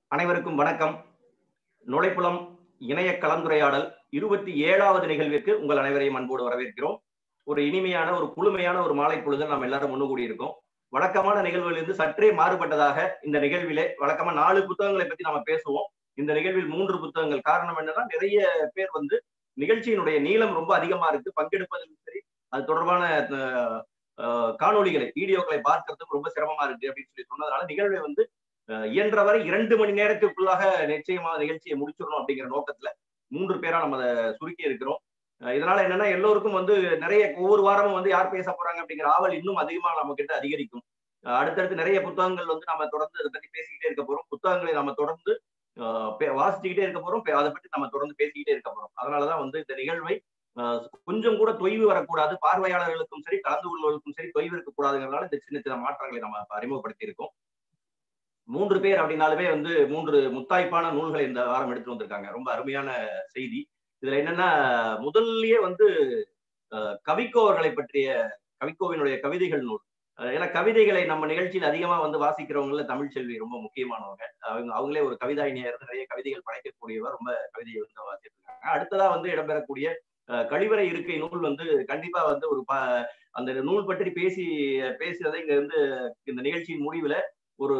அனைவருக்கும் வணக்கம் நுழைப்புலம் இணைய கலந்துரையாடல் இருபத்தி ஏழாவது நிகழ்விற்கு உங்கள் அனைவரையும் அன்போடு வரவேற்கிறோம் ஒரு இனிமையான ஒரு குளுமையான ஒரு மாலை பொழுதில் நாம் எல்லாரும் ஒன்று கூடியிருக்கோம் வழக்கமான நிகழ்வுகளிலிருந்து சற்றே மாறுபட்டதாக இந்த நிகழ்விலே வழக்கமா நாலு புத்தகங்களை பத்தி நம்ம பேசுவோம் இந்த நிகழ்வில் மூன்று புத்தகங்கள் காரணம் என்னன்னா நிறைய பேர் வந்து நிகழ்ச்சியினுடைய நீளம் ரொம்ப அதிகமா இருக்கு பங்கெடுப்பதிலும் சரி அது தொடர்பான அஹ், அஹ், காணொளிகளை வீடியோக்களை பார்க்கறதுக்கு ரொம்ப சிரமமா இருக்கு அப்படின்னு சொல்லி சொன்னதுனால நிகழ்வை வந்து அஹ், இயன்றவரை இரண்டு மணி நேரத்துக்குள்ளாக நிச்சயமா நிகழ்ச்சியை முடிச்சிடணும் அப்படிங்கிற நோக்கத்துல மூன்று பேரா நம்ம அதை சுருக்கி இருக்கிறோம் அஹ், இதனால என்னன்னா எல்லோருக்கும் வந்து நிறைய ஒவ்வொரு வாரமும் வந்து யார் பேச போறாங்க அப்படிங்கிற ஆவல் இன்னும் அதிகமா நம்ம கிட்ட அதிகரிக்கும் அஹ், அடுத்தடுத்து நிறைய புத்தகங்கள் வந்து நம்ம தொடர்ந்து அதை பத்தி பேசிக்கிட்டே இருக்க போறோம் புத்தகங்களை நம்ம தொடர்ந்து அஹ், பே- வாசிச்சுக்கிட்டே இருக்க போறோம் பே- அதை பற்றி நம்ம தொடர்ந்து பேசிக்கிட்டே இருக்க போறோம் அதனாலதான் வந்து இந்த நிகழ்வை அஹ், கொஞ்சம் கூட தொய்வு வரக்கூடாது பார்வையாளர்களுக்கும் சரி கலந்து கொள்வதற்கும் சரி தொய்வு இருக்கக்கூடாதுங்கிறதுனால இந்த சின்ன சின்ன மாற்றங்களை நம்ம அறிமுகப்படுத்தி இருக்கோம் மூன்று பேர் அப்படின்னாலுமே வந்து மூன்று முத்தாய்ப்பான நூல்களை இந்த வாரம் எடுத்து வந்திருக்காங்க ரொம்ப அருமையான செய்தி இதுல என்னன்னா முதல்லயே வந்து அஹ், கவிக்கோ அவர்களை பற்றிய கவிக்கோவினுடைய கவிதைகள் நூல் அஹ், ஏன்னா கவிதைகளை நம்ம நிகழ்ச்சியில் அதிகமா வந்து வாசிக்கிறவங்கள தமிழ்ச்செல்வி ரொம்ப முக்கியமானவங்க அவங்க அவங்களே ஒரு கவிதாயினியா இருந்து நிறைய கவிதைகள் படைக்கக்கூடியவர் ரொம்ப கவிதையை வந்து வாசிட்டு இருக்காங்க அடுத்ததா வந்து இடம்பெறக்கூடிய அஹ், கழிவறை இருக்கை நூல் வந்து கண்டிப்பா வந்து ஒரு ப அந்த நூல் பற்றி பேசி பேசுறதை இங்க வந்து இந்த நிகழ்ச்சியின் முடிவுல ஒரு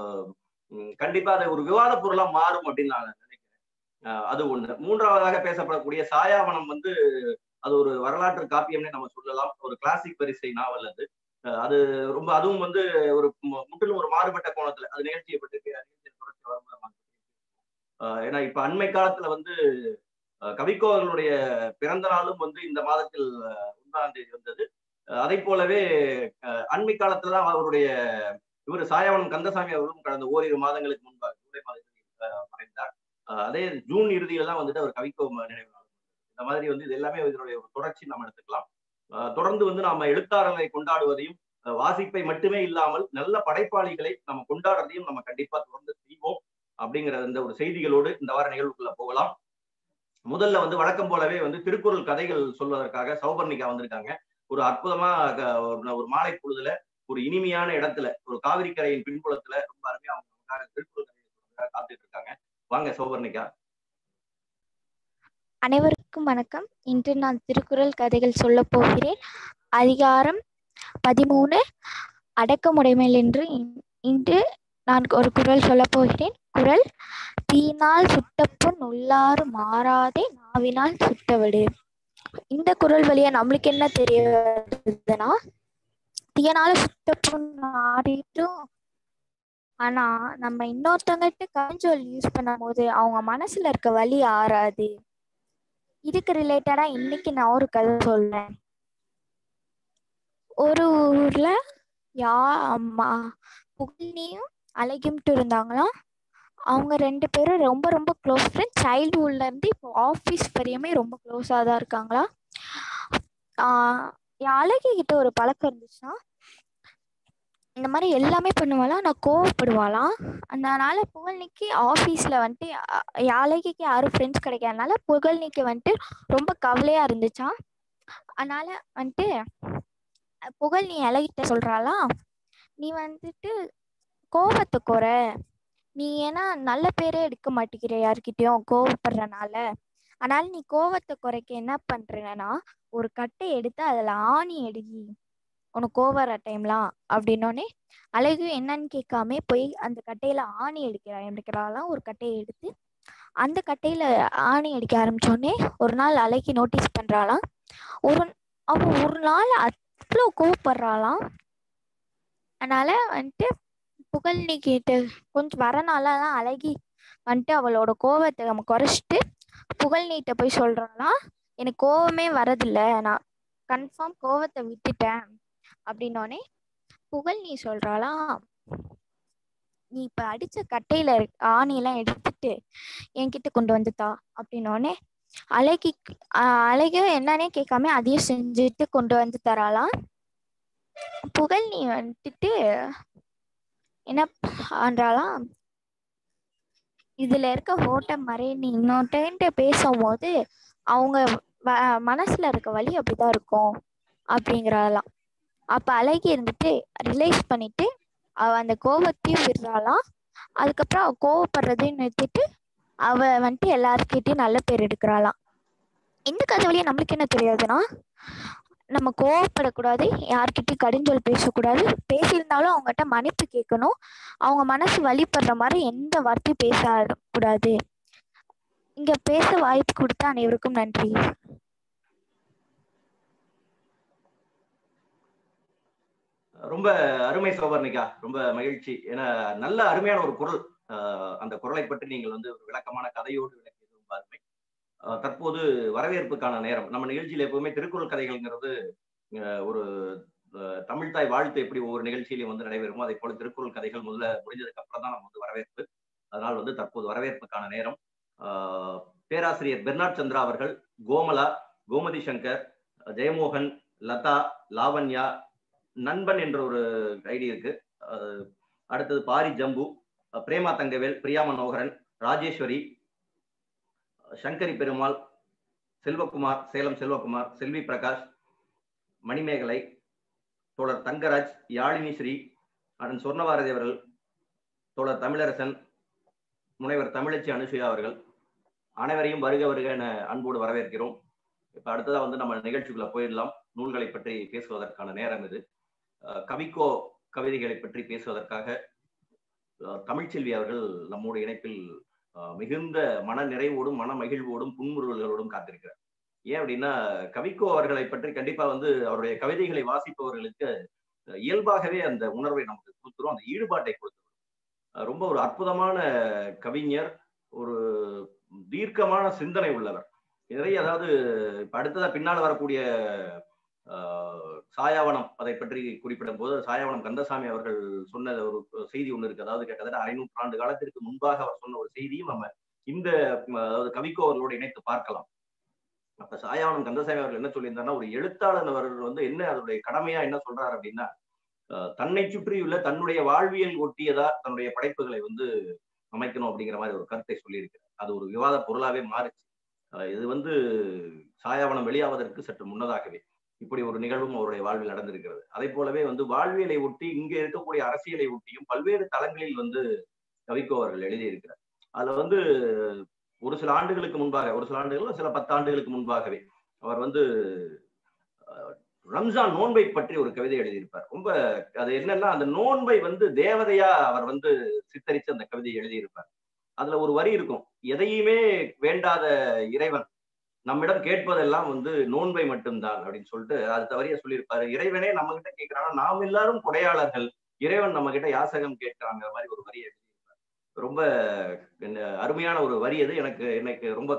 ம், கண்டிப்பா அது ஒரு விவாத பொருளா மாறும் அப்படின்னு நான் நினைக்கிறேன் அஹ் அது ஒண்ணு மூன்றாவதாக பேசப்படக்கூடிய சாயாவனம் வந்து அது ஒரு வரலாற்று காப்பியம்னே நம்ம சொல்லலாம் ஒரு கிளாசிக் வரிசை நாவல் அது அஹ் அது ரொம்ப அதுவும் வந்து ஒரு மு- முற்றிலும் ஒரு மாறுபட்ட கோணத்துல அது நிகழ்ச்சியை பற்றி பே- நிகழ்ச்சியை தொடர்ச்சி வரும்போது நம்ம அஹ் ஏன்னா இப்ப அண்மை காலத்துல வந்து அஹ் கவிக்கோ அவர்களுடைய பிறந்த நாளும் வந்து இந்த மாதத்தில் அஹ், ஒன்பதாம் தேதி வந்தது அஹ் அதை போலவே அஹ் அண்மை காலத்துல தான் அவருடைய இவர் சாயாவனம் கந்தசாமி அவர்களும் கடந்த ஓரிரு மாதங்களுக்கு முன்பாக ஜூலை மாதத்தில் அஹ், மறைந்தார் அஹ் அதே ஜூன் இறுதியில தான் வந்துட்டு அவர் கவிக்கோ ம- நினைவு நாள் இந்த மாதிரி வந்து இது எல்லாமே இதனுடைய ஒரு தொடர்ச்சி நம்ம எடுத்துக்கலாம் அஹ் தொடர்ந்து வந்து நாம எழுத்தாளர்களை கொண்டாடுவதையும் அஹ் வாசிப்பை மட்டுமே இல்லாமல் நல்ல படைப்பாளிகளை நம்ம கொண்டாடுறதையும் நம்ம கண்டிப்பா தொடர்ந்து செய்வோம் அப்படிங்கிற இந்த ஒரு செய்திகளோடு இந்த வார நிகழ்வுக்குள்ள போகலாம் முதல்ல வந்து வழக்கம் போலவே வந்து திருக்குறள் கதைகள் சொல்வதற்காக சௌபர்ணிகா வந்திருக்காங்க ஒரு அற்புதமா க- ஒரு- ஒரு மாலை பொழுதுல ஒரு இனிமையான இடத்துல ஒரு காவிரி கரையின் பின்புலத்துல ரொம்ப அருமையா அவங்க நமக்காக திருக்குறள் கதைகள் சொல்றதுக்காக காத்துட்டு இருக்காங்க வாங்க சௌபர்ணிகா அனைவருக்கும் வணக்கம் இன்று நான் திருக்குறள் கதைகள் சொல்லப் போகிறேன் அதிகாரம் பதிமூணு அடக்கமுடைமையில் என்று இன்- இன்று நான் ஒரு குறள் சொல்லப் போகிறேன் குறள் தீனால் சுட்டப்புண் உள்ளாறு மாறாதே நாவினால் சுட்டவிடு இந்த குறள் வழியா நம்மளுக்கு என்ன தெரிய வருதுன்னா தீயனால சுட்டப்புண் ஆறிட்டும் ஆனா நம்ம இன்னொருத்தவங்ககிட்ட கஞ்சொல் யூஸ் பண்ணும்போது அவங்க மனசுல இருக்க வலி ஆறாது இதுக்கு ரிலேட்டடா இன்னைக்கு நான் ஒரு கதை சொல்றேன் ஒரு ஊர்ல யா அம்மா புகழ்னியும் அழகிம்ட்டு இருந்தாங்களாம் அவங்க ரெண்டு பேரும் ரொம்ப ரொம்ப க்ளோஸ் ஃப்ரெண்ட் சைல்டுஹுட்ல இருந்து இப்போ ஆஃபீஸ் வரையுமே ரொம்ப க்ளோஸாக தான் இருக்காங்களா ஆஹ் என் அழகி கிட்ட ஒரு பழக்கம் இருந்துச்சுன்னா இந்த மாதிரி எல்லாமே பண்ணுவாளாம் நான் கோவப்படுவாளாம் அதனால புகழ்னிக்கு ஆஃபீஸில் வந்துட்டு அ- என் அழகிக்கு யாரும் ஃப்ரெண்ட்ஸ் கிடைக்காதனால புகழ்னிக்கு வந்துட்டு ரொம்ப கவலையாக இருந்துச்சாம் அதனால வந்துட்டு அஹ் புகழ் நீ அழகிட்ட சொல்கிறாளா நீ வந்துட்டு கோவத்தை குறை நீ ஏன்னா நல்ல பேரே எடுக்க மாட்டேங்கிற யார்கிட்டயும் கோவப்படுறனால அதனால நீ கோவத்தை குறைக்க என்ன பண்றேன்னா ஒரு கட்டை எடுத்து அதுல ஆணி எடுகி உனக்கு கோவம் வர டைம்லாம் அப்படின்னோடனே அழகு என்னன்னு கேட்காம போய் அந்த கட்டையில ஆணி எடுக்கிறா எடுக்கிறாளாம் ஒரு கட்டையை எடுத்து அந்த கட்டையில ஆணி அடிக்க ஆரம்பிச்சோடனே ஒரு நாள் அழகி நோட்டீஸ் பண்றாளாம் ஒரு அவ ஒரு நாள் அவ்வளோ கோவப்படுறாளாம் அதனால வந்துட்டு புகழ்னி கேட்டு கொஞ்சம் வரனால தான் அழகி வந்துட்டு அவளோட கோவத்தை நம்ம குறைச்சிட்டு புகழ்னிட்ட போய் சொல்றாளாம் எனக்கு கோவமே வரதில்ல நான் கன்ஃபார்ம் கோவத்தை விட்டுட்டேன் அப்படின்னோடனே புகழ்னி சொல்றாளாம் நீ இப்ப அடிச்ச கட்டையில இருக்க ஆணியெல்லாம் எடுத்துட்டு என்கிட்ட கொண்டு வந்துட்டா அப்படின்னோடனே அழகி ஆஹ் அழகு என்னன்னே கேட்காம அதையும் செஞ்சுட்டு கொண்டு வந்து தராளாம் புகழ்னி வந்துட்டு என்ன பண்றாளாம் இதுல இருக்க ஓட்ட மாதிரி நீ இன்னொருத்தன்ட்ட பேசும்போது அவங்க வ- மனசுல இருக்க வலி அப்படிதான் இருக்கும் அப்படிங்கிறாளாம் அப்ப அழகி இருந்துட்டு ரிலைஸ் பண்ணிட்டு அவ அந்த கோபத்தையும் விடுறாளாம் அதுக்கப்புறம் அவ கோவப்படுறதையும் நிறுத்திட்டு அவ வந்துட்டு எல்லாருக்கிட்டையும் நல்ல பேர் எடுக்கிறாளாம் இந்த கதை வழியா நம்மளுக்கு என்ன தெரியாதுன்னா நம்ம கோவப்படக்கூடாது யார்கிட்டயும் கடுஞ்சொல் பேசக்கூடாது பேசியிருந்தாலும் அவங்ககிட்ட மன்னிப்பு கேட்கணும் அவங்க மனசு வழிபடுற மாதிரி எந்த வார்த்தையும் பேசக்கூடாது இங்க பேச வாய்ப்பு கொடுத்த அனைவருக்கும் நன்றி ரொம்ப அருமை சோபர்ணிகா ரொம்ப மகிழ்ச்சி ஏன்னா நல்ல அருமையான ஒரு குரல் ஆஹ் அந்த குரலை பற்றி நீங்கள் வந்து ஒரு விளக்கமான கதையோடு விளக்கியது ரொம்ப அருமை ஆஹ் தற்போது வரவேற்புக்கான நேரம் நம்ம நிகழ்ச்சியில எப்பவுமே திருக்குறள் கதைகள்ங்கிறது ஆஹ் ஒரு ஆஹ் தமிழ்தாய் வாழ்த்து எப்படி ஒவ்வொரு நிகழ்ச்சியிலையும் வந்து நடைபெறுமோ அதே போல திருக்குறள் கதைகள் முதல்ல முடிஞ்சதுக்கு அப்புறம் தான் நம்ம வந்து வரவேற்பு அதனால் வந்து தற்போது வரவேற்புக்கான நேரம் ஆஹ் பேராசிரியர் பெர்னாட் சந்திரா அவர்கள் கோமலா கோமதி சங்கர் ஜெயமோகன் லதா லாவண்யா நண்பன் என்ற ஒரு ஐடி இருக்கு அஹ் அடுத்தது பாரி ஜம்பு அஹ் பிரேமா தங்கவேல் பிரியா மனோகரன் ராஜேஸ்வரி சங்கரி பெருமாள் செல்வகுமார் சேலம் செல்வகுமார் செல்வி பிரகாஷ் மணிமேகலை தோழர் தங்கராஜ் யாழினி ஸ்ரீ அண்ணன் சொர்ணபாரதி அவர்கள் தோழர் தமிழரசன் முனைவர் தமிழச்சி அனுசுயா அவர்கள் அனைவரையும் வருக வருக என அன்போடு வரவேற்கிறோம் இப்ப அடுத்ததா வந்து நம்ம நிகழ்ச்சிக்குள்ள போயிடலாம் நூல்களை பற்றி பேசுவதற்கான நேரம் இது அஹ் கவிக்கோ கவிதைகளை பற்றி பேசுவதற்காக அஹ் தமிழ்ச்செல்வி அவர்கள் நம்மோடு இணைப்பில் அஹ் மிகுந்த மன நிறைவோடும் மன மகிழ்வோடும் புன்முறுவல்களோடும் காத்திருக்கிறார் ஏன் அப்படின்னா கவிக்கோ அவர்களை பற்றி கண்டிப்பா வந்து அவருடைய கவிதைகளை வாசிப்பவர்களுக்கு அஹ் இயல்பாகவே அந்த உணர்வை நமக்கு கொடுத்துரும் அந்த ஈடுபாட்டை கொடுத்துரும் அஹ் ரொம்ப ஒரு அற்புதமான கவிஞர் ஒரு தீர்க்கமான சிந்தனை உள்ளவர் நிறைய அதாவது இப்ப அடுத்ததா பின்னால் வரக்கூடிய ஆஹ் சாயாவனம் அதை பற்றி குறிப்பிடும் போது சாயாவனம் கந்தசாமி அவர்கள் சொன்ன ஒரு செய்தி ஒண்ணு இருக்கு அதாவது கிட்டத்தட்ட ஐநூற்று ஆண்டு காலத்திற்கு முன்பாக அவர் சொன்ன ஒரு செய்தியும் நம்ம இந்த அதாவது கவிக்கோ அவர்களோடு இணைத்து பார்க்கலாம் அப்ப சாயாவனம் கந்தசாமி அவர்கள் என்ன சொல்லியிருந்தாருன்னா ஒரு எழுத்தாளர் அவர்கள் வந்து என்ன அதனுடைய கடமையா என்ன சொல்றாரு அப்படின்னா தன்னை சுற்றியுள்ள தன்னுடைய வாழ்வியல் ஒட்டியதா தன்னுடைய படைப்புகளை வந்து அமைக்கணும் அப்படிங்கிற மாதிரி ஒரு கருத்தை சொல்லியிருக்கிறார் அது ஒரு விவாத பொருளாவே மாறுச்சு இது வந்து சாயாவனம் வெளியாவதற்கு சற்று முன்னதாகவே இப்படி ஒரு நிகழ்வும் அவருடைய வாழ்வில் நடந்திருக்கிறது அதே போலவே வந்து வாழ்வியலை ஒட்டி இங்க இருக்கக்கூடிய அரசியலை ஒட்டியும் பல்வேறு தளங்களில் வந்து கவிக்கோ அவர்கள் எழுதியிருக்கிறார் அதுல வந்து ஒரு சில ஆண்டுகளுக்கு முன்பாக ஒரு சில ஆண்டுகள் சில பத்து ஆண்டுகளுக்கு முன்பாகவே அவர் வந்து ரம்ஜான் நோன்பை பற்றி ஒரு கவிதை எழுதியிருப்பார் ரொம்ப அது என்னன்னா அந்த நோன்பை வந்து தேவதையா அவர் வந்து சித்தரித்து அந்த கவிதையை எழுதியிருப்பார் அதுல ஒரு வரி இருக்கும் எதையுமே வேண்டாத இறைவன் நம்மிடம் கேட்பதெல்லாம் வந்து நோன்பை மட்டும்தான் அப்படின்னு சொல்லிட்டு அடுத்த வரிய சொல்லியிருப்பாரு இறைவனே நம்ம கிட்ட கேட்கிறானா நாம் எல்லாரும் கொடையாளர்கள் இறைவன் நம்ம கிட்ட யாசகம் கேட்கிறாங்கிற மாதிரி ஒரு வரியை எழுதியிருப்பார் ரொம்ப அருமையான ஒரு வரி அது எனக்கு எனக்கு ரொம்ப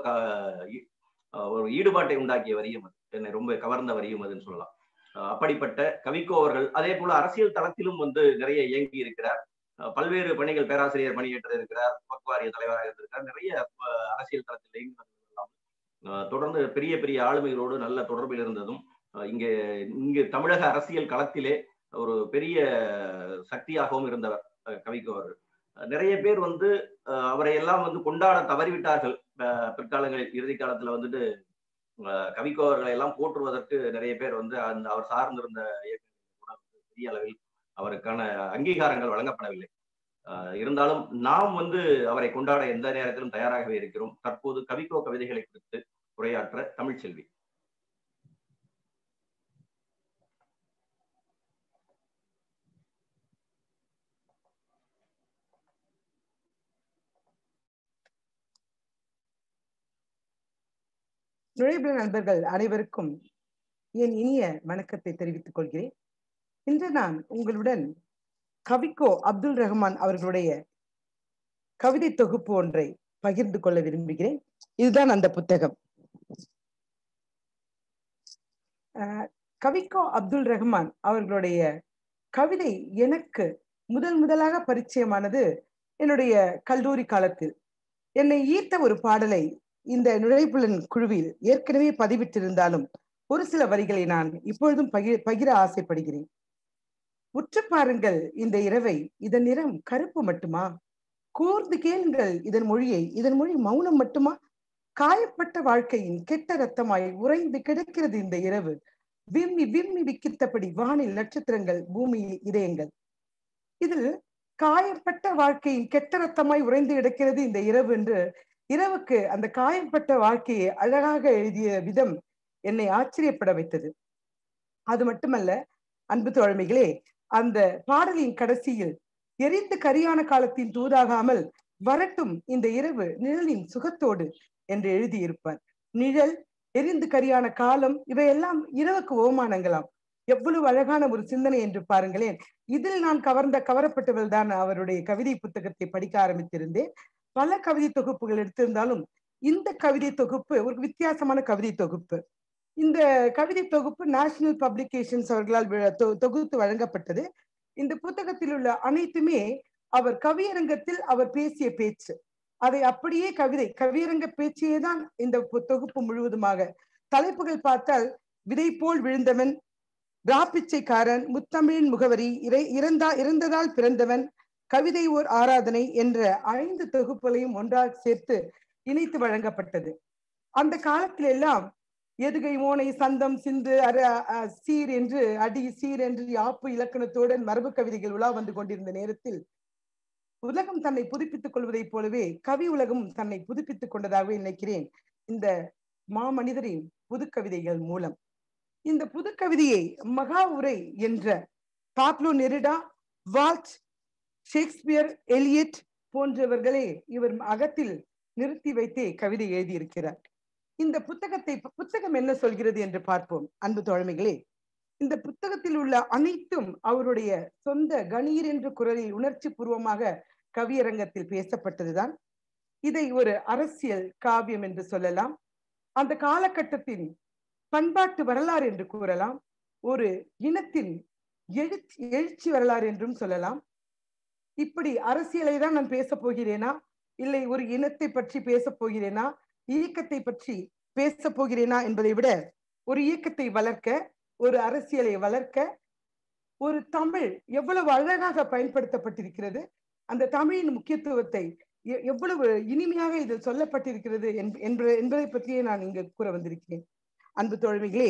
ஒரு ஈடுபாட்டை உண்டாக்கிய வரியும் அது என்னை ரொம்ப கவர்ந்த வரியும் அதுன்னு சொல்லலாம் அப்படிப்பட்ட கவிக்கோ அவர்கள் அதே போல அரசியல் தளத்திலும் வந்து நிறைய இயங்கி இருக்கிறார் பல்வேறு பணிகள் பேராசிரியர் பணியேற்று இருக்கிறார் பக்வாரிய தலைவராக இருந்திருக்கிறார் நிறைய அரசியல் தளத்தில் தொடர்ந்து பெரிய பெரிய ஆளுமைகளோடு நல்ல தொடர்பில் இருந்ததும் இங்கே இங்கு தமிழக அரசியல் களத்திலே ஒரு பெரிய சக்தியாகவும் இருந்தவர் கவிக்கோ அவர்கள் நிறைய பேர் வந்து அவரை எல்லாம் வந்து கொண்டாட தவறிவிட்டார்கள் பிற்காலங்களில் இறுதி காலத்துல வந்துட்டு கவிக்கோ அவர்களை எல்லாம் போற்றுவதற்கு நிறைய பேர் வந்து அந்த அவர் சார்ந்திருந்த பெரிய அளவில் அவருக்கான அங்கீகாரங்கள் வழங்கப்படவில்லை இருந்தாலும் நாம் வந்து அவரை கொண்டாட எந்த நேரத்திலும் தயாராகவே இருக்கிறோம் தற்போது கவிக்கோ கவிதைகளை குறித்து உரையாற்ற தமிழ்ச்செல்வி நுழைவுல நண்பர்கள் அனைவருக்கும் என் இனிய வணக்கத்தை தெரிவித்துக் கொள்கிறேன் இன்று நான் உங்களுடன் கவிக்கோ அப்துல் ரஹ்மான் அவர்களுடைய கவிதை தொகுப்பு ஒன்றை பகிர்ந்து கொள்ள விரும்புகிறேன் இதுதான் அந்த புத்தகம் கவிக்கோ அப்துல் ரஹ்மான் அவர்களுடைய கவிதை எனக்கு முதல் முதலாக பரிச்சயமானது என்னுடைய கல்லூரி காலத்தில் என்னை ஈர்த்த ஒரு பாடலை இந்த நுழைப்புலன் குழுவில் ஏற்கனவே பதிவிட்டிருந்தாலும் ஒரு சில வரிகளை நான் இப்பொழுதும் பகிர் பகிர ஆசைப்படுகிறேன் உற்று பாருங்கள் இந்த இரவை இதன் நிறம் கருப்பு மட்டுமா கூர்ந்து கேளுங்கள் இதன் மொழியை இதன் மொழி மௌனம் மட்டுமா காயப்பட்ட வாழ்க்கையின் கெட்ட ரத்தமாய் உறைந்து கிடக்கிறது இந்த இரவு விம்மி விம்மி விக்கித்தபடி வானில் நட்சத்திரங்கள் பூமியில் இதயங்கள் இதில் காயப்பட்ட வாழ்க்கையின் கெட்ட ரத்தமாய் உறைந்து கிடக்கிறது இந்த இரவு என்று இரவுக்கு அந்த காயப்பட்ட வாழ்க்கையை அழகாக எழுதிய விதம் என்னை ஆச்சரியப்பட வைத்தது அது மட்டுமல்ல அன்பு தோழமைகளே அந்த பாடலின் கடைசியில் எரிந்து கரியான காலத்தின் தூதாகாமல் வரட்டும் இந்த இரவு நிழலின் சுகத்தோடு என்று எழுதியிருப்பார் நிழல் எரிந்து கரியான காலம் இவையெல்லாம் இரவுக்கு ஓமானங்களாம் எவ்வளவு அழகான ஒரு சிந்தனை என்று பாருங்களேன் இதில் நான் கவர்ந்த கவரப்பட்டவள் தான் அவருடைய கவிதை புத்தகத்தை படிக்க ஆரம்பித்திருந்தேன் பல கவிதை தொகுப்புகள் எடுத்திருந்தாலும் இந்த கவிதை தொகுப்பு ஒரு வித்தியாசமான கவிதை தொகுப்பு இந்த கவிதை தொகுப்பு நேஷனல் பப்ளிகேஷன்ஸ் அவர்களால் தொகுத்து வழங்கப்பட்டது இந்த புத்தகத்தில் உள்ள அனைத்துமே அவர் கவியரங்கத்தில் அவர் பேசிய பேச்சு அதை அப்படியே கவிதை கவியரங்க பேச்சையே தான் இந்த தொகுப்பு முழுவதுமாக தலைப்புகள் பார்த்தால் விதை போல் விழுந்தவன் ராப்பிச்சைக்காரன் முத்தமிழின் முகவரி இறை இறந்தா இறந்ததால் பிறந்தவன் கவிதை ஓர் ஆராதனை என்ற ஐந்து தொகுப்புகளையும் ஒன்றாக சேர்த்து இணைத்து வழங்கப்பட்டது அந்த காலத்தில் எல்லாம் எதுகை மோனை சந்தம் சிந்து அர சீர் என்று அடி சீர் என்று யாப்பு இலக்கணத்துடன் மரபு கவிதைகள் உலா வந்து கொண்டிருந்த நேரத்தில் உலகம் தன்னை புதுப்பித்துக் கொள்வதைப் போலவே கவி உலகம் தன்னை புதுப்பித்துக் கொண்டதாக நினைக்கிறேன் இந்த மாமனிதரின் புது கவிதைகள் மூலம் இந்த புது கவிதையை மகா உரை என்ற Pablo Neruda Walt Shakespeare Eliot போன்றவர்களே இவர் அகத்தில் நிறுத்தி வைத்தே கவிதை எழுதியிருக்கிறார் இந்த புத்தகத்தை புத்தகம் என்ன சொல்கிறது என்று பார்ப்போம் அன்பு தோழமைகளே இந்த புத்தகத்தில் உள்ள அனைத்தும் அவருடைய சொந்த கணீர் என்ற குரலில் உணர்ச்சி பூர்வமாக கவியரங்கத்தில் பேசப்பட்டதுதான் இதை ஒரு அரசியல் காவியம் என்று சொல்லலாம் அந்த காலகட்டத்தின் பண்பாட்டு வரலாறு என்று கூறலாம் ஒரு இனத்தின் எழுச்சி எழுச்சி வரலாறு என்றும் சொல்லலாம் இப்படி அரசியலை தான் நான் பேச போகிறேனா இல்லை ஒரு இனத்தை பற்றி பேச போகிறேனா இயக்கத்தை பற்றி பேச போகிறேனா என்பதை விட ஒரு இயக்கத்தை வளர்க்க ஒரு அரசியலை வளர்க்க ஒரு தமிழ் எவ்வளவு அழகாக பயன்படுத்தப்பட்டிருக்கிறது அந்த தமிழின் முக்கியத்துவத்தை எவ்வளவு இனிமையாக இதில் சொல்லப்பட்டிருக்கிறது என்பதை பற்றியே நான் இங்கு கூற வந்திருக்கிறேன் அன்பு தோழமைகளே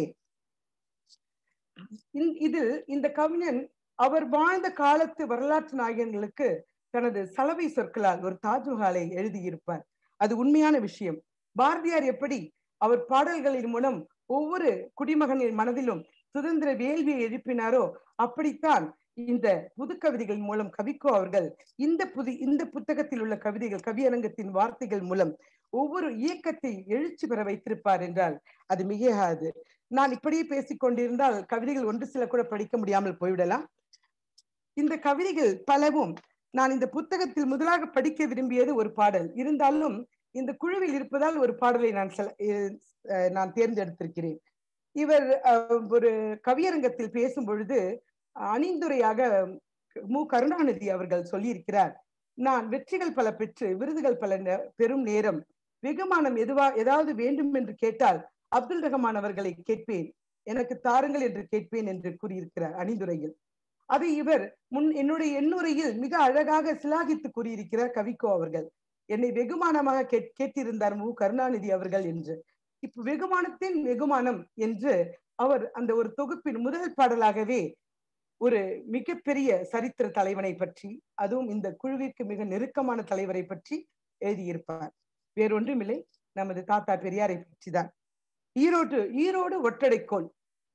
இதில் இந்த கவிஞன் அவர் வாழ்ந்த காலத்து வரலாற்று நாயகர்களுக்கு தனது சலவை சொற்களால் ஒரு தாஜ்மஹாலை எழுதியிருப்பார் அது உண்மையான விஷயம் பாரதியார் எப்படி அவர் பாடல்களின் மூலம் ஒவ்வொரு குடிமகனின் மனதிலும் சுதந்திர வேள்வியை எழுப்பினாரோ அப்படித்தான் இந்த புது கவிதைகள் மூலம் கவிக்கோ அவர்கள் இந்த புது இந்த புத்தகத்தில் உள்ள கவிதைகள் கவியரங்கத்தின் வார்த்தைகள் மூலம் ஒவ்வொரு இயக்கத்தை எழுச்சி பெற வைத்திருப்பார் என்றால் அது மிகையாது நான் இப்படியே பேசிக் கொண்டிருந்தால் கவிதைகள் ஒன்று சில கூட படிக்க முடியாமல் போய்விடலாம் இந்த கவிதைகள் பலவும் நான் இந்த புத்தகத்தில் முதலாக படிக்க விரும்பியது ஒரு பாடல் இருந்தாலும் இந்த குழுவில் இருப்பதால் ஒரு பாடலை நான் நான் தேர்ந்தெடுத்திருக்கிறேன் இவர் ஒரு கவியரங்கத்தில் பேசும் பொழுது அணிந்துரையாக மு கருணாநிதி அவர்கள் சொல்லியிருக்கிறார் நான் வெற்றிகள் பல பெற்று விருதுகள் பல பெரும் நேரம் வெகுமானம் எதுவா ஏதாவது வேண்டும் என்று கேட்டால் அப்துல் ரஹ்மான் அவர்களை கேட்பேன் எனக்கு தாருங்கள் என்று கேட்பேன் என்று கூறியிருக்கிறார் அணிந்துரையில் அதை இவர் முன் என்னுடைய எண்ணுரையில் மிக அழகாக சிலாகித்து கூறியிருக்கிறார் கவிக்கோ அவர்கள் என்னை வெகுமானமாக கேட் கேட்டிருந்தார் மு கருணாநிதி அவர்கள் என்று இப்ப வெகுமானத்தின் வெகுமானம் என்று அவர் அந்த ஒரு தொகுப்பின் முதல் பாடலாகவே ஒரு மிகப்பெரிய சரித்திர தலைவனை பற்றி அதுவும் இந்த குழுவிற்கு மிக நெருக்கமான தலைவரை பற்றி எழுதியிருப்பார் வேறொன்றுமில்லை நமது தாத்தா பெரியாரை பற்றிதான் ஈரோடு ஈரோடு ஒற்றடைக்கோள்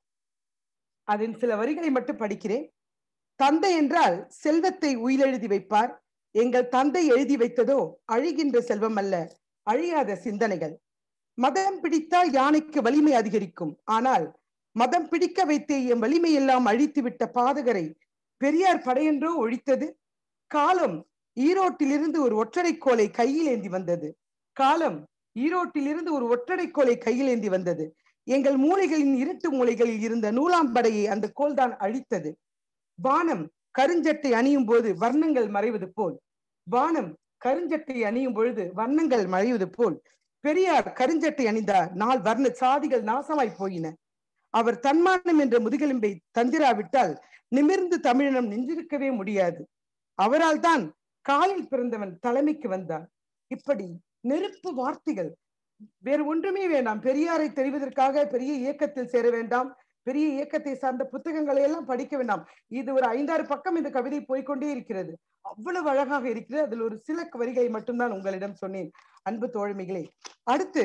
அதன் சில வரிகளை மட்டும் படிக்கிறேன் தந்தை என்றால் செல்வத்தை உயிரெழுதி வைப்பார் எங்கள் தந்தை எழுதி வைத்ததோ அழிகின்ற செல்வம் அல்ல அழியாத சிந்தனைகள் மதம் பிடித்தால் யானைக்கு வலிமை அதிகரிக்கும் ஆனால் மதம் பிடிக்க வைத்தே என் வலிமை எல்லாம் அழித்து விட்ட பாதகரை பெரியார் படையென்றோ ஒழித்தது காலம் ஈரோட்டிலிருந்து ஒரு ஒற்றடை கோலை கையில் ஏந்தி வந்தது காலம் ஈரோட்டிலிருந்து ஒரு ஒற்றடை கோலை கையில் ஏந்தி வந்தது எங்கள் மூளைகளின் இருட்டு மூளைகளில் இருந்த நூலாம்படையை அந்த கோல் தான் அழித்தது வானம் கருஞ்சட்டை அணியும் போது வர்ணங்கள் மறைவது போல் வானம் கருஞ்சட்டை அணியும் பொழுது வர்ணங்கள் மறைவது போல் பெரியார் கருஞ்சட்டை அணிந்தார் நாள் வர்ண சாதிகள் நாசமாய் போயின அவர் தன்மானம் என்ற முதுகெலும்பை தந்திராவிட்டால் நிமிர்ந்து தமிழினம் நின்றிருக்கவே முடியாது அவரால் தான் காலில் பிறந்தவன் தலைமைக்கு வந்தான் இப்படி நெருப்பு வார்த்தைகள் வேறு ஒன்றுமே வேண்டாம் பெரியாரை தெரிவதற்காக பெரிய இயக்கத்தில் சேர வேண்டாம் பெரிய இயக்கத்தை சார்ந்த புத்தகங்களை எல்லாம் படிக்க வேண்டாம் இது ஒரு ஐந்தாறு பக்கம் இந்த கவிதை போய்க்கொண்டே இருக்கிறது அவ்வளவு அழகாக இருக்கிறது அதில் ஒரு சில வரிகளை மட்டும்தான் உங்களிடம் சொன்னேன் அன்பு தோழமைகளே அடுத்து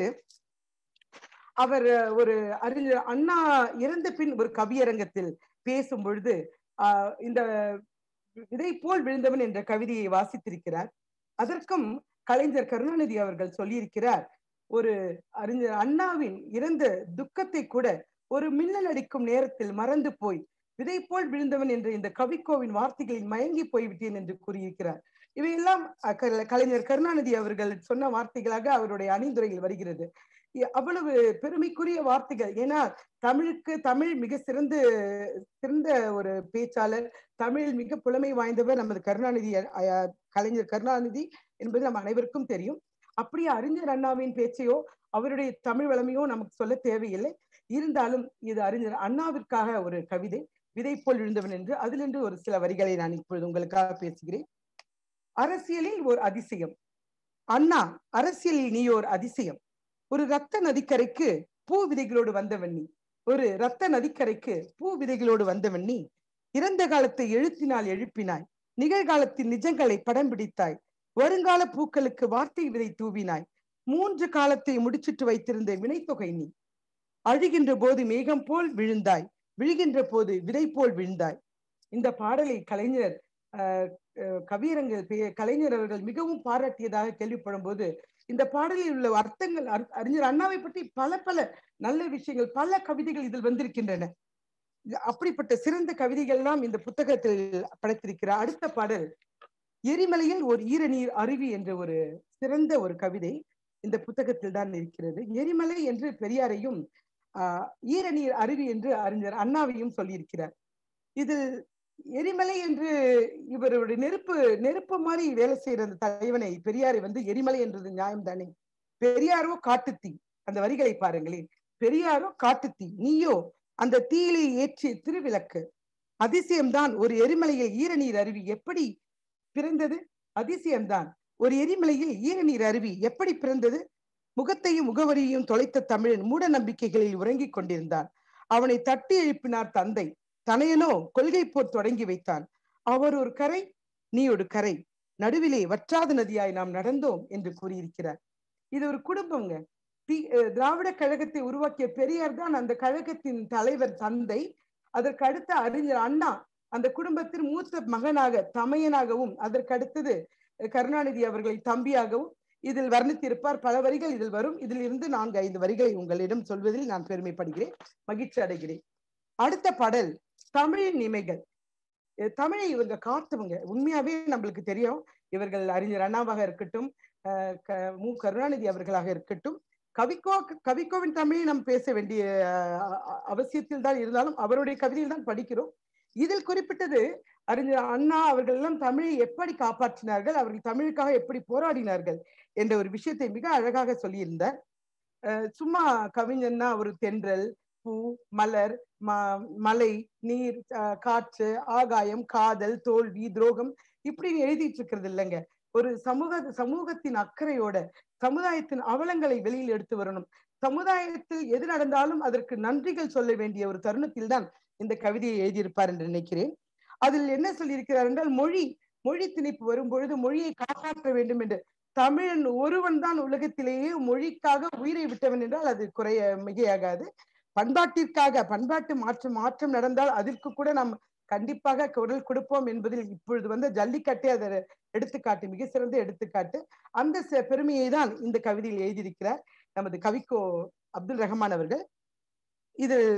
அவர் ஒரு அறிஞர் அண்ணா இறந்த பின் ஒரு கவியரங்கத்தில் பேசும் பொழுது ஆஹ் இந்த விதை போல் விழுந்தவன் என்ற கவிதையை வாசித்திருக்கிறார் அதற்கும் கலைஞர் கருணாநிதி அவர்கள் சொல்லியிருக்கிறார் ஒரு அறிஞர் அண்ணாவின் இறந்த துக்கத்தை கூட ஒரு மின்னல் அடிக்கும் நேரத்தில் மறந்து போய் விதை போல் விழுந்தவன் என்ற இந்த கவிக்கோவின் வார்த்தைகளில் மயங்கி போய்விட்டேன் என்று கூறியிருக்கிறார் இவையெல்லாம் கலைஞர் கருணாநிதி அவர்கள் சொன்ன வார்த்தைகளாக அவருடைய அணிந்துரையில் வருகிறது அவ்வளவு பெருமைக்குரிய வார்த்தைகள் ஏன்னா தமிழுக்கு தமிழ் மிக சிறந்த சிறந்த ஒரு பேச்சாளர் தமிழில் மிக புலமை வாய்ந்தவர் நமது கருணாநிதி கலைஞர் கருணாநிதி என்பது நம்ம அனைவருக்கும் தெரியும் அப்படியே அறிஞர் அண்ணாவின் பேச்சையோ அவருடைய தமிழ் வளமையோ நமக்கு சொல்ல தேவையில்லை இருந்தாலும் இது அறிஞர் அண்ணாவிற்காக ஒரு கவிதை விதை போல் விழுந்தவன் என்று அதிலிருந்து ஒரு சில வரிகளை நான் இப்பொழுது உங்களுக்காக பேசுகிறேன் அரசியலில் ஒரு அதிசயம் அண்ணா அரசியலில் நீ ஒரு அதிசயம் ஒரு ரத்த நதிக்கரைக்கு பூ விதைகளோடு வந்தவன் நீ ஒரு ரத்த நதிக்கரைக்கு பூ விதைகளோடு வந்தவன் நீ இறந்த காலத்தை எழுத்தினால் எழுப்பினாய் நிகழ்காலத்தின் நிஜங்களை படம் பிடித்தாய் வருங்கால பூக்களுக்கு வார்த்தை விதை தூவினாய் மூன்று காலத்தை முடிச்சிட்டு வைத்திருந்த வினைத்தொகை நீ அழுகின்ற போது மேகம் போல் விழுந்தாய் விழுகின்ற போது விதை போல் விழுந்தாய் இந்த பாடலை கலைஞர் கவியரங்க கலைஞர் அவர்கள் மிகவும் பாராட்டியதாக கேள்விப்படும் போது இந்த பாடலில் உள்ள அர்த்தங்கள் அறிஞர் அண்ணாவை பற்றி பல பல நல்ல விஷயங்கள் பல கவிதைகள் இதில் வந்திருக்கின்றன அப்படிப்பட்ட சிறந்த கவிதைகள் எல்லாம் இந்த புத்தகத்தில் படைத்திருக்கிறார் அடுத்த பாடல் எரிமலையில் ஒரு ஈரநீர் அருவி என்ற ஒரு சிறந்த ஒரு கவிதை இந்த புத்தகத்தில் தான் இருக்கிறது எரிமலை என்று பெரியாரையும் ஆஹ் ஈரநீர் அருவி என்று அறிஞர் அண்ணாவையும் சொல்லியிருக்கிறார் இதில் எரிமலை என்று இவருடைய நெருப்பு நெருப்பு மாதிரி வேலை செய்யற அந்த தலைவனை பெரியாரை வந்து எரிமலை என்றது நியாயம் தானே பெரியாரோ காட்டுத்தீ அந்த வரிகளை பாருங்களேன் பெரியாரோ காட்டுத்தீ நீயோ அந்த தீயிலே ஏற்றிய திருவிளக்கு அதிசயம்தான் ஒரு எரிமலையில் ஈரநீர் அருவி எப்படி பிறந்தது அதிசயம்தான் ஒரு எரிமலையில் ஈரநீர் அருவி எப்படி பிறந்தது முகத்தையும் முகவரியையும் தொலைத்த தமிழன் மூட நம்பிக்கைகளில் உறங்கிக் கொண்டிருந்தான் அவனை தட்டி எழுப்பினார் தந்தை தனையனோ கொள்கை போர் தொடங்கி வைத்தான் அவர் ஒரு கரை நீ ஒரு கரை நடுவிலே வற்றாத நதியாய் நாம் நடந்தோம் என்று கூறியிருக்கிறார் இது ஒரு குடும்பங்க திராவிட கழகத்தை உருவாக்கிய பெரியார் தான் அந்த கழகத்தின் தலைவர் தந்தை அதற்கு அடுத்த அறிஞர் அண்ணா அந்த குடும்பத்தின் மூத்த மகனாக தமையனாகவும் அதற்கு அடுத்தது கருணாநிதி அவர்களை தம்பியாகவும் இதில் வர்ணித்திருப்பார் பல வரிகள் இதில் வரும் இதில் இருந்து நான்கு ஐந்து வரிகளை உங்களிடம் சொல்வதில் நான் பெருமைப்படுகிறேன் மகிழ்ச்சி அடைகிறேன் அடுத்த பாடல் தமிழின் நிமைகள் தமிழை இவங்க காத்தவங்க உண்மையாவே நம்மளுக்கு தெரியும் இவர்கள் அறிஞர் அண்ணாவாக இருக்கட்டும் மு கருணாநிதி அவர்களாக இருக்கட்டும் கவிக்கோ கவிக்கோவின் தமிழை நாம் பேச வேண்டிய அவசியத்தில் தான் இருந்தாலும் அவருடைய கவிதையில் தான் படிக்கிறோம் இதில் குறிப்பிட்டது அறிஞர் அண்ணா அவர்கள் எல்லாம் தமிழை எப்படி காப்பாற்றினார்கள் அவர்கள் தமிழுக்காக எப்படி போராடினார்கள் என்ற ஒரு விஷயத்தை மிக அழகாக சொல்லியிருந்தார் சும்மா கவிஞன்னா ஒரு தென்றல் பூ மலர் மலை நீர் காற்று ஆகாயம் காதல் தோல்வி துரோகம் இப்படி எழுதிட்டு இருக்கிறது இல்லைங்க ஒரு சமூக சமூகத்தின் அக்கறையோட சமுதாயத்தின் அவலங்களை வெளியில் எடுத்து வரணும் சமுதாயத்தில் எது நடந்தாலும் அதற்கு நன்றிகள் சொல்ல வேண்டிய ஒரு தருணத்தில் தான் இந்த கவிதையை எழுதியிருப்பார் என்று நினைக்கிறேன் அதில் என்ன சொல்லியிருக்கிறார் என்றால் மொழி மொழி திணிப்பு வரும் பொழுது மொழியை காப்பாற்ற வேண்டும் என்று தமிழன் ஒருவன் தான் உலகத்திலேயே மொழிக்காக உயிரை விட்டவன் என்றால் அது குறைய மிகையாகாது பண்பாட்டிற்காக பண்பாட்டு மாற்றம் மாற்றம் நடந்தால் அதற்கு கூட நாம் கண்டிப்பாக குரல் கொடுப்போம் என்பதில் இப்பொழுது வந்து ஜல்லிக்கட்டே அதை எடுத்துக்காட்டு மிக சிறந்த எடுத்துக்காட்டு அந்த பெருமையை தான் இந்த கவிதையில் எழுதியிருக்கிறார் நமது கவிக்கோ அப்துல் ரஹ்மான் அவர்கள் இதில்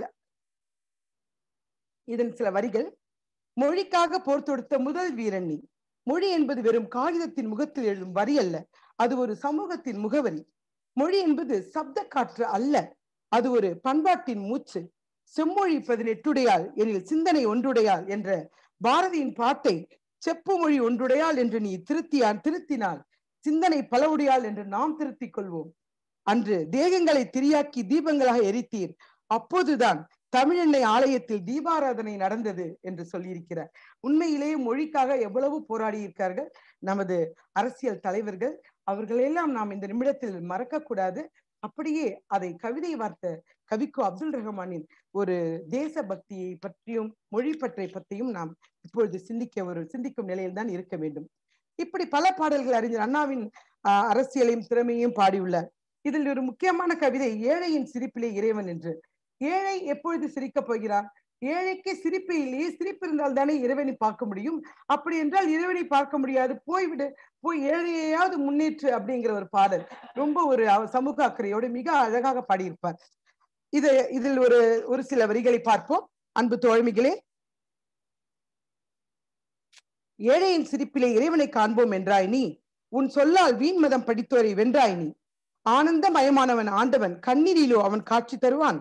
இதன் சில வரிகள் மொழிக்காக போர் தொடுத்த முதல் வீரன் நீ மொழி என்பது வெறும் காகிதத்தின் முகத்தில் எழுதும் வரி அல்ல அது ஒரு சமூகத்தின் முகவரி மொழி என்பது சப்த காற்று அல்ல அது ஒரு பண்பாட்டின் மூச்சு செம்மொழி பதினெட்டுடையால் எனில் சிந்தனை ஒன்றுடையால் என்ற பாரதியின் பாட்டை செப்பு மொழி ஒன்றுடையால் என்று நீ திருத்தியான் திருத்தினால் சிந்தனை பலவுடையால் என்று நாம் திருத்திக் கொள்வோம் அன்று தேகங்களை திரியாக்கி தீபங்களாக எரித்தீர் அப்போதுதான் தமிழெண்ணெய் ஆலயத்தில் தீபாராதனை நடந்தது என்று சொல்லியிருக்கிறார் உண்மையிலேயே மொழிக்காக எவ்வளவு போராடி இருக்கார்கள் நமது அரசியல் தலைவர்கள் அவர்களெல்லாம் நாம் இந்த நிமிடத்தில் மறக்க கூடாது அப்படியே அதை கவிதை வார்த்த கவிக்கோ அப்துல் ரஹ்மானின் ஒரு தேச பக்தியை பற்றியும் மொழி பற்றை பற்றியும் நாம் இப்பொழுது சிந்திக்க ஒரு சிந்திக்கும் நிலையில் தான் இருக்க வேண்டும் இப்படி பல பாடல்கள் அறிஞர் அண்ணாவின் ஆஹ், அரசியலையும் திறமையும் பாடியுள்ளார் இதில் ஒரு முக்கியமான கவிதை ஏழையின் சிரிப்பிலே இறைவன் என்று ஏழை எப்பொழுது சிரிக்கப் போகிறார் ஏழைக்கு சிரிப்பு இல்லையே சிரிப்பு இருந்தால் தானே இறைவனை பார்க்க முடியும் அப்படி என்றால் இறைவனை பார்க்க முடியாது போய்விடு போய் ஏழையாவது முன்னேற்று அப்படிங்கிற ஒரு பாடல் ரொம்ப ஒரு அவ- சமூக அக்கறையோடு மிக அழகாக பாடியிருப்பார் இது இதில் ஒரு ஒரு சில வரிகளை பார்ப்போம் அன்பு தோழமைகளே ஏழையின் சிரிப்பிலே இறைவனை காண்போம் என்றாய் நீ உன் சொல்லால் வீண் மதம் படித்தோரை வென்றாய் நீ ஆனந்தமயமானவன் ஆண்டவன் கண்ணீரிலோ அவன் காட்சி தருவான்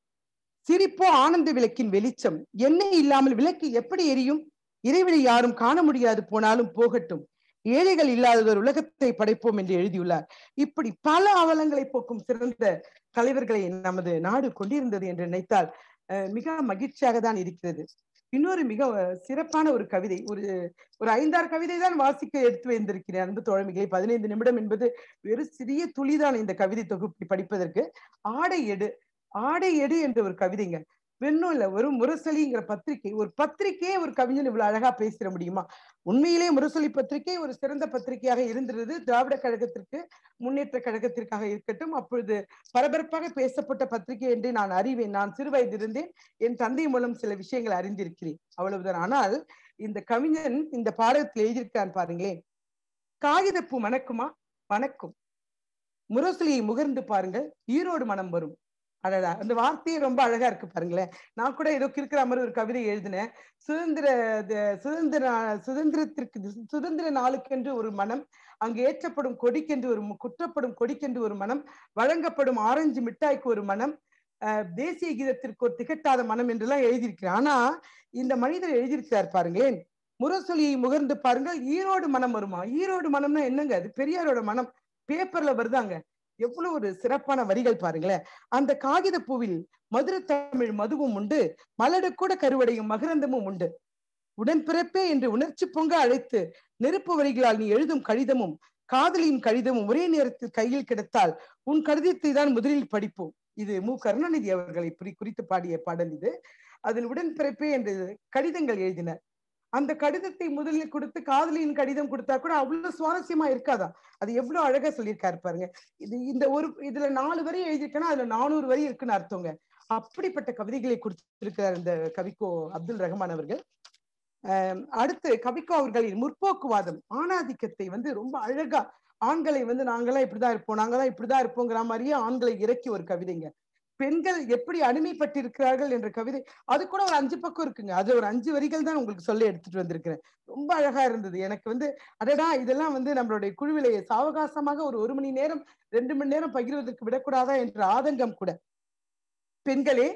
சிரிப்போ ஆனந்த விளக்கின் வெளிச்சம் எண்ணெய் இல்லாமல் விளக்கு எப்படி எரியும் இறைவனை யாரும் காண முடியாது போனாலும் போகட்டும் ஏழைகள் இல்லாததொரு உலகத்தை படைப்போம் என்று எழுதியுள்ளார் இப்படி பல அவலங்களை போக்கும் சிறந்த தலைவர்களை நமது நாடு கொண்டிருந்தது என்று நினைத்தால் அஹ், மிக மகிழ்ச்சியாக தான் இருக்கிறது இன்னொரு மிக அஹ், சிறப்பான ஒரு கவிதை ஒரு ஒரு ஐந்தாறு கவிதை தான் வாசிக்க எடுத்து வைத்திருக்கிறேன் அன்பு தோழமைகளை பதினைந்து நிமிடம் என்பது வெறு சிறிய துளிதான் இந்த கவிதை தொகுப்பை படிப்பதற்கு ஆடை எடு ஆடை எடு என்ற ஒரு கவிதைங்க வெண்ணும் இல்ல ஒரு முரசொலிங்கிற பத்திரிகை ஒரு பத்திரிகையே ஒரு கவிஞன் இவ்வளவு அழகா பேசிட முடியுமா உண்மையிலே முரசொலி பத்திரிகை ஒரு சிறந்த பத்திரிகையாக இருந்திருது திராவிட கழகத்திற்கு முன்னேற்ற கழகத்திற்காக இருக்கட்டும் அப்பொழுது பரபரப்பாக பேசப்பட்ட பத்திரிகை என்று நான் அறிவேன் நான் சிறு வயதிலிருந்தேன் என் தந்தை மூலம் சில விஷயங்களை அறிந்திருக்கிறேன் அவ்வளவுதான் ஆனால் இந்த கவிஞன் இந்த பாடத்தில் எழுதியிருக்கான் பாருங்களேன் காகிதப்பூ மணக்குமா மணக்கும் முரசொலியை முகர்ந்து பாருங்கள் ஈரோடு மனம் வரும் அடடா அந்த வார்த்தையே ரொம்ப அழகா இருக்கு பாருங்களேன் நான் கூட ஏதோ கிறுக்கிற மாதிரி ஒரு கவிதை எழுதினேன் சுதந்திர த- சுதந்திர சுதந்திரத்திற்கு சுதந்திர நாளுக்கென்று ஒரு மனம் அங்கு ஏற்றப்படும் கொடிக்கென்று ஒரு மு- குற்றப்படும் கொடிக்கென்று ஒரு மனம் வழங்கப்படும் ஆரஞ்சு மிட்டாய்க்கு ஒரு மனம் அஹ், தேசிய கீதத்திற்கு ஒரு திகட்டாத மனம் என்றெல்லாம் எழுதியிருக்கிறேன் ஆனா இந்த மனிதர் எழுதியிருக்கிறார் பாருங்களேன் முரசொலியை முகர்ந்து பாருங்கள் ஈரோடு மனம் வருமா ஈரோடு மனம்னா என்னங்க அது பெரியாரோட மனம் பேப்பர்ல வருதாங்க எவ்வளவு ஒரு சிறப்பான வரிகள் பாருங்களேன் அந்த காகித பூவில் மதுர தமிழ் மதுவும் உண்டு மலடு கூட கருவடையும் மகரந்தமும் உண்டு உடன்பிறப்பே என்று உணர்ச்சி பொங்க அழைத்து நெருப்பு வரிகளால் நீ எழுதும் கடிதமும் காதலின் கடிதமும் ஒரே நேரத்தில் கையில் கிடைத்தால் உன் கடிதத்தை தான் முதலில் படிப்போம் இது மு கருணாநிதி அவர்களை குறி- குறித்து பாடிய பாடல் இது அதில் உடன்பிறப்பே என்று கடிதங்கள் எழுதினர் அந்த கடிதத்தை முதலில் கொடுத்து காதலியின் கடிதம் கொடுத்தா கூட அவ்வளவு சுவாரஸ்யமா இருக்காதா அது எவ்வளவு அழகா சொல்லியிருக்காரு பாருங்க இது இந்த ஒரு இதுல நாலு வரி எழுதியிருக்கேன்னா அதுல நானூறு வரி இருக்குன்னு அர்த்தங்க அப்படிப்பட்ட கவிதைகளை கொடுத்திருக்கிறார் இந்த கவிக்கோ அப்துல் ரஹ்மான் அவர்கள் ஆஹ் அடுத்து கவிக்கோ அவர்களின் முற்போக்குவாதம் ஆணாதிக்கத்தை வந்து ரொம்ப அழகா ஆண்களை வந்து நாங்களாம் இப்படிதான் இருப்போம் நாங்களாம் இப்படிதான் இருப்போங்கிற மாதிரியே ஆண்களை இறக்கி ஒரு கவிதைங்க பெண்கள் எப்படி அடிமைப்பட்டிருக்கிறார்கள் என்ற கவிதை அது கூட ஒரு அஞ்சு பக்கம் இருக்குங்க அது ஒரு அஞ்சு வரிகள் தான் உங்களுக்கு சொல்ல எடுத்துட்டு வந்திருக்கிறேன் ரொம்ப அழகா இருந்தது எனக்கு வந்து அடடா இதெல்லாம் வந்து நம்மளுடைய குழுவிலே சாவகாசமாக ஒரு ஒரு மணி நேரம் ரெண்டு மணி நேரம் பகிர்வதற்கு விடக்கூடாதா என்ற ஆதங்கம் கூட பெண்களே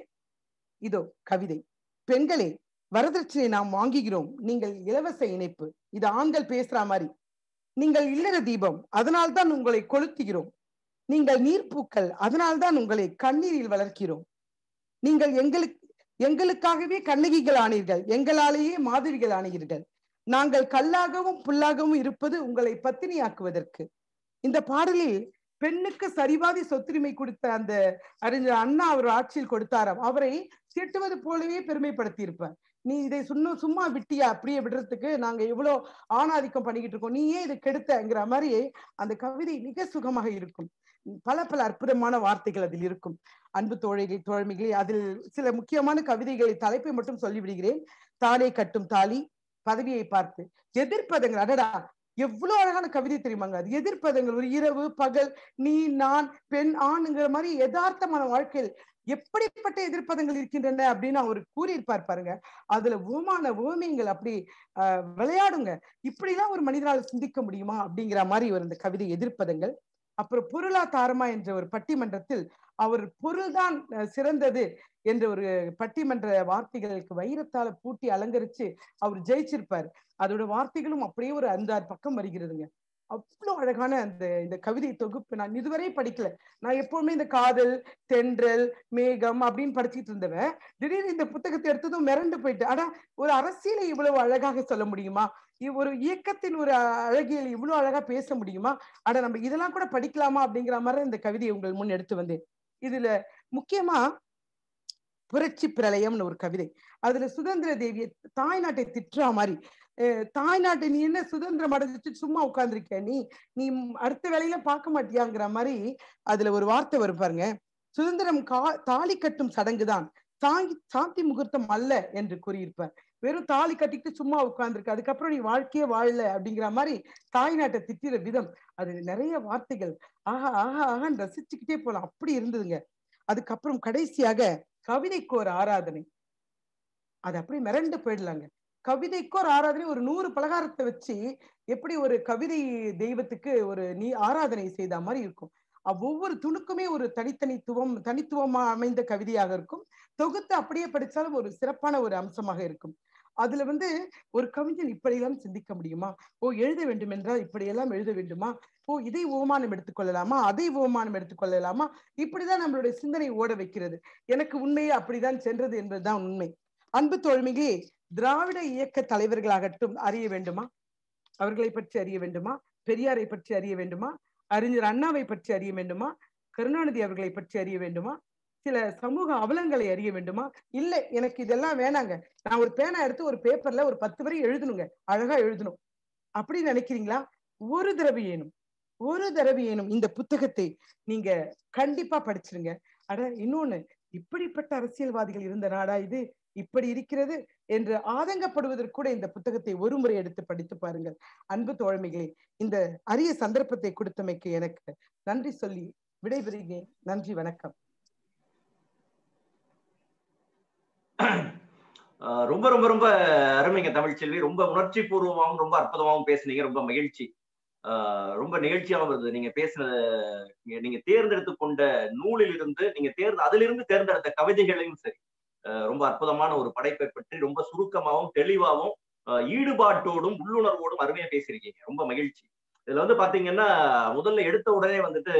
இதோ கவிதை பெண்களே வரதட்சணை நாம் வாங்குகிறோம் நீங்கள் இலவச இணைப்பு இது ஆண்கள் பேசுற மாதிரி நீங்கள் இல்லற தீபம் அதனால்தான் உங்களை கொளுத்துகிறோம் நீங்கள் நீர்ப்பூக்கள் அதனால்தான் உங்களை கண்ணீரில் வளர்க்கிறோம் நீங்கள் எங்களுக்கு எங்களுக்காகவே கண்ணகிகள் ஆனீர்கள் எங்களாலேயே மாதவிகள் ஆனீர்கள் நாங்கள் கல்லாகவும் புல்லாகவும் இருப்பது உங்களை பத்தினியாக்குவதற்கு இந்த பாடலில் பெண்ணுக்கு சரிபாதி சொத்துரிமை கொடுத்த அந்த அறிஞர் அண்ணா அவர் ஆட்சியில் கொடுத்தாராம் அவரை திட்டுவது போலவே பெருமைப்படுத்தி இருப்பார் நீ இதை சும்மா சும்மா விட்டியா அப்படியே விடுறதுக்கு நாங்க எவ்வளவு ஆணாதிக்கம் பண்ணிக்கிட்டு இருக்கோம் நீ ஏன் இதை கெடுத்தங்கிற மாதிரி அந்த கவிதை மிக சுகமாக இருக்கும் பல பல அற்புதமான வார்த்தைகள் அதில் இருக்கும் அன்பு தோழிகள் தோழமைகளே அதில் சில முக்கியமான கவிதைகளை தலைப்பை மட்டும் சொல்லிவிடுகிறேன் தாலே கட்டும் தாலி பதவியை பார்த்து எதிர்ப்பதங்கள் அடடா எவ்வளவு அழகான கவிதை தெரியுமாங்க அது எதிர்ப்பதங்கள் ஒரு இரவு பகல் நீ நான் பெண் ஆண்ங்கிற மாதிரி யதார்த்தமான வாழ்க்கையில் எப்படிப்பட்ட எதிர்ப்பதங்கள் இருக்கின்றன அப்படின்னு அவர் கூறியிருப்பார் பாருங்க அதுல உவமான உவமையங்கள் அப்படி ஆஹ் விளையாடுங்க இப்படிதான் ஒரு மனிதனால் சிந்திக்க முடியுமா அப்படிங்கிற மாதிரி ஒரு இந்த கவிதை எதிர்ப்பதங்கள் அப்புறம் பொருளாதாரமா என்ற ஒரு பட்டிமன்றத்தில் அவர் பொருள்தான் அஹ், சிறந்தது என்ற ஒரு பட்டிமன்ற வார்த்தைகளுக்கு வைரத்தால பூட்டி அலங்கரிச்சு அவர் ஜெயிச்சிருப்பார் அதோட வார்த்தைகளும் அப்படியே ஒரு அஞ்சாறு பக்கம் வருகிறதுங்க அவ்வளவு அழகான அந்த இந்த கவிதை தொகுப்பு நான் இதுவரை படிக்கல நான் எப்பவுமே இந்த காதல் தென்றல் மேகம் அப்படின்னு படிச்சிட்டு இருந்தவன் திடீர்னு இந்த புத்தகத்தை எடுத்ததும் மிரண்டு போயிட்டு ஆனா ஒரு அரசியலை இவ்வளவு அழகாக சொல்ல முடியுமா இ- ஒரு இயக்கத்தின் ஒரு அழகியல் இவ்வளவு அழகா பேச முடியுமா அட நம்ம இதெல்லாம் கூட படிக்கலாமா அப்படிங்கிற மாதிரி இந்த கவிதையை உங்கள் முன் எடுத்து வந்தேன் இதுல முக்கியமா புரட்சி பிரளயம்னு ஒரு கவிதை அதுல சுதந்திர தேவியை தாய் நாட்டை திட்டுறா மாதிரி அஹ் தாய் நாட்டை நீ என்ன சுதந்திரம் அடைஞ்சிட்டு சும்மா உட்கார்ந்திருக்க நீ நீ அடுத்த வேலையில பார்க்க மாட்டியாங்கிற மாதிரி அதுல ஒரு வார்த்தை வரும் பாருங்க சுதந்திரம் கா தாலி கட்டும் சடங்குதான் சாங்கி சாந்தி முகூர்த்தம் அல்ல என்று கூறியிருப்பார் வெறும் தாலி கட்டிட்டு சும்மா உட்கார்ந்துருக்கு அதுக்கப்புறம் நீ வாழ்க்கையே வாழல அப்படிங்கிற மாதிரி தாய் நாட்டை திட்டிற விதம் அது நிறைய வார்த்தைகள் ஆஹா ஆஹா ஆஹான்னு ரசிச்சுக்கிட்டே போலாம் அப்படி இருந்ததுங்க அதுக்கப்புறம் கடைசியாக கவிதைக்கு ஒரு ஆராதனை அது அப்படியே மிரண்டு போயிடலாங்க கவிதைக்கு ஒரு ஆராதனை ஒரு நூறு பலகாரத்தை வச்சு எப்படி ஒரு கவிதை தெய்வத்துக்கு ஒரு நீ ஆராதனை செய்த மாதிரி இருக்கும் அவ் ஒவ்வொரு துணுக்குமே ஒரு தனித்தனித்துவம் தனித்துவமா அமைந்த கவிதையாக இருக்கும் தொகுத்து அப்படியே படிச்சாலும் ஒரு சிறப்பான ஒரு அம்சமாக இருக்கும் அதுல வந்து ஒரு கவிஞன் இப்படியெல்லாம் சிந்திக்க முடியுமா ஓ எழுத வேண்டும் என்றால் இப்படியெல்லாம் எழுத வேண்டுமா ஓ இதை ஓமானம் எடுத்துக்கொள்ளலாமா அதை ஓமானம் எடுத்துக்கொள்ளலாமா இப்படிதான் நம்மளுடைய சிந்தனை ஓட வைக்கிறது எனக்கு உண்மையே அப்படிதான் சென்றது என்பதுதான் உண்மை அன்பு தோழ்மைகளே திராவிட இயக்க தலைவர்களாகட்டும் அறிய வேண்டுமா அவர்களை பற்றி அறிய வேண்டுமா பெரியாரை பற்றி அறிய வேண்டுமா அறிஞர் அண்ணாவை பற்றி அறிய வேண்டுமா கருணாநிதி அவர்களை பற்றி அறிய வேண்டுமா சில சமூக அவலங்களை அறிய வேண்டுமா இல்ல எனக்கு இதெல்லாம் வேணாங்க நான் ஒரு பேனா எடுத்து ஒரு பேப்பர்ல ஒரு பத்து வரை எழுதணுங்க அழகா எழுதணும் அப்படி நினைக்கிறீங்களா ஒரு தடவை ஏனும் ஒரு தடவை ஏனும் இந்த புத்தகத்தை நீங்க கண்டிப்பா படிச்சிருங்க அட இன்னொன்னு இப்படிப்பட்ட அரசியல்வாதிகள் இருந்த நாடா இது இப்படி இருக்கிறது என்று ஆதங்கப்படுவதற்கு கூட இந்த புத்தகத்தை ஒரு முறை எடுத்து படித்து பாருங்கள் அன்பு தோழமைகளே இந்த அரிய சந்தர்ப்பத்தை கொடுத்தமைக்கு எனக்கு நன்றி சொல்லி விடைபெறுகிறேன் நன்றி வணக்கம் ஆஹ் ரொம்ப ரொம்ப ரொம்ப அருமைங்க தமிழ்ச்செல்வி ரொம்ப உணர்ச்சி பூர்வமாகவும் ரொம்ப அற்புதமாகவும் பேசுனீங்க ரொம்ப மகிழ்ச்சி ஆஹ் ரொம்ப நிகழ்ச்சியாகவும் இருந்தது நீங்க பேசுன நீங்க- நீங்க தேர்ந்தெடுத்து கொண்ட நூலில் இருந்து நீங்க தேர்ந்து அதிலிருந்து தேர்ந்தெடுத்த கவிதைகளையும் சரி ஆஹ் ரொம்ப அற்புதமான ஒரு படைப்பை பற்றி ரொம்ப சுருக்கமாகவும் தெளிவாகவும் ஆஹ் ஈடுபாட்டோடும் உள்ளுணர்வோடும் அருமையா பேசியிருக்கீங்க ரொம்ப மகிழ்ச்சி இதுல வந்து பாத்தீங்கன்னா முதல்ல எடுத்த உடனே வந்துட்டு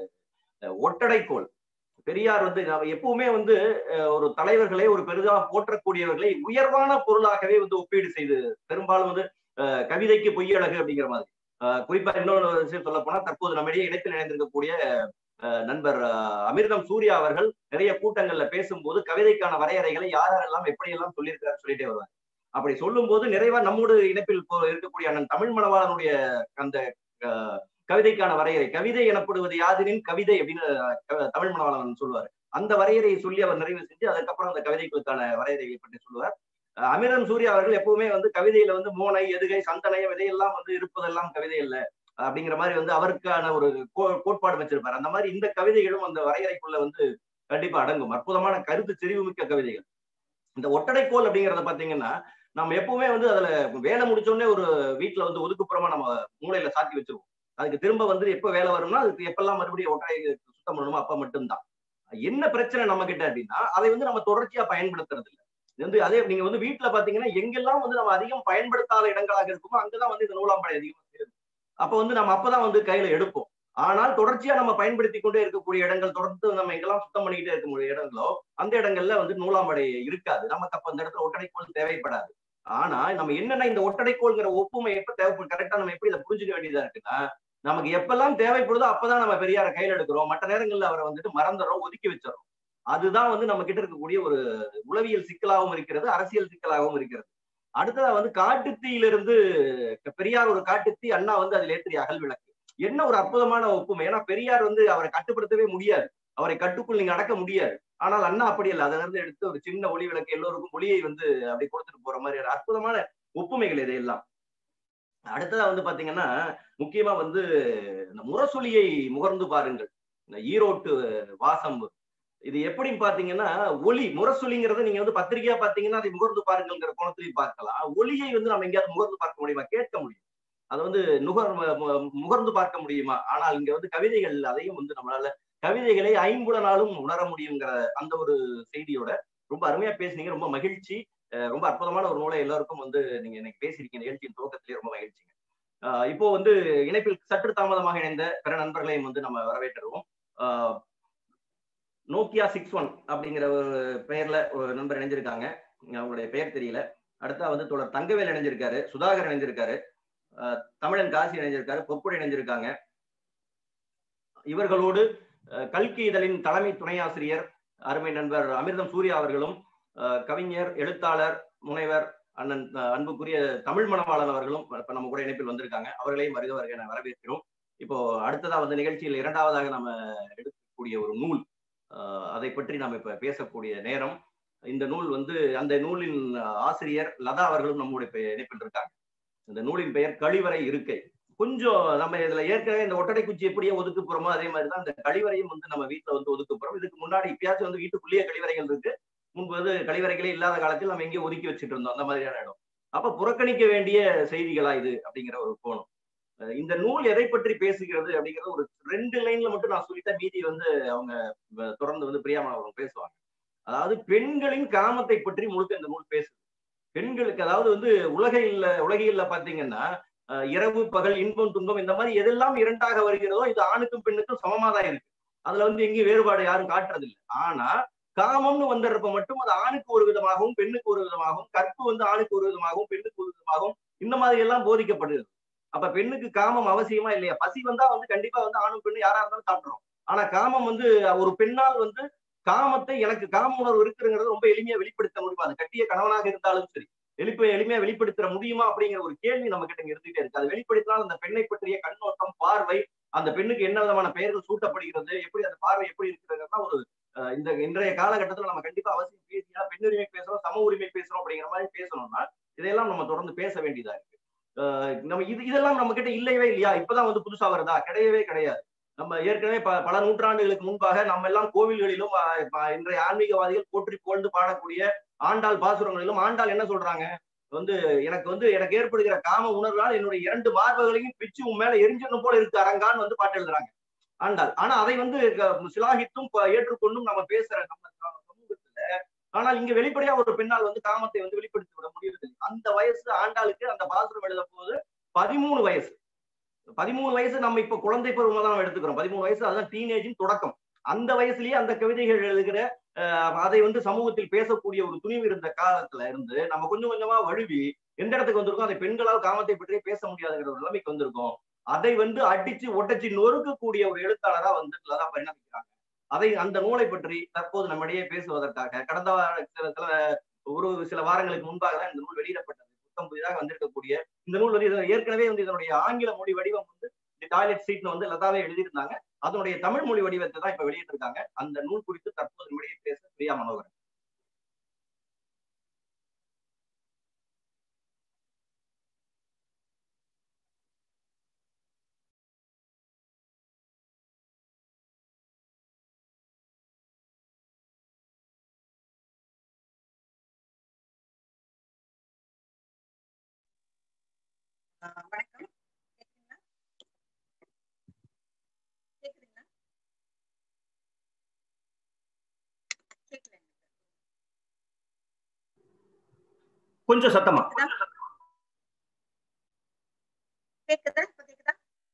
அஹ் ஒட்டடைக்கோல் பெரியார் வந்து நாம எப்பவுமே வந்து அஹ் ஒரு தலைவர்களை ஒரு பெரிதா போற்றக்கூடியவர்களை உயர்வான பொருளாகவே வந்து ஒப்பீடு செய்து பெரும்பாலும் வந்து அஹ் கவிதைக்கு பொய்யழகு அப்படிங்கிற மாதிரி அஹ் குறிப்பா இன்னொரு விஷயம் சொல்ல போனா தற்போது நம்மிடையே இணைப்பில் இணைந்திருக்கக்கூடிய அஹ் நண்பர் அஹ் அமிர்தம் சூர்யா அவர்கள் நிறைய கூட்டங்கள்ல பேசும்போது கவிதைக்கான வரையறைகளை யாரெல்லாம் எப்படியெல்லாம் சொல்லியிருக்கிறார் சொல்லிட்டே வருவார் அப்படி சொல்லும்போது நிறைவா நம்மோடு இணைப்பில் இப்போ இருக்கக்கூடிய அண்ணன் தமிழ் மணவாளனுடைய அந்த அஹ், கவிதைக்கான வரையறை கவிதை எனப்படுவது யாதினின் கவிதை அப்படின்னு அஹ், தமிழ் மணவாளன் சொல்லுவார் அந்த வரையறையை சொல்லி அவர் நிறைவு செஞ்சு அதுக்கப்புறம் அந்த கவிதைகளுக்கான வரையறைகளை பற்றி சொல்லுவார் அஹ், அமிர்தம் சூர்யா அவர்கள் எப்பவுமே வந்து கவிதையில வந்து மோனை எதுகை சந்தனையம் இதையெல்லாம் வந்து இருப்பதெல்லாம் கவிதை இல்ல அப்படிங்கிற மாதிரி வந்து அவருக்கான ஒரு கோ- கோட்பாடு வச்சிருப்பார் அந்த மாதிரி இந்த கவிதைகளும் அந்த வரையறைக்குள்ள வந்து கண்டிப்பா அடங்கும் அற்புதமான கருத்து செறிவுமிக்க கவிதைகள் இந்த ஒட்டடைக்கோல் அப்படிங்கறத பாத்தீங்கன்னா நம்ம எப்பவுமே வந்து அதுல வேலை முடிச்ச உடனே ஒரு வீட்டுல வந்து ஒதுக்குப்புறமா நம்ம மூளையில சாத்தி வச்சிருவோம் அதுக்கு திரும்ப வந்து எப்ப வேலை வரும்னா அதுக்கு எப்பெல்லாம் மறுபடியும் ஒட்டடை சுத்தம் பண்ணணுமோ அப்ப மட்டும்தான் என்ன பிரச்சனை நம்ம கிட்ட அப்படின்னா அதை வந்து நம்ம தொடர்ச்சியா பயன்படுத்துறது இல்ல இது வந்து அதே நீங்க வந்து வீட்டுல பாத்தீங்கன்னா எங்கெல்லாம் வந்து நம்ம அதிகம் பயன்படுத்தாத இடங்களாக இருக்குமோ அங்கதான் வந்து இந்த நூலாம்படை அதிகமா சேரும் அப்ப வந்து நம்ம அப்பதான் வந்து கையில எடுப்போம் ஆனால் தொடர்ச்சியா நம்ம பயன்படுத்தி கொண்டே இருக்கக்கூடிய இடங்கள் தொடர்ந்து நம்ம எங்கெல்லாம் சுத்தம் பண்ணிக்கிட்டே இருக்கக்கூடிய இடங்களோ அந்த இடங்கள்ல வந்து நூலாம்படை இருக்காது நமக்கு அப்ப அந்த இடத்துல ஒட்டடைக்கோள் தேவைப்படாது ஆனா நம்ம என்னென்ன இந்த ஒட்டடைக்கோள்ங்கிற ஒப்புமை எப்ப தேவைப்படும் கரெக்டா நம்ம எப்படி இதை புரிஞ்சுக்க வேண்டியதா இருக்குன்னா நமக்கு எப்பெல்லாம் தேவைப்படுதோ அப்பதான் நம்ம பெரியார கையில எடுக்கிறோம் மற்ற நேரங்கள்ல அவரை வந்துட்டு மறந்துடுறோம் ஒதுக்கி வச்சிடறோம் அதுதான் வந்து நம்ம கிட்ட இருக்கக்கூடிய ஒரு உளவியல் சிக்கலாகவும் இருக்கிறது அரசியல் சிக்கலாகவும் இருக்கிறது அடுத்ததா வந்து காட்டுத்தீயிலிருந்து பெரியார் ஒரு காட்டுத்தீ அண்ணா வந்து அதில் ஏற்றிய அகல் விளக்கு என்ன ஒரு அற்புதமான ஒப்புமை ஏன்னா பெரியார் வந்து அவரை கட்டுப்படுத்தவே முடியாது அவரை கட்டுக்குள் நீங்க அடக்க முடியாது ஆனால் அண்ணா அப்படி இல்லை அதுல இருந்து எடுத்து ஒரு சின்ன ஒளி விளக்கு எல்லோருக்கும் ஒளியை வந்து அப்படி கொடுத்துட்டு போற மாதிரி ஒரு அற்புதமான ஒப்புமைகள் இதையெல்லாம் அடுத்ததா வந்து பாத்தீங்கன்னா முக்கியமா வந்து இந்த முரசொலியை முகர்ந்து பாருங்கள் இந்த ஈரோட்டு வாசம் இது எப்படின்னு பாத்தீங்கன்னா ஒலி முரசொலிங்கிறத நீங்க வந்து பத்திரிகையா பாத்தீங்கன்னா அதை முகர்ந்து பாருங்கள்ங்கிற கோணத்திலையும் பார்க்கலாம் ஒலியை வந்து நம்ம எங்கேயாவது முகர்ந்து பார்க்க முடியுமா கேட்க முடியும் அதை வந்து நுகர் மு- மு- முகர்ந்து பார்க்க முடியுமா ஆனால் இங்க வந்து கவிதைகள் அதையும் வந்து நம்மளால கவிதைகளை ஐம்புலனாலும் உணர முடியுங்கிற அந்த ஒரு செய்தியோட ரொம்ப அருமையா பேசுனீங்க ரொம்ப மகிழ்ச்சி அஹ் ரொம்ப அற்புதமான ஒரு நூலை எல்லாருக்கும் வந்து நீங்க இன்னைக்கு பேசியிருக்கீங்க நிகழ்ச்சியின் துவக்கத்திலேயே ரொம்ப மகிழ்ச்சிங்க ஆஹ் இப்போ வந்து இணைப்பில் சற்று தாமதமாக இணைந்த பிற நண்பர்களையும் வந்து நம்ம வரவேற்றுருவோம் ஆஹ் நோக்கியா சிக்ஸ் ஒன் அப்படிங்கிற ஒரு பெயர்ல ஒரு நண்பர் இணைஞ்சிருக்காங்க அவங்களுடைய பெயர் தெரியல அடுத்தா வந்து தோழர் தங்கவேல் இணைஞ்சிருக்காரு சுதாகர் இணைஞ்சிருக்காரு அஹ் தமிழன் காசி இணைஞ்சிருக்காரு பொற்குடி இணைஞ்சிருக்காங்க இவர்களோடு அஹ் கல்கி இதழின் தலைமை துணை ஆசிரியர் அருமை நண்பர் அமிர்தம் சூர்யா அவர்களும் அஹ் கவிஞர் எழுத்தாளர் முனைவர் அண்ணன் அஹ் அன்புக்குரிய தமிழ் மணவாளன் அவர்களும் இப்ப நம்ம கூட இணைப்பில் வந்திருக்காங்க அவர்களையும் வருக வருக என வரவேற்கிறோம் இப்போ அடுத்ததா வந்து நிகழ்ச்சியில் இரண்டாவதாக நம்ம எடுக்கக்கூடிய ஒரு நூல் அஹ் அதை பற்றி நாம் இப்ப பேசக்கூடிய நேரம் இந்த நூல் வந்து அந்த நூலின் ஆசிரியர் லதா அவர்களும் நம்முடைய இப்ப இணைப்பில் இருக்காங்க இந்த நூலின் பெயர் கழிவறை இருக்கை கொஞ்சம் நம்ம இதுல ஏற்கனவே இந்த ஒட்டடை குச்சி எப்படியே ஒதுக்குப்புறமோ அதே மாதிரி தான் இந்த கழிவறையும் வந்து நம்ம வீட்டுல வந்து ஒதுக்குப்புறம் இதுக்கு முன்னாடி இப்பயாச்சும் வந்து வீட்டுக்குள்ளேயே கழிவறைகள் இருக்கு முன்பு வந்து கழிவறைகளே இல்லாத காலத்தில் நம்ம எங்கேயும் ஒதுக்கி வச்சுட்டு இருந்தோம் அந்த மாதிரியான இடம் அப்ப புறக்கணிக்க வேண்டிய செய்திகளா இது அப்படிங்கிற ஒரு கோணம் அஹ் இந்த நூல் எதை பற்றி பேசுகிறது அப்படிங்கிறது ஒரு ரெண்டு லைன்ல மட்டும் நான் சொல்லிட்டேன் மீதி வந்து அவங்க வ- தொடர்ந்து வந்து பிரியாம அவங்க பேசுவாங்க அதாவது பெண்களின் காமத்தை பற்றி முழுக்க இந்த நூல் பேசுது பெண்களுக்கு அதாவது வந்து உலகையில் உலகியல்ல பாத்தீங்கன்னா அஹ் இரவு பகல் இன்பம் துன்பம் இந்த மாதிரி எதெல்லாம் இரண்டாக வருகிறதோ இது ஆணுக்கும் பெண்ணுக்கும் சமமா தான் இருக்கு அதுல வந்து எங்கேயும் வேறுபாடு யாரும் காட்டுறது இல்லை ஆனா காமம்னு வந்துடுறப்ப மட்டும் அது ஆணுக்கு ஒரு விதமாகவும் பெண்ணுக்கு ஒரு விதமாகவும் கற்பு வந்து ஆணுக்கு ஒரு விதமாகவும் பெண்ணுக்கு ஒரு விதமாகவும் இந்த மாதிரி எல்லாம் போதிக்கப்படுது அப்ப பெண்ணுக்கு காமம் அவசியமா இல்லையா பசி வந்தா வந்து கண்டிப்பா வந்து ஆணும் பெண்ணு யாரா இருந்தாலும் சாப்பிடுறோம் ஆனா காமம் வந்து ஒரு பெண்ணால் வந்து காமத்தை எனக்கு காம உணர்வு இருக்குங்கிறது ரொம்ப எளிமையா வெளிப்படுத்த முடியுமா அது கட்டிய கணவனாக இருந்தாலும் சரி எழுப்ப எளிமையா வெளிப்படுத்த முடியுமா அப்படிங்கிற ஒரு கேள்வி நம்ம கிட்ட இங்க இருந்துகிட்டே இருக்கு அது வெளிப்படுத்தினால் அந்த பெண்ணை பற்றிய கண்ணோட்டம் பார்வை அந்த பெண்ணுக்கு என்ன விதமான பெயர்கள் சூட்டப்படுகிறது எப்படி அந்த பார்வை எப்படி இருக்கிறதுனா ஒரு அஹ், இந்த இன்றைய காலகட்டத்துல நம்ம கண்டிப்பா அவசியம் பேசியா பெண் உரிமை பேசுறோம் சம உரிமை பேசுறோம் அப்படிங்கிற மாதிரி பேசணும்னா இதையெல்லாம் நம்ம தொடர்ந்து பேச வேண்டியதா இருக்கு அஹ், நம்ம இது இதெல்லாம் நம்ம கிட்ட இல்லையவே இல்லையா இப்பதான் வந்து புதுசா வருதா கிடையவே கிடையாது நம்ம ஏற்கனவே ப- பல நூற்றாண்டுகளுக்கு முன்பாக நம்ம எல்லாம் கோவில்களிலும் அஹ், ப- இன்றைய ஆன்மீகவாதிகள் போற்றி புகழ்ந்து பாடக்கூடிய ஆண்டாள் பாசுரங்களிலும் ஆண்டாள் என்ன சொல்றாங்க வந்து எனக்கு வந்து எனக்கு ஏற்படுகிற காம உணர்வால் என்னுடைய இரண்டு மார்புகளையும் பிச்சு உன் மேல எரிஞ்சணும் போல இருக்கு அரங்கான்னு வந்து பாட்டு எழுதுறாங்க ஆண்டாள் ஆனா அதை வந்து க- சிலாகித்தும் ப- ஏற்றுக்கொண்டும் நம்ம பேசுற நம்ம ச- சமூகத்துல ஆனால் இங்க வெளிப்படையா ஒரு பெண்ணால் வந்து காமத்தை வந்து வெளிப்படுத்தி விட முடியவில்லை அந்த வயசு ஆண்டாளுக்கு அந்த பாசுரம் எழுத போது பதிமூணு வயசு பதிமூணு வயசு நம்ம இப்ப குழந்தை பருவமா தான் நம்ம எடுத்துக்கிறோம் பதிமூணு வயசு அதுதான் டீனேஜின் தொடக்கம் அந்த வயசுலயே அந்த கவிதைகள் எழுதுகிற அஹ், அதை வந்து சமூகத்தில் பேசக்கூடிய ஒரு துணிவு இருந்த காலத்துல இருந்து நம்ம கொஞ்சம் கொஞ்சமா வழுவி எந்த இடத்துக்கு வந்திருக்கோம் அதை பெண்களால் காமத்தை பற்றியே பேச முடியாதுங்கிற ஒரு நிலைமைக்கு வந்திருக்கோம் அதை வந்து அடிச்சு ஒட்டச்சு நொறுக்கக்கூடிய ஒரு எழுத்தாளரா வந்து லதா பரிணமிக்கிறாங்க அதை அந்த நூலை பற்றி தற்போது நம்மிடையே பேசுவதற்காக கடந்த வார- சில சில ஒரு சில வாரங்களுக்கு முன்பாக தான் இந்த நூல் வெளியிடப்பட்டது புத்தம் புதிதாக வந்திருக்கக்கூடிய இந்த நூல் வந்து இது ஏற்கனவே வந்து இதனுடைய ஆங்கில மொழி வடிவம் வந்து டாய்லெட் சீட்ல வந்து லதாவே எழுதியிருந்தாங்க அதனுடைய தமிழ் மொழி வடிவத்தை தான் இப்ப வெளியிட்டிருக்காங்க அந்த நூல் குறித்து தற்போது நம்மிடையே பேச பிரியா மனோகரன் ஆஹ் வணக்கம் கேக்குதுங்களா? கேக்குதுங்களா? கேக்கல எனக்கு. கொஞ்சம் சத்தமா கேக்குதா இப்ப கேக்குதா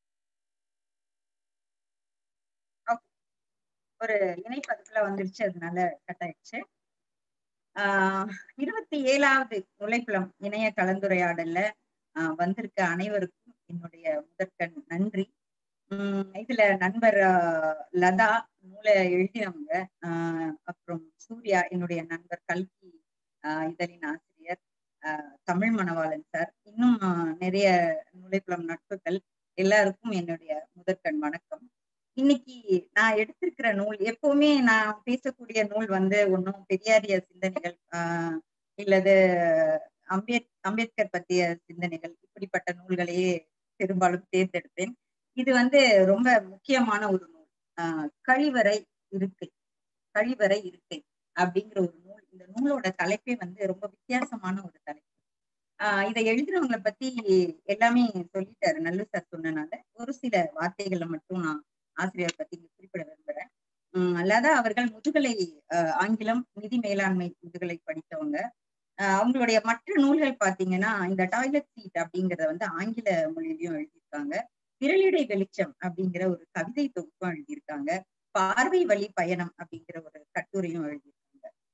ஓகே ஒரு இணைப்பு அதுக்குள்ள வந்துருச்சு அதனால கட் ஆயிடுச்சு ஆஹ் இருபத்தி ஏழாவது நுழைப்புலம் இணைய கலந்துரையாடல்ல ஆஹ் வந்திருக்க அனைவருக்கும் என்னுடைய முதற்கண் நன்றி உம் இதுல நண்பர் ஆஹ் லதா நூலை எழுதினவங்க ஆஹ் அப்புறம் சூர்யா என்னுடைய நண்பர் கல்கி ஆஹ் இதழின் ஆசிரியர் ஆஹ் தமிழ் மணவாளன் சார் இன்னும் ஆஹ் நிறைய நுழைப்புலம் நட்புகள் எல்லாருக்கும் என்னுடைய முதற்கண் வணக்கம் இன்னைக்கு நான் எடுத்திருக்கிற நூல் எப்பவுமே நான் பேசக்கூடிய நூல் வந்து ஒன்றும் பெரியாரிய சிந்தனைகள் ஆஹ் இல்லது அம்பேத் அம்பேத்கர் பற்றிய சிந்தனைகள் இப்படிப்பட்ட நூல்களையே பெரும்பாலும் தேர்ந்தெடுப்பேன் இது வந்து ரொம்ப முக்கியமான ஒரு நூல் ஆஹ் கழிவறை இருக்கை கழிவறை இருக்கை அப்படிங்கிற ஒரு நூல் இந்த நூலோட தலைப்பே வந்து ரொம்ப வித்தியாசமான ஒரு தலைப்பு ஆஹ் இதை எழுதுறவங்களை பத்தி எல்லாமே சொல்லிட்டாரு நல்லு சார் சொன்னனால ஒரு சில வார்த்தைகளை மட்டும் நான் ஆசிரியர் பத்தி இங்க குறிப்பிட விரும்புறேன் உம் லதா அவர்கள் முதுகலை ஆஹ் ஆங்கிலம் நிதி மேலாண்மை முதுகலை படித்தவங்க ஆஹ் அவங்களுடைய மற்ற நூல்கள் பாத்தீங்கன்னா இந்த டாய்லெட் சீட் அப்படிங்கறத வந்து ஆங்கில மொழியிலயும் எழுதியிருக்காங்க விரலிடை வெளிச்சம் அப்படிங்கிற ஒரு கவிதை தொகுப்பும் எழுதியிருக்காங்க பார்வை வழி பயணம் அப்படிங்கிற ஒரு கட்டுரையும் எழுதியிருக்காங்க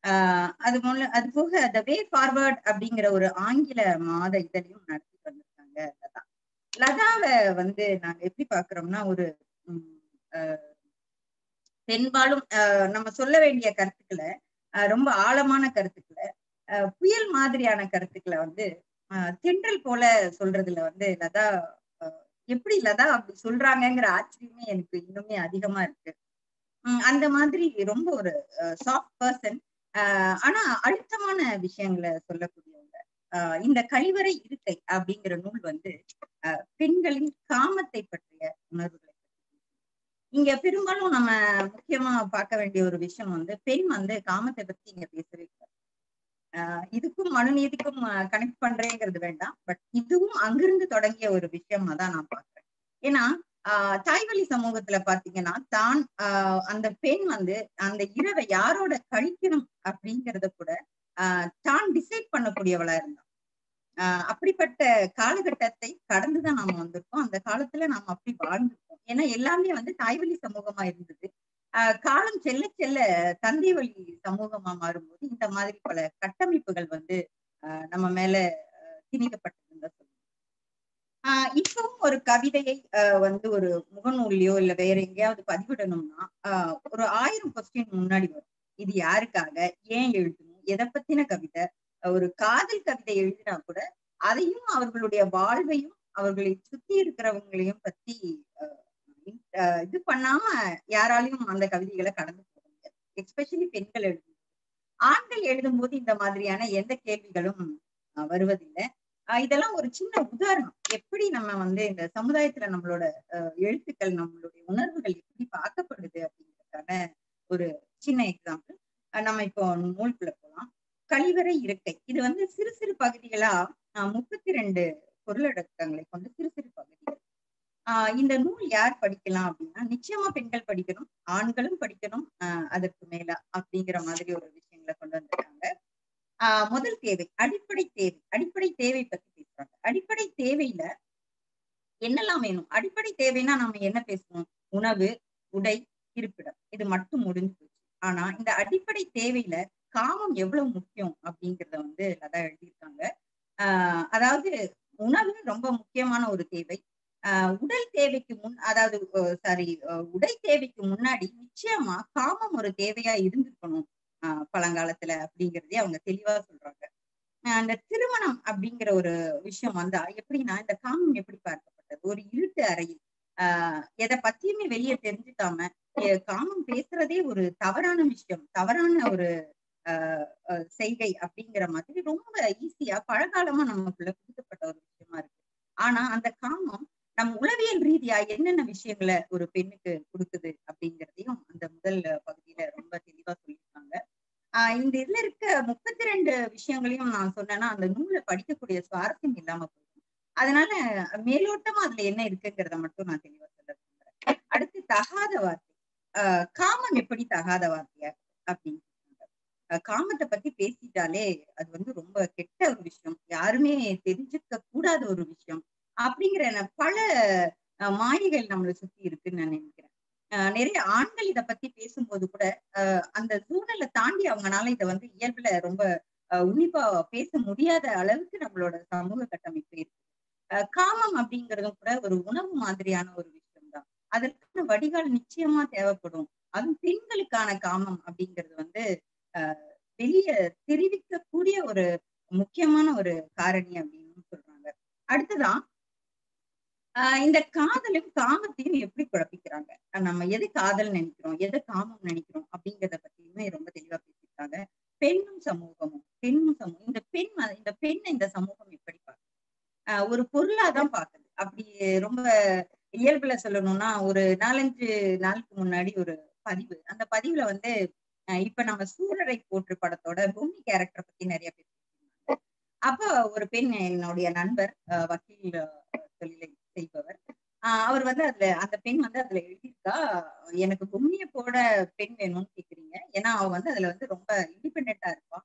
ஆஹ் அது போல அது போக த வே ஃபார்வர்ட் அப்படிங்கிற ஒரு ஆங்கில மாத இதழையும் நடத்தி வந்திருக்காங்க லதா லதாவை வந்து நாங்க எப்படி பாக்குறோம்னா ஒரு உம், ஆஹ், பெண்பாலும் ஆஹ், நம்ம சொல்ல வேண்டிய கருத்துக்களை ஆஹ், ரொம்ப ஆழமான கருத்துக்களை ஆஹ், புயல் மாதிரியான கருத்துக்களை வந்து ஆஹ், தென்றல் போல சொல்றதுல வந்து லதா ஆஹ், எப்படி லதா அப்படி சொல்றாங்கங்கிற ஆச்சரியமே எனக்கு இன்னுமே அதிகமா இருக்கு உம், அந்த மாதிரி ரொம்ப ஒரு சாஃப்ட் பர்சன் ஆனா அழுத்தமான விஷயங்களை சொல்லக்கூடியவங்க ஆஹ் இந்த கழிவறை இருக்கை அப்படிங்கிற நூல் வந்து ஆஹ் பெண்களின் காமத்தை பற்றிய உணர்வுகளை பற்றி இங்க பெரும்பாலும் நம்ம முக்கியமா பார்க்க வேண்டிய ஒரு விஷயம் வந்து பெண் வந்து காமத்தை பத்தி இங்க பேசவே கூடாது ஆஹ் இதுக்கும் மனுநீதிக்கும் கனெக்ட் பண்றேங்கிறது வேண்டாம் பட் இதுவும் அங்கிருந்து தொடங்கிய ஒரு விஷயமா தான் நான் பாக்குறேன் ஏன்னா ஆஹ் தாய்வழி சமூகத்துல பாத்தீங்கன்னா தான் ஆஹ் அந்த பெண் வந்து அந்த இரவை யாரோட கழிக்கணும் அப்படிங்கறத கூட ஆஹ் தான் டிசைட் பண்ணக்கூடியவளா இருந்தான் ஆஹ் அப்படிப்பட்ட காலகட்டத்தை கடந்துதான் நாம வந்திருக்கோம் அந்த காலத்துல நாம அப்படி வாழ்ந்திருக்கோம் ஏன்னா எல்லாமே வந்து தாய்வழி சமூகமா இருந்தது ஆஹ் காலம் செல்ல செல்ல தந்தை வழி சமூகமா மாறும்போது இந்த மாதிரி பல கட்டமைப்புகள் வந்து ஆஹ் நம்ம மேல ஆஹ் திணிக்கப்பட்டிருந்தா சொல்லுவோம் ஆஹ் இப்பவும் ஒரு கவிதையை ஆஹ் வந்து ஒரு முகநூல்லையோ இல்ல வேற எங்கேயாவது பதிவிடணும்னா ஆஹ் ஒரு ஆயிரம் கொஸ்டின் முன்னாடி வரும் இது யாருக்காக ஏன் எழுதணும் எதை பத்தின கவிதை ஒரு காதல் கவிதை எழுதினா கூட அதையும் அவர்களுடைய வாழ்வையும் அவர்களை சுத்தி இருக்கிறவங்களையும் பத்தி ஆஹ் இது பண்ணாம யாராலையும் அந்த கவிதைகளை கடந்து போக முடியாது எஸ்பெஷலி பெண்கள் எழுதும் ஆண்கள் எழுதும்போது இந்த மாதிரியான எந்த கேள்விகளும் வருவதில்லை இதெல்லாம் ஒரு சின்ன உதாரணம் எப்படி நம்ம வந்து இந்த சமுதாயத்துல நம்மளோட எழுத்துக்கள் நம்மளுடைய உணர்வுகள் எப்படி பார்க்கப்படுது அப்படிங்கிறதுக்கான ஒரு சின்ன எக்ஸாம்பிள் நம்ம இப்போ நூல்குள்ள போலாம் கழிவறை இருக்கை இது வந்து சிறு சிறு பகுதிகளா முப்பத்தி ரெண்டு பொருளடக்கங்களை கொண்ட சிறு சிறு பகுதிகள் ஆஹ் இந்த நூல் யார் படிக்கலாம் அப்படின்னா நிச்சயமா பெண்கள் படிக்கணும் ஆண்களும் படிக்கணும் ஆஹ் அதற்கு மேல அப்படிங்கிற மாதிரி ஒரு விஷயங்களை கொண்டு வந்திருக்காங்க ஆஹ் முதல் தேவை அடிப்படை தேவை அடிப்படை தேவை பத்தி பேசுறாங்க அடிப்படை தேவையில என்னெல்லாம் வேணும் அடிப்படை தேவைன்னா நம்ம என்ன பேசுவோம் உணவு உடை இருப்பிடம் இது மட்டும் முடிஞ்சு போச்சு ஆனா இந்த அடிப்படை தேவையில காமம் எவ்வளவு முக்கியம் அப்படிங்கிறத வந்து லதா எழுதியிருக்காங்க ஆஹ் அதாவது உணவு ரொம்ப முக்கியமான ஒரு தேவை ஆஹ் உடல் தேவைக்கு முன் அதாவது சாரி உடை தேவைக்கு முன்னாடி நிச்சயமா காமம் ஒரு தேவையா இருந்திருக்கணும் ஆஹ் பழங்காலத்துல அப்படிங்கிறதே அவங்க தெளிவா சொல்றாங்க அந்த திருமணம் அப்படிங்கிற ஒரு விஷயம் வந்தா எப்படின்னா இந்த காமம் எப்படி பார்க்கப்பட்டது ஒரு இருட்டு அறையில் ஆஹ் எதை பத்தியுமே வெளியே தெரிஞ்சுக்காம காமம் பேசுறதே ஒரு தவறான விஷயம் தவறான ஒரு ஆஹ் செய்கை அப்படிங்கிற மாதிரி ரொம்ப ஈஸியா பழங்காலமா நமக்குள்ள புதுக்கப்பட்ட ஒரு விஷயமா இருக்கு ஆனா அந்த காமம் நம் உளவியல் ரீதியா என்னென்ன விஷயங்களை ஒரு பெண்ணுக்கு கொடுக்குது அப்படிங்கிறதையும் அந்த முதல் பகுதியில ரொம்ப தெளிவா சொல்லியிருக்காங்க ஆஹ் இந்த இதுல இருக்க முப்பத்தி ரெண்டு விஷயங்களையும் நான் சொன்னேன்னா அந்த நூலை படிக்கக்கூடிய சுவாரஸ்யம் இல்லாம போயிடும் அதனால மேலோட்டமா அதுல என்ன இருக்குங்கிறத மட்டும் நான் தெளிவா சொல்ல விரும்புறேன் அடுத்து தகாத வார்த்தை ஆஹ் காமம் எப்படி தகாத வார்த்தையா அப்படின்னு காமத்தை பத்தி பேசிட்டாலே அது வந்து ரொம்ப கெட்ட ஒரு விஷயம் யாருமே தெரிஞ்சுக்க கூடாத ஒரு விஷயம் அப்படிங்கிற பல மாயைகள் நம்மளை சுத்தி இருக்குன்னு நான் நினைக்கிறேன் நிறைய ஆண்கள் இத பத்தி பேசும்போது கூட அந்த சூழலை தாண்டி அவங்கனால இதை வந்து இயல்புல ரொம்ப உன்னிப்பா பேச முடியாத அளவுக்கு நம்மளோட சமூக கட்டமைப்பு இருக்கு காமம் அப்படிங்கிறதும் கூட ஒரு உணவு மாதிரியான ஒரு விஷயம் தான் அதற்கான வடிகால் நிச்சயமா தேவைப்படும் அதுவும் பெண்களுக்கான காமம் அப்படிங்கிறது வந்து ஆஹ் வெளிய தெரிவிக்கக்கூடிய ஒரு முக்கியமான ஒரு காரணி அப்படின்னு சொல்றாங்க அடுத்ததான் ஆஹ் இந்த காதலும் காமத்தையும் எப்படி குழப்பிக்கிறாங்க நம்ம எது காதல் நினைக்கிறோம் எதை காமம் நினைக்கிறோம் அப்படிங்கிறத பத்தியுமே ரொம்ப தெளிவா பேசியிருக்காங்க பெண்ணும் சமூகமும் பெண்ணும் சமூகம் இந்த பெண் இந்த பெண் இந்த சமூகம் எப்படி பார்க்குது ஆஹ் ஒரு பொருளாதான் பாக்குது அப்படி ரொம்ப இயல்புல சொல்லணும்னா ஒரு நாலஞ்சு நாளுக்கு முன்னாடி ஒரு பதிவு அந்த பதிவுல வந்து இப்ப நம்ம சூரரை போற்று படத்தோட பூமி கேரக்டர் பத்தி நிறைய பேர் அப்ப ஒரு பெண் என்னுடைய நண்பர் வக்கீல் தொழிலை செய்பவர் அவர் வந்து அதுல அந்த பெண் வந்து அதுல எழுதியிருக்கா எனக்கு பொம்மிய போட பெண் வேணும்னு கேக்குறீங்க ஏன்னா அவ வந்து அதுல வந்து ரொம்ப இண்டிபெண்டா இருப்பா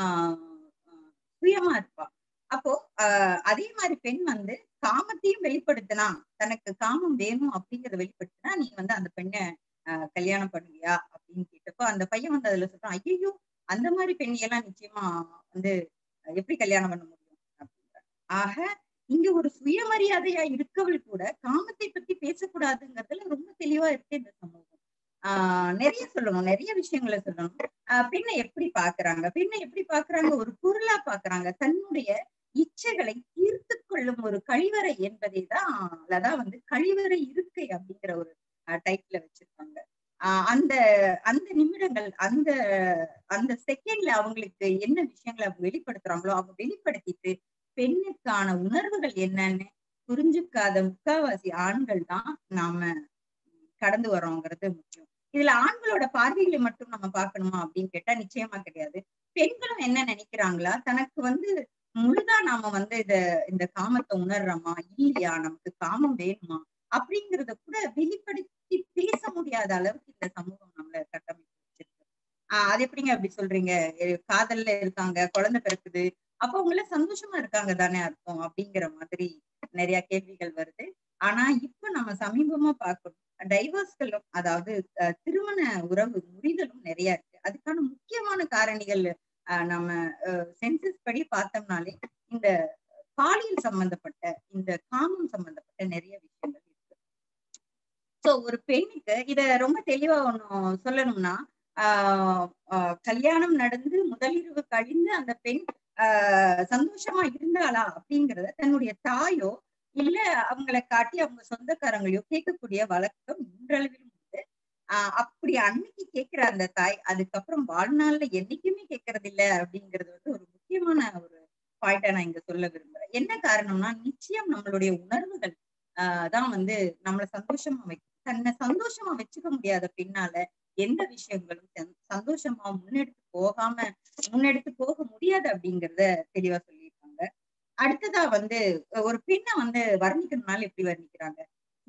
ஆஹ் சுயமா இருப்பா அப்போ ஆஹ் அதே மாதிரி பெண் வந்து காமத்தையும் வெளிப்படுத்தினா தனக்கு காமம் வேணும் அப்படிங்கறத வெளிப்படுத்தினா நீ வந்து அந்த பெண்ணை ஆஹ் கல்யாணம் பண்ணுவியா அப்படின்னு கேட்டப்போ அந்த பையன் வந்து அதுல சொல்றான் ஐயோ அந்த மாதிரி பெண்ணையெல்லாம் நிச்சயமா வந்து எப்படி கல்யாணம் பண்ண முடியும் அப்படின்றாங்க ஆக இங்க ஒரு சுயமரியாதையா இருக்கவள் கூட காமத்தை பத்தி பேசக்கூடாதுங்கிறதுல ரொம்ப தெளிவா இருக்கு இந்த சமூகம் ஆஹ் நிறைய சொல்லணும் நிறைய விஷயங்களை சொல்லணும் ஆஹ் பெண்ணை எப்படி பாக்குறாங்க பெண்ணை எப்படி பாக்குறாங்க ஒரு பொருளா பாக்குறாங்க தன்னுடைய இச்சைகளை தீர்த்து கொள்ளும் ஒரு கழிவறை என்பதை தான் லதா வந்து கழிவறை இருக்கை அப்படிங்கிற ஒரு டைட்டில வச்சிருக்காங்க ஆஹ் அந்த அந்த நிமிடங்கள் அந்த அந்த செகண்ட்ல அவங்களுக்கு என்ன விஷயங்களை அவங்க வெளிப்படுத்துறாங்களோ அவங்க வெளிப்படுத்திட்டு பெண்ணுக்கான உணர்வுகள் என்னன்னு புரிஞ்சுக்காத முக்காவாசி ஆண்கள் தான் நாம கடந்து வரோங்கிறது முக்கியம் இதுல ஆண்களோட பார்வைகளை மட்டும் நம்ம பார்க்கணுமா அப்படின்னு கேட்டா நிச்சயமா கிடையாது பெண்களும் என்ன நினைக்கிறாங்களா தனக்கு வந்து முழுதா நாம வந்து இத இந்த காமத்தை உணர்றோமா இல்லையா நமக்கு காமம் வேணுமா அப்படிங்கறத கூட வெளிப்படுத்தி பேச முடியாத அளவுக்கு இந்த சமூகம் நம்மள கட்டமைப்பு வச்சிருக்கு ஆஹ் அது எப்படிங்க அப்படி சொல்றீங்க காதல்ல இருக்காங்க குழந்தை பிறக்குது அப்ப அவங்கள சந்தோஷமா இருக்காங்க தானே அர்த்தம் அப்படிங்கிற மாதிரி நிறைய கேள்விகள் வருது ஆனா இப்ப நம்ம சமீபமா பார்க்கணும் டைவர்ஸ்களும் அதாவது திருமண உறவு முறிதலும் நிறைய இருக்கு அதுக்கான முக்கியமான காரணிகள் நம்ம சென்சஸ் படி பார்த்தோம்னாலே இந்த பாலியல் சம்பந்தப்பட்ட இந்த காமம் சம்பந்தப்பட்ட நிறைய விஷயங்கள் இருக்கு சோ ஒரு பெண்ணுக்கு இத ரொம்ப தெளிவா ஒன்னும் சொல்லணும்னா ஆஹ் கல்யாணம் நடந்து முதலிரவு கழிந்து அந்த பெண் ஆஹ் சந்தோஷமா இருந்தாளா அப்படிங்கறத தன்னுடைய தாயோ இல்ல அவங்களை காட்டி அவங்க சொந்தக்காரங்களையோ கேட்கக்கூடிய வழக்கம் இன்றளவிலும் உண்டு ஆஹ் அப்படி அன்னைக்கு கேட்கிற அந்த தாய் அதுக்கப்புறம் வாழ்நாள்ல என்னைக்குமே கேட்கறது இல்ல அப்படிங்கிறது வந்து ஒரு முக்கியமான ஒரு பாயிண்டா நான் இங்க சொல்ல விரும்புறேன் என்ன காரணம்னா நிச்சயம் நம்மளுடைய உணர்வுகள் ஆஹ் தான் வந்து நம்மளை சந்தோஷமா வைக்கும் தன்னை சந்தோஷமா வச்சுக்க முடியாத பின்னால எந்த விஷயங்களும் சந்தோஷமா முன்னெடுத்து போகாம முன்னெடுத்து போக முடியாது அப்படிங்கறத தெளிவா சொல்லியிருக்காங்க அடுத்ததா வந்து ஒரு பெண்ணை வந்து வர்ணிக்கணும்னால எப்படி வர்ணிக்கிறாங்க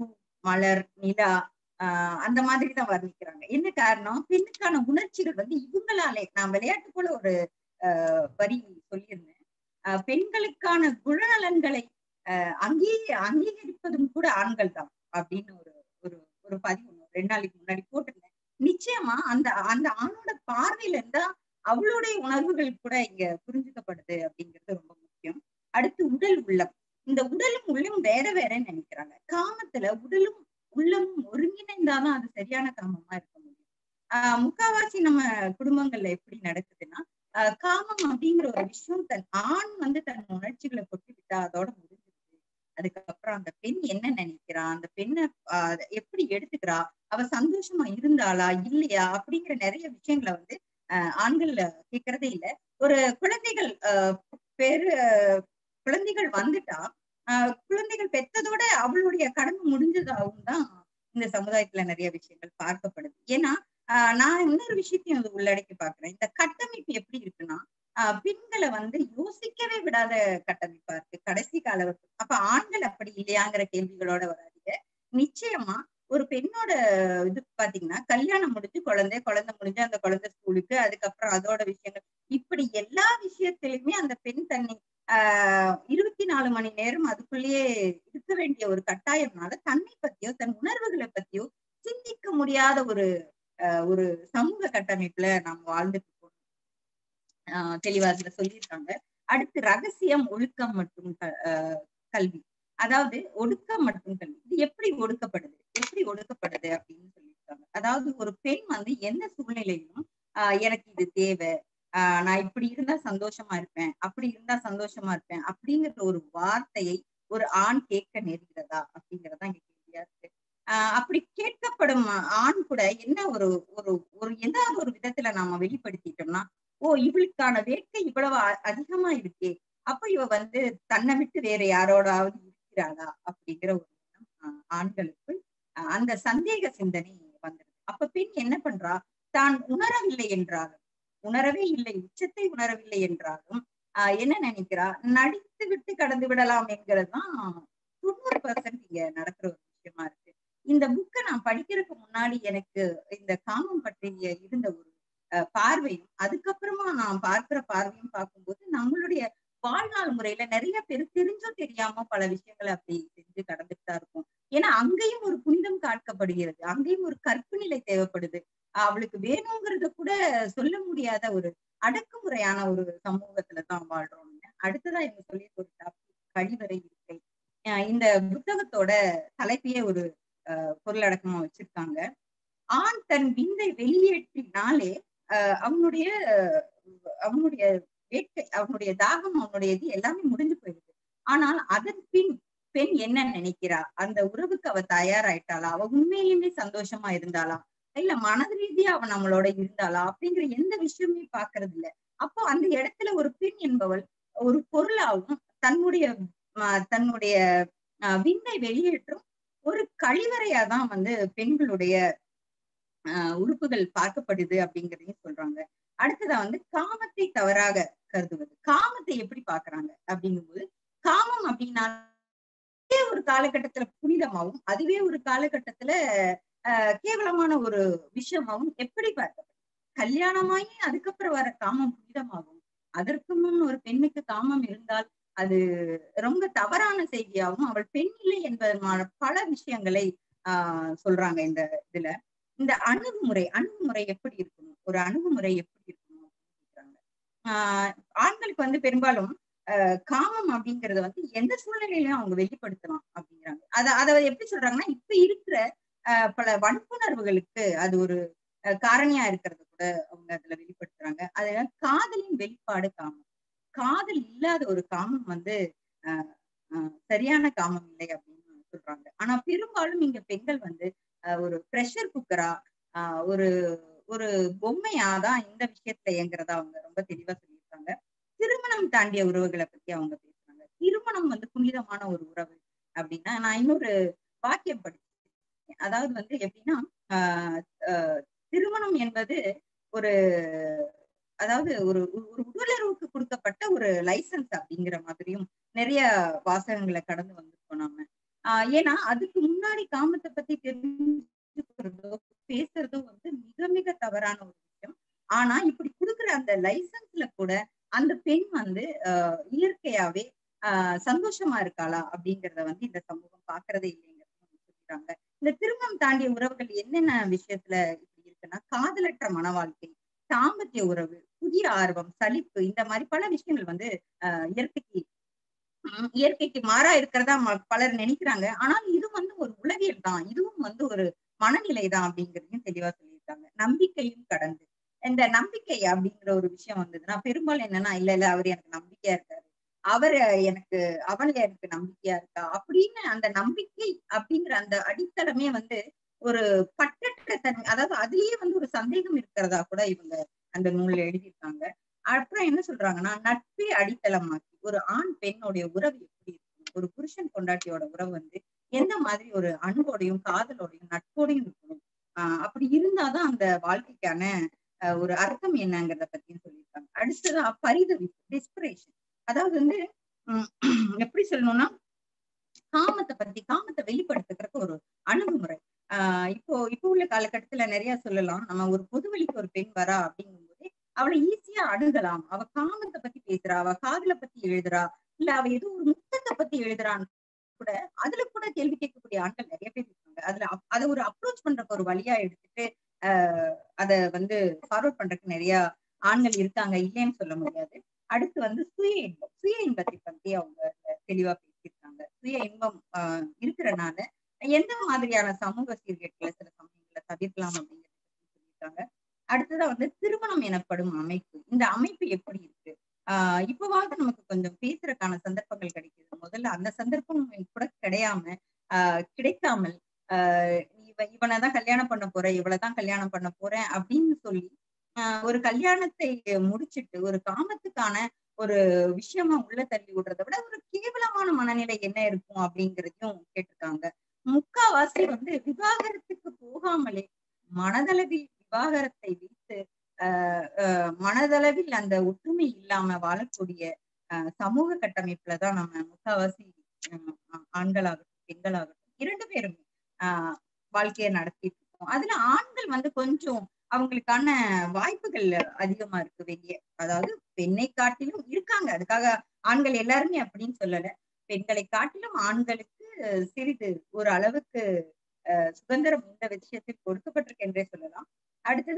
மலர் நிலா ஆஹ் அந்த மாதிரி தான் வர்ணிக்கிறாங்க என்ன காரணம் பெண்ணுக்கான உணர்ச்சிகள் வந்து இவங்களாலே நான் விளையாட்டு போல ஒரு ஆஹ் வரி சொல்லியிருந்தேன் ஆஹ் பெண்களுக்கான குணநலன்களை ஆஹ் அங்கீ அங்கீகரிப்பதும் கூட ஆண்கள் தான் அப்படின்னு ஒரு ஒரு ஒரு பதிவு ரெண்டு நாளைக்கு முன்னாடி போட்டிருந்தேன் நிச்சயமா அந்த அந்த ஆணோட பார்வையில இருந்தா அவளுடைய உணர்வுகள் கூட இங்க புரிஞ்சுக்கப்படுது அப்படிங்கிறது ரொம்ப முக்கியம் அடுத்து உடல் உள்ளம் இந்த உடலும் உள்ளம் வேற வேறன்னு நினைக்கிறாங்க காமத்துல உடலும் உள்ளமும் ஒருங்கிணைந்தாதான் அது சரியான காமமா இருக்க முடியும் ஆஹ் முக்காவாசி நம்ம குடும்பங்கள்ல எப்படி நடக்குதுன்னா ஆஹ் காமம் அப்படிங்கிற ஒரு விஷயம் தன் ஆண் வந்து தன் உணர்ச்சிகளை கொட்டி விட்டா அதோட முடிஞ்சிருது அதுக்கப்புறம் அந்த பெண் என்ன நினைக்கிறா அந்த பெண்ணை ஆஹ் எப்படி எடுத்துக்கிறா அவ சந்தோஷமா இருந்தாளா இல்லையா அப்படிங்கிற நிறைய விஷயங்களை வந்து ஆஹ் ஆண்கள்ல கேட்கறதே இல்ல ஒரு குழந்தைகள் ஆஹ் பேரு குழந்தைகள் வந்துட்டா ஆஹ் குழந்தைகள் பெத்ததோட அவளுடைய கடமை முடிஞ்சதாகவும் தான் இந்த சமுதாயத்துல நிறைய விஷயங்கள் பார்க்கப்படுது ஏன்னா ஆஹ் நான் இன்னொரு விஷயத்தையும் அது உள்ளடக்கி பாக்குறேன் இந்த கட்டமைப்பு எப்படி இருக்குன்னா ஆஹ் பெண்களை வந்து யோசிக்கவே விடாத கட்டமைப்பா இருக்கு கடைசி கால அப்ப ஆண்கள் அப்படி இல்லையாங்கிற கேள்விகளோட வராதீங்க நிச்சயமா ஒரு பெண்ணோட இது பாத்தீங்கன்னா கல்யாணம் முடிஞ்சு குழந்தை குழந்தை முடிஞ்சு அந்த குழந்தை ஸ்கூலுக்கு அதுக்கப்புறம் அதோட விஷயங்கள் இப்படி எல்லா விஷயத்திலுமே அந்த பெண் தன்னை ஆஹ் இருபத்தி நாலு மணி நேரம் அதுக்குள்ளேயே இருக்க வேண்டிய ஒரு கட்டாயம்னால தன்னை பத்தியோ தன் உணர்வுகளை பத்தியோ சிந்திக்க முடியாத ஒரு ஒரு சமூக கட்டமைப்புல நாம் வாழ்ந்துட்டு இருக்கோம் ஆஹ் தெளிவா அதுல சொல்லியிருக்காங்க அடுத்து ரகசியம் ஒழுக்கம் மற்றும் கல்வி அதாவது ஒடுக்கம் மற்றும் கல்வி இது எப்படி ஒடுக்கப்படுது எப்படி ஒடுக்கப்படுது அப்படின்னு சொல்லியிருக்காங்க அதாவது ஒரு பெண் வந்து எந்த சூழ்நிலையிலும் ஆஹ் எனக்கு இது தேவை ஆஹ் நான் இப்படி இருந்தா சந்தோஷமா இருப்பேன் அப்படி இருந்தா சந்தோஷமா இருப்பேன் அப்படிங்கிற ஒரு வார்த்தையை ஒரு ஆண் கேட்க நேர்கிறதா அப்படிங்கறதா இங்க கேள்வியா இருக்கு ஆஹ் அப்படி கேட்கப்படும் ஆண் கூட என்ன ஒரு ஒரு ஒரு ஏதாவது ஒரு விதத்துல நாம வெளிப்படுத்திட்டோம்னா ஓ இவளுக்கான வேட்கை இவ்வளவு அதிகமா இருக்கே அப்ப இவ வந்து தன்னை விட்டு வேற யாரோடாவது இருக்கிறாளா அப்படிங்கிற ஒரு எண்ணம் ஆண்களுக்கு அந்த சந்தேக சிந்தனை வந்துடுது அப்ப பெண் என்ன பண்றா தான் உணரவில்லை என்றாலும் உணரவே இல்லை உச்சத்தை உணரவில்லை என்றாலும் ஆஹ் என்ன நினைக்கிறா நடித்து விட்டு கடந்து விடலாம் என்கிறதுதான் தொண்ணூறு பர்சன்ட் இங்க நடக்கிற ஒரு விஷயமா இருக்கு இந்த புக்கை நான் படிக்கிறதுக்கு முன்னாடி எனக்கு இந்த காமம் பற்றிய இருந்த ஒரு பார்வையும் அதுக்கப்புறமா நான் பார்க்கிற பார்வையும் பார்க்கும்போது நம்மளுடைய வாழ்நாள் முறையில நிறைய பேர் தெரிஞ்சோ தெரியாம பல விஷயங்களை அப்படி செஞ்சு கடந்துட்டு தான் இருக்கும் ஏன்னா அங்கேயும் ஒரு புனிதம் காட்கப்படுகிறது அங்கேயும் ஒரு கற்பு நிலை தேவைப்படுது அவளுக்கு வேணுங்கிறத கூட சொல்ல முடியாத ஒரு அடக்குமுறையான ஒரு சமூகத்துல தான் வாழ்றோம் அடுத்ததா இவங்க சொல்லி ஒரு டாபிக் கழிவறை இருக்கை அஹ் இந்த புத்தகத்தோட தலைப்பையே ஒரு அஹ் பொருளடக்கமா வச்சிருக்காங்க ஆண் தன் விந்தை வெளியேற்றினாலே அஹ் அவனுடைய அஹ் அவனுடைய வேட்கை அவனுடைய தாகம் அவனுடைய இது எல்லாமே முடிஞ்சு போயிடுது ஆனால் அதன் பின் பெண் என்ன நினைக்கிறா அந்த உறவுக்கு அவ தயாராயிட்டாளா அவ உண்மையிலுமே சந்தோஷமா இருந்தாளா இல்ல மனது ரீதியா அவ நம்மளோட இருந்தாளா அப்படிங்கிற எந்த விஷயமே பாக்குறது இல்ல அப்போ அந்த இடத்துல ஒரு பெண் என்பவள் ஒரு பொருளாகவும் தன்னுடைய ஆஹ் தன்னுடைய ஆஹ் விந்தை வெளியேற்றும் ஒரு கழிவறையா தான் வந்து பெண்களுடைய ஆஹ் உறுப்புகள் பார்க்கப்படுது அப்படிங்கிறதையும் சொல்றாங்க அடுத்ததா வந்து காமத்தை தவறாக கருதுவது காமத்தை எப்படி பாக்குறாங்க அப்படிங்கும்போது காமம் அப்படின்னா ஒரு காலகட்டத்துல புனிதமாவும் அதுவே ஒரு காலகட்டத்துல ஆஹ் கேவலமான ஒரு விஷயமாவும் எப்படி பார்க்கப்படும் கல்யாணமாயி அதுக்கப்புறம் வர காமம் புனிதமாகும் அதற்கு முன் ஒரு பெண்ணுக்கு காமம் இருந்தால் அது ரொம்ப தவறான செய்தியாகவும் அவள் பெண் இல்லை என்பதற்கான பல விஷயங்களை ஆஹ் சொல்றாங்க இந்த இதுல இந்த அணுகுமுறை அணுகுமுறை எப்படி இருக்கணும் ஒரு அணுகுமுறை எப்படி இருக்கணும் அப்படின்னு ஆஹ் ஆண்களுக்கு வந்து பெரும்பாலும் ஆஹ் காமம் அப்படிங்கறத வந்து எந்த சூழ்நிலையிலும் அவங்க வெளிப்படுத்தலாம் அப்படிங்கிறாங்க அத அதை எப்படி சொல்றாங்கன்னா இப்ப இருக்கிற ஆஹ் பல வன்புணர்வுகளுக்கு அது ஒரு காரணியா இருக்கிறது கூட அவங்க அதுல வெளிப்படுத்துறாங்க அதுல காதலின் வெளிப்பாடு காமம் காதல் இல்லாத ஒரு காமம் வந்து ஆஹ் ஆஹ் சரியான காமம் இல்லை அப்படின்னு சொல்றாங்க ஆனா பெரும்பாலும் இங்க பெண்கள் வந்து ஒரு ப்ரெஷர் குக்கரா ஆஹ் ஒரு ஒரு பொம்மையாதான் இந்த விஷயத்துல இயங்குறதா அவங்க ரொம்ப தெளிவா சொல்லியிருக்காங்க திருமணம் தாண்டிய உறவுகளை பத்தி அவங்க பேசுறாங்க திருமணம் வந்து புனிதமான ஒரு உறவு அப்படின்னா நான் இன்னொரு வாக்கியம் படிச்சேன் அதாவது வந்து எப்படின்னா ஆஹ் திருமணம் என்பது ஒரு அதாவது ஒரு ஒரு உடலுறவுக்கு கொடுக்கப்பட்ட ஒரு லைசன்ஸ் அப்படிங்கிற மாதிரியும் நிறைய வாசகங்களை கடந்து வந்திருக்கோம் நாம ஆஹ் ஏன்னா அதுக்கு முன்னாடி காமத்தை பத்தி தெரிஞ்சுக்கிறதோ பேசுறதோ வந்து மிக மிக தவறான ஒரு விஷயம் ஆனா இப்படி கொடுக்குற அந்த லைசன்ஸ்ல கூட அந்த பெண் வந்து ஆஹ் இயற்கையாவே ஆஹ் சந்தோஷமா இருக்காளா அப்படிங்கறத வந்து இந்த சமூகம் பாக்குறதே இல்லைங்கிறது சொல்லிடுறாங்க இந்த திருமணம் தாண்டிய உறவுகள் என்னென்ன விஷயத்துல இப்படி இருக்குன்னா காதலற்ற மன வாழ்க்கை தாம்பத்திய உறவு புதிய ஆர்வம் சலிப்பு இந்த மாதிரி பல விஷயங்கள் வந்து ஆஹ் இயற்கைக்கு இயற்கைக்கு மாறா இருக்கிறதா பலர் நினைக்கிறாங்க ஆனால் இது வந்து ஒரு உளவியல் தான் இதுவும் வந்து ஒரு மனநிலை தான் அப்படிங்கிறதையும் தெளிவா சொல்லியிருக்காங்க நம்பிக்கையும் கடந்து இந்த நம்பிக்கை அப்படிங்கிற ஒரு விஷயம் வந்ததுன்னா பெரும்பாலும் என்னன்னா இல்ல இல்ல அவர் எனக்கு நம்பிக்கையா இருக்காரு அவர் எனக்கு அவள் எனக்கு நம்பிக்கையா இருக்கா அப்படின்னு அந்த நம்பிக்கை அப்படிங்கிற அந்த அடித்தளமே வந்து ஒரு பற்றற்ற தன்மை அதாவது அதுலயே வந்து ஒரு சந்தேகம் இருக்கிறதா கூட இவங்க அந்த நூல்ல எழுதியிருக்காங்க அப்புறம் என்ன சொல்றாங்கன்னா நட்பே அடித்தளமாக்கி ஒரு ஆண் பெண்ணுடைய உறவு எப்படி இருக்கணும் ஒரு புருஷன் கொண்டாட்டியோட உறவு வந்து எந்த மாதிரி ஒரு அன்போடையும் காதலோடையும் நட்போடையும் இருக்கணும் ஆஹ் அப்படி இருந்தாதான் அந்த வாழ்க்கைக்கான ஒரு அர்த்தம் என்னங்கிறத பத்தியும் சொல்லியிருக்காங்க அடுத்ததா பரிதவி டிஸ்பிரேஷன் அதாவது வந்து எப்படி சொல்லணும்னா காமத்தை பத்தி காமத்தை வெளிப்படுத்துறதுக்கு ஒரு அணுகுமுறை ஆஹ் இப்போ இப்போ உள்ள காலகட்டத்துல நிறைய சொல்லலாம் நம்ம ஒரு பொதுவெளிக்கு ஒரு பெண் வரா அப்படிங்கும்போது அவளை ஈஸியா அணுகலாம் அவ காமத்தை பத்தி பேசுறா அவ காதலை பத்தி எழுதுறா இல்ல அவ ஏதோ ஒரு முத்தத்தை பத்தி எழுதுறான்னு கூட அதுல கூட கேள்வி கேட்கக்கூடிய ஆண்கள் நிறைய பேர் இருக்காங்க அதுல அதை ஒரு அப்ரோச் பண்றதுக்கு ஒரு வழியா எடுத்துட்டு ஆஹ் அத வந்து ஃபார்வர்ட் பண்றதுக்கு நிறைய ஆண்கள் இருக்காங்க இல்லைன்னு சொல்ல முடியாது அடுத்து வந்து சுய இன்பம் சுய இன்பத்தை பத்தி அவங்க தெளிவா பேசியிருக்காங்க சுய இன்பம் ஆஹ் இருக்கிறனால எந்த மாதிரியான சமூக சீர்கேட்டுகளை சில சமயங்களை தவிர்க்கலாம் அப்படிங்கிறத சொல்லியிருக்காங்க அடுத்ததா வந்து திருமணம் எனப்படும் அமைப்பு இந்த அமைப்பு எப்படி இருக்கு ஆஹ் இப்பவாவது நமக்கு கொஞ்சம் பேசுறதுக்கான சந்தர்ப்பங்கள் கிடைக்குது முதல்ல அந்த சந்தர்ப்பம் கூட கிடையாம ஆஹ் கிடைக்காமல் ஆஹ் இவ இவனைதான் கல்யாணம் பண்ண போறேன் இவளைதான் கல்யாணம் பண்ண போறேன் அப்படின்னு சொல்லி ஆஹ் ஒரு கல்யாணத்தை முடிச்சிட்டு ஒரு காமத்துக்கான ஒரு விஷயமா உள்ள தள்ளி விடுறதை விட ஒரு கேவலமான மனநிலை என்ன இருக்கும் அப்படிங்கிறதையும் கேட்டிருக்காங்க முக்காவாசி வந்து விவாகரத்துக்கு போகாமலே மனதளவில் விவாகரத்தை வைத்து ஆஹ் மனதளவில் அந்த ஒற்றுமை இல்லாம வாழக்கூடிய சமூக கட்டமைப்புலதான் நம்ம முக்காவாசி ஆண்களாகட்டும் பெண்களாகட்டும் இரண்டு பேருமே ஆஹ் வாழ்க்கையை நடத்திட்டு இருக்கோம் அதுல ஆண்கள் வந்து கொஞ்சம் அவங்களுக்கான வாய்ப்புகள் அதிகமா இருக்கு வெளியே அதாவது பெண்ணை காட்டிலும் இருக்காங்க அதுக்காக ஆண்கள் எல்லாருமே அப்படின்னு சொல்லல பெண்களை காட்டிலும் ஆண்களுக்கு சிறிது ஒரு அளவுக்கு சுதந்திரம் இந்த விஷயத்தில் கொடுக்கப்பட்டிருக்கு என்றே சொல்லலாம் அடுத்து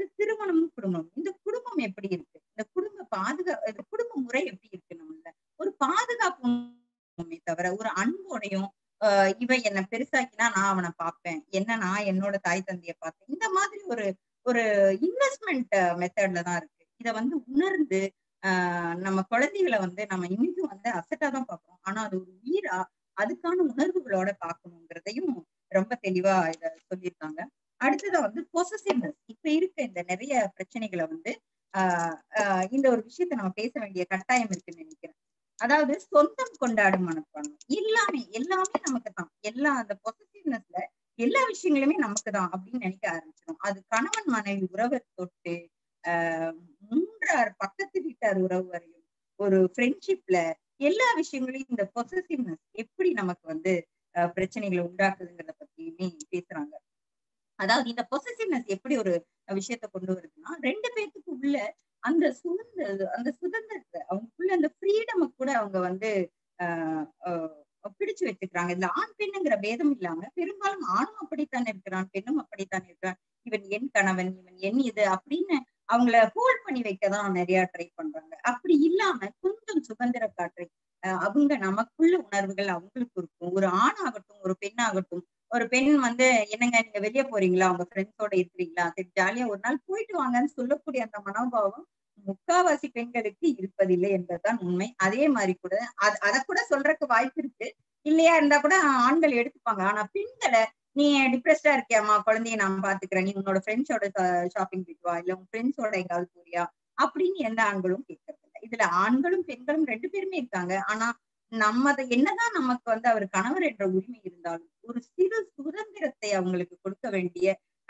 குடும்பம் எப்படி இருக்கு இந்த குடும்ப பாதுகா இந்த குடும்ப முறை எப்படி இருக்கு நம்மள ஒரு பாதுகாப்பு உணர்வுமே தவிர ஒரு அன்போடையும் ஆஹ் இவன் என்ன பெருசாக்கினா நான் அவனை பார்ப்பேன் என்ன நான் என்னோட தாய் தந்தைய பார்ப்பேன் இந்த மாதிரி ஒரு ஒரு இன்வெஸ்ட்மெண்ட் மெத்தட்ல தான் இருக்கு இத வந்து உணர்ந்து ஆஹ் நம்ம குழந்தைகளை வந்து நம்ம இன்னைக்கும் வந்து அசட்டா தான் பார்க்கிறோம் ஆனா அது ஒரு உயிரா அதுக்கான உணர்வுகளோட பார்க்கணுங்கிறதையும் ரொம்ப தெளிவா இத சொல்லியிருக்காங்க அடுத்ததா வந்து பொசசிவ்னஸ் இப்ப இருக்க இந்த நிறைய பிரச்சனைகளை வந்து ஆஹ் ஆஹ் இந்த ஒரு விஷயத்த நம்ம பேச வேண்டிய கட்டாயம் இருக்குன்னு நினைக்கிறேன் அதாவது சொந்தம் கொண்டாடும் மனப்பான்மை எல்லாமே எல்லாமே நமக்கு தான் எல்லா அந்த பொசசிவ்னஸ்ல எல்லா விஷயங்களுமே நமக்கு தான் அப்படின்னு நினைக்க ஆரம்பிச்சிடும் அது கணவன் மனைவி உறவை தொட்டு ஆஹ் மூன்றார் பக்கத்து வீட்டார் உறவு வரையும் ஒரு ஃப்ரெண்ட்ஷிப்ல எல்லா விஷயங்களையும் இந்த பொசசிவ்னஸ் எப்படி நமக்கு வந்து ஆஹ் பிரச்சனைகளை உண்டாக்குதுங்கிறத பத்தியுமே பேசுறாங்க அதாவது இந்த பொசசிவ்னஸ் எப்படி ஒரு விஷயத்த கொண்டு வருதுன்னா ரெண்டு பேர்த்துக்கு உள்ள அந்த சுதந்திர அந்த சுதந்திரத்தை அவங்களுக்குள்ள அந்த ஃப்ரீடமை கூட அவங்க வந்து ஆஹ் ஆஹ் பிடிச்சு வச்சுக்கிறாங்க இதுல ஆண் பெண்ணுங்கிற பேதம் இல்லாம பெரும்பாலும் ஆணும் அப்படித்தான் இருக்கிறான் பெண்ணும் அப்படித்தான் இருக்கிறான் இவன் என் கணவன் இவன் என் இது அப்படின்னு அவங்கள ஹோல்ட் பண்ணி வைக்கதான் நிறைய ட்ரை பண்றாங்க அப்படி இல்லாம கொஞ்சம் சுதந்திர காற்றை ஆஹ் அவங்க நமக்குள்ள உணர்வுகள் அவங்களுக்கு இருக்கும் ஒரு ஆண் ஆகட்டும் ஒரு பெண் ஆகட்டும் ஒரு பெண் வந்து என்னங்க நீங்க வெளியே போறீங்களா உங்க ஃப்ரெண்ட்ஸோட இருக்கிறீங்களா சரி ஜாலியா ஒரு நாள் போயிட்டு வாங்கன்னு சொல்லக்கூடிய அந்த மனோபாவம் முக்காவாசி பெண்களுக்கு இருப்பதில்லை என்பதுதான் உண்மை அதே மாதிரி கூட அது அதை கூட சொல்றதுக்கு வாய்ப்பு இருக்கு இல்லையா இருந்தா கூட ஆண்கள் எடுத்துப்பாங்க ஆனா பெண்களை நீ டிப்ரெஸ்டா இருக்கியாமா குழந்தைய நான் பாத்துக்கிறேன் நீ உன்னோட ஃப்ரெண்ட்ஸோட ஷாப்பிங் போயிட்டு வா இல்ல உன் ஃப்ரெண்ட்ஸோட எங்காவது போறியா அப்படின்னு எந்த ஆண்களும் கேட்கறது இல்லை இதுல ஆண்களும் பெண்களும் ரெண்டு பேருமே இருக்காங்க ஆனா நம்ம என்னதான் நமக்கு வந்து அவர் கணவர் என்ற உரிமை இருந்தாலும் ஒரு சிறு சுதந்திரத்தை அவங்களுக்கு கொடுக்க வேண்டிய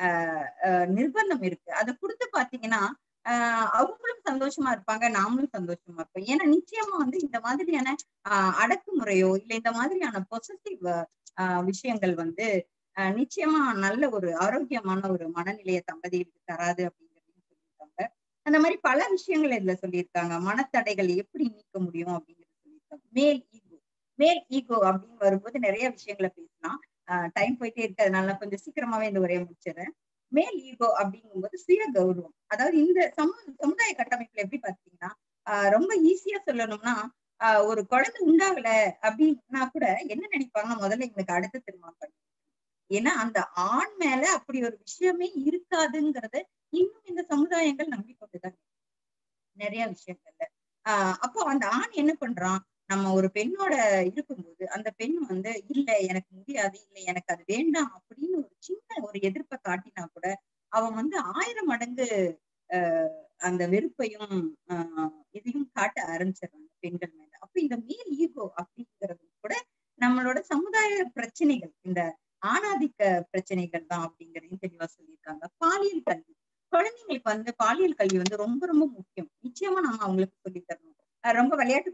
ஆஹ் நிர்பந்தம் இருக்கு அதை கொடுத்து பாத்தீங்கன்னா ஆஹ் அவங்களும் சந்தோஷமா இருப்பாங்க நாமளும் சந்தோஷமா இருப்போம் ஏன்னா நிச்சயமா வந்து இந்த மாதிரியான ஆஹ் அடக்குமுறையோ இல்ல இந்த மாதிரியான பொசசிவ் ஆஹ் விஷயங்கள் வந்து ஆஹ் நிச்சயமா நல்ல ஒரு ஆரோக்கியமான ஒரு மனநிலைய தம்பதிகளுக்கு தராது அப்படிங்கிறதையும் சொல்லியிருக்காங்க அந்த மாதிரி பல விஷயங்கள் இதுல சொல்லியிருக்காங்க மனத்தடைகள் எப்படி நீக்க முடியும் அப்படிங்கிறது சொல்லியிருக்காங்க மேல் ஈகோ மேல் ஈகோ அப்படின்னு வரும்போது நிறைய விஷயங்களை பேசலாம் டைம் போயிட்டே இருக்கு அதனால கொஞ்சம் சீக்கிரமாவே இந்த உரையை முடிச்சிடுறேன் மேல் ஈகோ அப்படிங்கும்போது சுய கௌரவம் அதாவது இந்த சமு சமுதாய கட்டமைப்புல எப்படி பாத்தீங்கன்னா ஆஹ் ரொம்ப ஈஸியா சொல்லணும்னா ஆஹ் ஒரு குழந்தை உண்டாகல அப்படின்னா கூட என்ன நினைப்பாங்கன்னா முதல்ல எங்களுக்கு அடுத்த திருமணம் பண்ணி ஏன்னா அந்த ஆண் மேல அப்படி ஒரு விஷயமே இருக்காதுங்கிறத இன்னும் இந்த சமுதாயங்கள் நம்பிக்கொண்டுதான் நிறைய விஷயங்கள்ல ஆஹ் அப்போ அந்த ஆண் என்ன பண்றான் நம்ம ஒரு பெண்ணோட இருக்கும்போது அந்த பெண் வந்து இல்ல எனக்கு முடியாது இல்ல எனக்கு அது வேண்டாம் அப்படின்னு ஒரு சின்ன ஒரு எதிர்ப்பை காட்டினா கூட அவன் வந்து ஆயிரம் மடங்கு ஆஹ் அந்த வெறுப்பையும் ஆஹ் இதையும் காட்ட ஆரம்பிச்சிடுறாங்க பெண்கள் மேல அப்ப இந்த மேல் ஈகோ அப்படிங்கிறது கூட நம்மளோட சமுதாய பிரச்சனைகள் இந்த ஆணாதிக்க பிரச்சனைகள் தான் அப்படிங்கறதையும் தெளிவா சொல்லியிருக்காங்க பாலியல் கல்வி குழந்தைங்களுக்கு வந்து பாலியல் கல்வி வந்து ரொம்ப ரொம்ப முக்கியம் நிச்சயமா நம்ம அவங்களுக்கு சொல்லி தரணும் ரொம்ப விளையாட்டு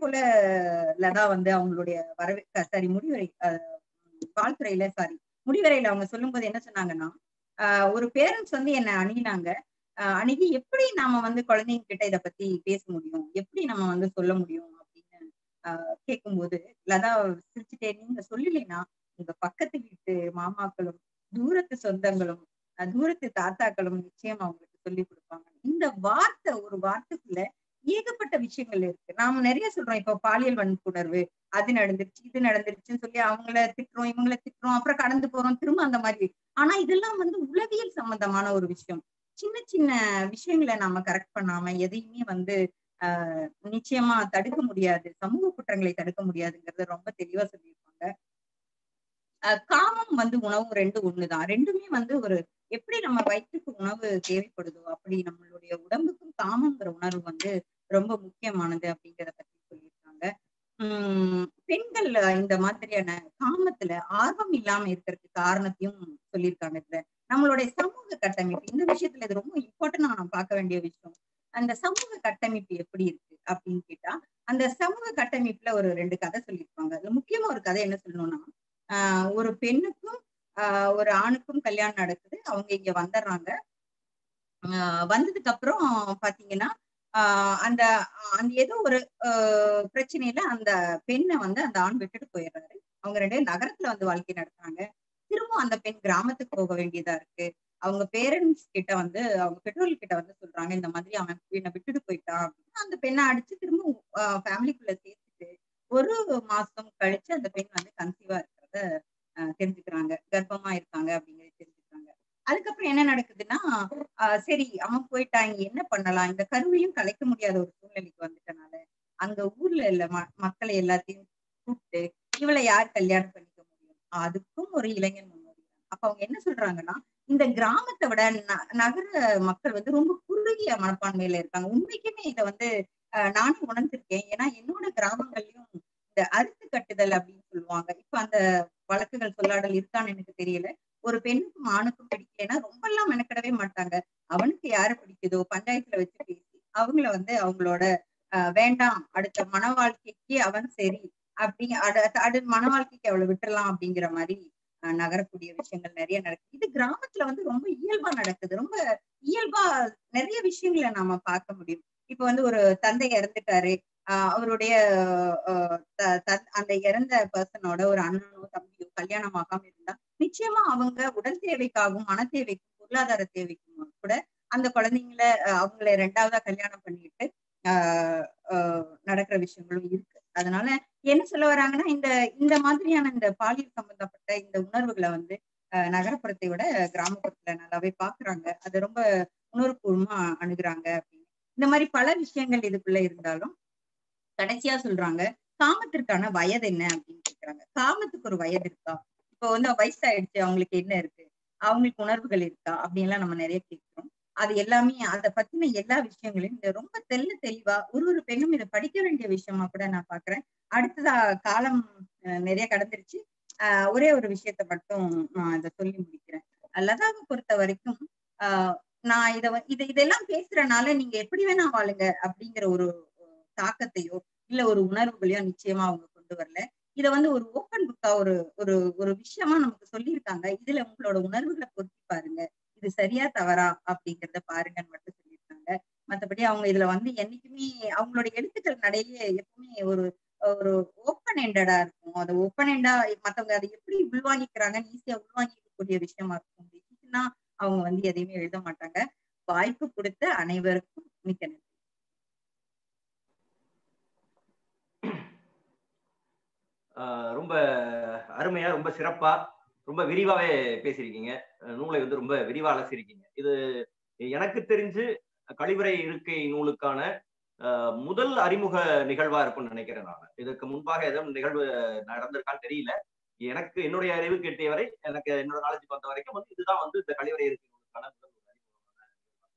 போலதான் வந்து அவங்களுடைய வரவே சாரி முடிவுரை வாழ்த்துறையில சாரி முடிவுரையில அவங்க சொல்லும் போது என்ன சொன்னாங்கன்னா ஆஹ் ஒரு பேரண்ட்ஸ் வந்து என்ன அணுகினாங்க அணுகி எப்படி நாம வந்து குழந்தைங்க கிட்ட இதை பத்தி பேச முடியும் எப்படி நம்ம வந்து சொல்ல முடியும் அப்படின்னு ஆஹ் கேட்கும்போது லதா சிரிச்சுட்டே நீங்க சொல்லலைன்னா உங்க பக்கத்து வீட்டு மாமாக்களும் தூரத்து சொந்தங்களும் தூரத்து தாத்தாக்களும் நிச்சயம் அவங்களுக்கு சொல்லி கொடுப்பாங்க இந்த வார்த்தை ஒரு வார்த்தைக்குள்ள ஏகப்பட்ட விஷயங்கள் இருக்கு நாம நிறைய சொல்றோம் இப்ப பாலியல் வன்புணர்வு அது நடந்துருச்சு இது நடந்துருச்சுன்னு சொல்லி அவங்கள திட்டுறோம் இவங்கள திட்டுறோம் அப்புறம் கடந்து போறோம் திரும்ப அந்த மாதிரி ஆனா இதெல்லாம் வந்து உளவியல் சம்பந்தமான ஒரு விஷயம் சின்ன சின்ன விஷயங்களை நாம கரெக்ட் பண்ணாம எதையுமே வந்து ஆஹ் நிச்சயமா தடுக்க முடியாது சமூக குற்றங்களை தடுக்க முடியாதுங்கிறத ரொம்ப தெளிவா சொல்லியிருப்பாங்க காமம் வந்து உணவு ரெண்டு ஒண்ணுதான் ரெண்டுமே வந்து ஒரு எப்படி நம்ம வயிற்றுக்கு உணவு தேவைப்படுதோ அப்படி நம்மளுடைய உடம்புக்கும் காமங்கிற உணர்வு வந்து ரொம்ப முக்கியமானது அப்படிங்கிறத பத்தி சொல்லியிருக்காங்க உம் பெண்கள் இந்த மாதிரியான காமத்துல ஆர்வம் இல்லாம இருக்கிறதுக்கு காரணத்தையும் சொல்லியிருக்காங்க இதுல நம்மளுடைய சமூக கட்டமைப்பு இந்த விஷயத்துல இது ரொம்ப இம்பார்ட்டன்டா நம்ம பார்க்க வேண்டிய விஷயம் அந்த சமூக கட்டமைப்பு எப்படி இருக்கு அப்படின்னு கேட்டா அந்த சமூக கட்டமைப்புல ஒரு ரெண்டு கதை சொல்லியிருப்பாங்க அதுல முக்கியமா ஒரு கதை என்ன சொல்லணும்னா ஆஹ் ஒரு பெண்ணுக்கும் ஆஹ் ஒரு ஆணுக்கும் கல்யாணம் நடக்குது அவங்க இங்க வந்துடுறாங்க ஆஹ் வந்ததுக்கு அப்புறம் பாத்தீங்கன்னா ஆஹ் அந்த அந்த ஏதோ ஒரு பிரச்சனையில அந்த பெண்ணை வந்து அந்த ஆண் விட்டுட்டு போயிடுறாரு அவங்க ரெண்டு நகரத்துல வந்து வாழ்க்கை நடத்துறாங்க திரும்ப அந்த பெண் கிராமத்துக்கு போக வேண்டியதா இருக்கு அவங்க பேரண்ட்ஸ் கிட்ட வந்து அவங்க பெற்றோர்கள் கிட்ட வந்து சொல்றாங்க இந்த மாதிரி அவன் என்னை விட்டுட்டு போயிட்டான் அப்படின்னா அந்த பெண்ணை அடிச்சு திரும்ப ஃபேமிலிக்குள்ள சேர்த்துட்டு ஒரு மாசம் கழிச்சு அந்த பெண் வந்து கன்சீவா இருக்கிறத ஆஹ் தெரிஞ்சுக்கிறாங்க கர்ப்பமா இருக்காங்க அப்படிங்கறத தெரிஞ்சுக்கிறாங்க அதுக்கப்புறம் என்ன நடக்குதுன்னா ஆஹ் சரி அவன் போயிட்டான் இங்க என்ன பண்ணலாம் இந்த கருவையும் கலைக்க முடியாத ஒரு சூழ்நிலைக்கு வந்துட்டனால அங்க ஊர்ல இல்ல ம- மக்களை எல்லாத்தையும் கூப்பிட்டு இவளை யார் கல்யாணம் பண்ணிக்க முடியும் அதுக்கும் ஒரு இளைஞன் முன்னோடி அப்ப அவங்க என்ன சொல்றாங்கன்னா இந்த கிராமத்தை விட ந- நகர மக்கள் வந்து ரொம்ப குறுகிய மனப்பான்மையில இருக்காங்க உண்மைக்குமே இதை வந்து ஆஹ் நானும் உணர்ந்திருக்கேன் ஏன்னா என்னோட கிராமங்கள்லயும் இந்த அறுத்து கட்டுதல் அப்படின்னு சொல்லுவாங்க இப்ப அந்த வழக்குகள் சொல்லாடல் இருக்கான்னு எனக்கு தெரியல ஒரு பெண்ணுக்கும் ஆணுக்கும் பிடிக்கலைன்னா ரொம்ப எல்லாம் மெனக்கிடவே மாட்டாங்க அவனுக்கு யாரை பிடிக்குதோ பஞ்சாயத்துல வச்சு பேசி அவங்கள வந்து அவங்களோட ஆஹ் வேண்டாம் அடுத்த மன வாழ்க்கைக்கு அவன் சரி அப்படி அடு அடு மன வாழ்க்கைக்கு அவளை விட்டுறலாம் அப்படிங்கிற மாதிரி ஆஹ் நகரக்கூடிய விஷயங்கள் நிறைய நடக்குது இது கிராமத்துல வந்து ரொம்ப இயல்பா நடக்குது ரொம்ப இயல்பா நிறைய விஷயங்களை நாம பார்க்க முடியும் இப்ப வந்து ஒரு தந்தை இறந்துட்டாரு ஆஹ் அவருடைய ஆஹ் த- த- அந்த இறந்த பர்சனோட ஒரு அண்ணனோ தம்பியோ கல்யாணம் ஆகாம இருந்தா நிச்சயமா அவங்க உடல் தேவைக்காகவும் மன தேவைக்கும் பொருளாதார தேவைக்கும் கூட அந்த குழந்தைங்கள ஆஹ் அவங்கள ரெண்டாவதா கல்யாணம் பண்ணிட்டு ஆஹ் ஆஹ் நடக்கிற விஷயங்களும் இருக்கு அதனால என்ன சொல்ல வராங்கன்னா இந்த இந்த மாதிரியான இந்த பாலியல் சம்பந்தப்பட்ட இந்த உணர்வுகளை வந்து ஆஹ் நகரப்புறத்தை விட கிராமப்புறத்துல நல்லாவே பாக்குறாங்க அது ரொம்ப உணர்வுபூர்வமா அணுகுறாங்க அப்படின்னு இந்த மாதிரி பல விஷயங்கள் இதுக்குள்ள இருந்தாலும் கடைசியா சொல்றாங்க காமத்திற்கான வயது என்ன அப்படின்னு கேக்குறாங்க காமத்துக்கு ஒரு வயது இருக்கா இப்போ வந்து வயசாயிடுச்சு அவங்களுக்கு என்ன இருக்கு அவங்களுக்கு உணர்வுகள் இருக்கா அப்படின்லாம் நம்ம நிறைய கேட்கிறோம் அது எல்லாமே அதை பத்தின எல்லா விஷயங்களையும் இந்த ரொம்ப தெல்ல தெளிவா ஒரு ஒரு பெண்ணும் இதை படிக்க வேண்டிய விஷயமா கூட நான் பாக்குறேன் அடுத்ததா காலம் அஹ், நிறைய கடந்துருச்சு ஆஹ் ஒரே ஒரு விஷயத்த மட்டும் நான் இதை சொல்லி முடிக்கிறேன் லதாவை பொறுத்த வரைக்கும் ஆஹ் நான் இத வ- இது இதெல்லாம் பேசுறனால நீங்க எப்படி வேணா வாழுங்க அப்படிங்கிற ஒரு அஹ், தாக்கத்தையோ இல்ல ஒரு உணர்வுகளையோ நிச்சயமா அவங்க கொண்டு வரல இத வந்து ஒரு ஓப்பன் புக்கா ஒரு ஒரு ஒரு விஷயமா நமக்கு சொல்லியிருக்காங்க இதுல உங்களோட உணர்வுகளை பொருத்தி பாருங்க இது சரியா தவறா அப்படிங்கறத பாருங்கன்னு மட்டும் சொல்லியிருக்காங்க மத்தபடி அவங்க இதுல வந்து என்னைக்குமே அவங்களோட எழுத்துக்கள் நடையிலே எப்பவுமே ஒரு ஒரு ஓப்பன் எண்டடா இருக்கும் அது ஓப்பன் எண்டா மத்தவங்க அதை எப்படி உள்வாங்கிக்கிறாங்கன்னு ஈஸியா உள்வாங்கிக்கக்கூடிய விஷயமா இருக்கும் இதுனா அவங்க வந்து எதையுமே எழுத மாட்டாங்க வாய்ப்பு கொடுத்த அனைவருக்கும் மிக்க நன்றி ஆஹ் ரொம்ப அருமையா ரொம்ப சிறப்பா ரொம்ப விரிவாவே பேசியிருக்கீங்க அஹ் நூலை வந்து ரொம்ப விரிவா அலசியிருக்கீங்க இது எனக்கு தெரிஞ்சு கழிவறை இருக்கை நூலுக்கான ஆஹ் முதல் அறிமுக நிகழ்வா இருக்கும்னு நினைக்கிறேன் நான் இதற்கு முன்பாக எதுவும் நிகழ்வு நடந்திருக்கான்னு தெரியல எனக்கு என்னுடைய அறிவுக்கு எட்டிய வரை எனக்கு என்னோட நாலேஜுக்கு வந்த வரைக்கும் வந்து இதுதான் வந்து இந்த கழிவறை இருக்கை நூலுக்கான முதல் ஒரு அறிமுகமான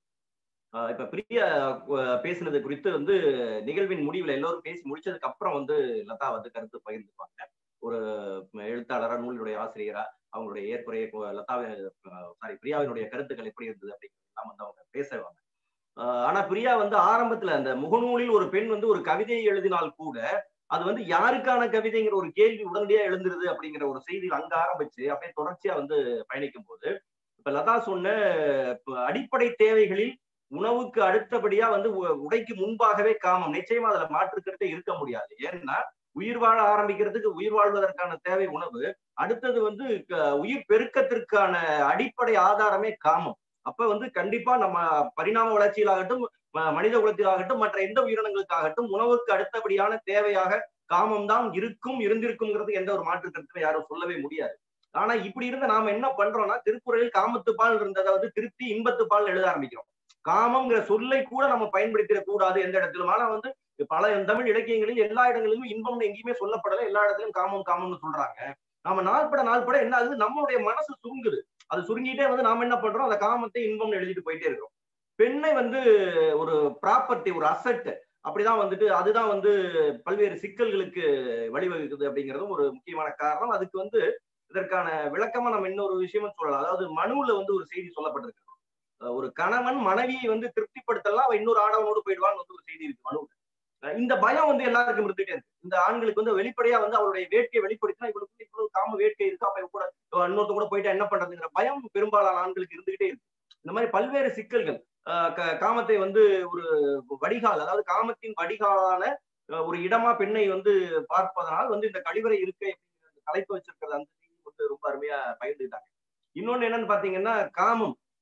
ஆஹ் இப்ப பிரியா அஹ் பேசுனது குறித்து வந்து நிகழ்வின் முடிவுல எல்லோரும் பேசி முடிச்சதுக்கு அப்புறம் வந்து லதா வந்து கருத்து பகிர்ந்துப்பாங்க ஒரு எழுத்தாளரா நூலினுடைய ஆசிரியரா அவங்களுடைய ஏற்புரைய லதாவை சாரி பிரியாவினுடைய கருத்துக்கள் எப்படி இருந்தது அப்படிங்கிறதெல்லாம் வந்து அவங்க பேசுவாங்க ஆஹ் ஆனா பிரியா வந்து ஆரம்பத்துல அந்த முகநூலில் ஒரு பெண் வந்து ஒரு கவிதையை எழுதினால் கூட அது வந்து யாருக்கான கவிதைங்கிற ஒரு கேள்வி உடனடியா எழுந்துருது அப்படிங்கிற ஒரு செய்தி அங்க ஆரம்பிச்சு அப்படியே தொடர்ச்சியா வந்து பயணிக்கும் போது இப்ப லதா சொன்ன இப்ப அடிப்படை தேவைகளில் உணவுக்கு அடுத்தபடியா வந்து உ- உடைக்கு முன்பாகவே காமம் நிச்சயமா அதுல மாற்றுக்கிறதே இருக்க முடியாது ஏன்னா உயிர் வாழ ஆரம்பிக்கிறதுக்கு உயிர் வாழ்வதற்கான தேவை உணவு அடுத்தது வந்து க- உயிர் பெருக்கத்திற்கான அடிப்படை ஆதாரமே காமம் அப்ப வந்து கண்டிப்பா நம்ம பரிணாம வளர்ச்சியிலாகட்டும் ம- மனித குலத்திலாகட்டும் மற்ற எந்த உயிரினங்களுக்காகட்டும் உணவுக்கு அடுத்தபடியான தேவையாக காமம் தான் இருக்கும் இருந்திருக்குங்கிறது எந்த ஒரு மாற்று கருத்துமே யாரும் சொல்லவே முடியாது ஆனா இப்படி இருந்த நாம என்ன பண்றோம்னா திருக்குறளில் காமத்து பால் இருந்ததை வந்து திருத்தி இன்பத்து பால் எழுத ஆரம்பிக்கிறோம் காமங்கிற சொல்லை கூட நம்ம பயன்படுத்திடக் கூடாது எந்த இடத்திலும் ஆனா வந்து பல தமிழ் இலக்கியங்களில் எல்லா இடங்களிலும் இன்பம்னு எங்கேயுமே சொல்லப்படல எல்லா இடத்துலயும் காமம் காமம்னு சொல்றாங்க நாம நாள்பட நாள்பட என்ன ஆகுது நம்மளுடைய மனசு சுருங்குது அது சுருங்கிட்டே வந்து நாம என்ன பண்றோம் அந்த காமத்தை இன்பம்னு எழுதிட்டு போயிட்டே இருக்கிறோம் பெண்ணை வந்து ஒரு ப்ராப்பர்ட்டி ஒரு அசட் அப்படிதான் வந்துட்டு அதுதான் வந்து பல்வேறு சிக்கல்களுக்கு வழிவகுக்குது அப்படிங்கிறதும் ஒரு முக்கியமான காரணம் அதுக்கு வந்து இதற்கான விளக்கமா நம்ம இன்னொரு விஷயமும் சொல்லலாம் அதாவது மனுவுல வந்து ஒரு செய்தி சொல்லப்பட்டிருக்கு அஹ் ஒரு கணவன் மனைவியை வந்து திருப்திப்படுத்தலாம் அவன் இன்னொரு ஆடவனோடு போயிடுவான்னு வந்து ஒரு செய்தி இருக்கு மனுவுல அஹ் இந்த பயம் வந்து எல்லாருக்கும் இருந்துட்டே இருக்கு இந்த ஆண்களுக்கு வந்து வெளிப்படையா வந்து அவருடைய வேட்கையை வெளிப்படுத்தினா இவளுக்கு இவ்வளவு காம வேட்கை இருக்கு அப்ப இவ கூட இவ இன்னொருத்த கூட போயிட்டா என்ன பண்றதுங்கிற பயம் பெரும்பாலான ஆண்களுக்கு இருந்துகிட்டே இருக்கு இந்த மாதிரி பல்வேறு சிக்கல்கள் அஹ் க- காமத்தை வந்து ஒரு வடிகால் அதாவது காமத்தின் வடிகாலான அஹ் ஒரு இடமா பெண்ணை வந்து பார்ப்பதனால் வந்து இந்த கழிவறை இருக்கை அப்படிங்கிற அந்த தலைப்பு வச்சிருக்கிறது அந்த செய்தி வந்து ரொம்ப அருமையா பகிர்ந்துக்கிட்டாங்க இன்னொன்னு என்னன்னு பாத்தீங்கன்னா காமம்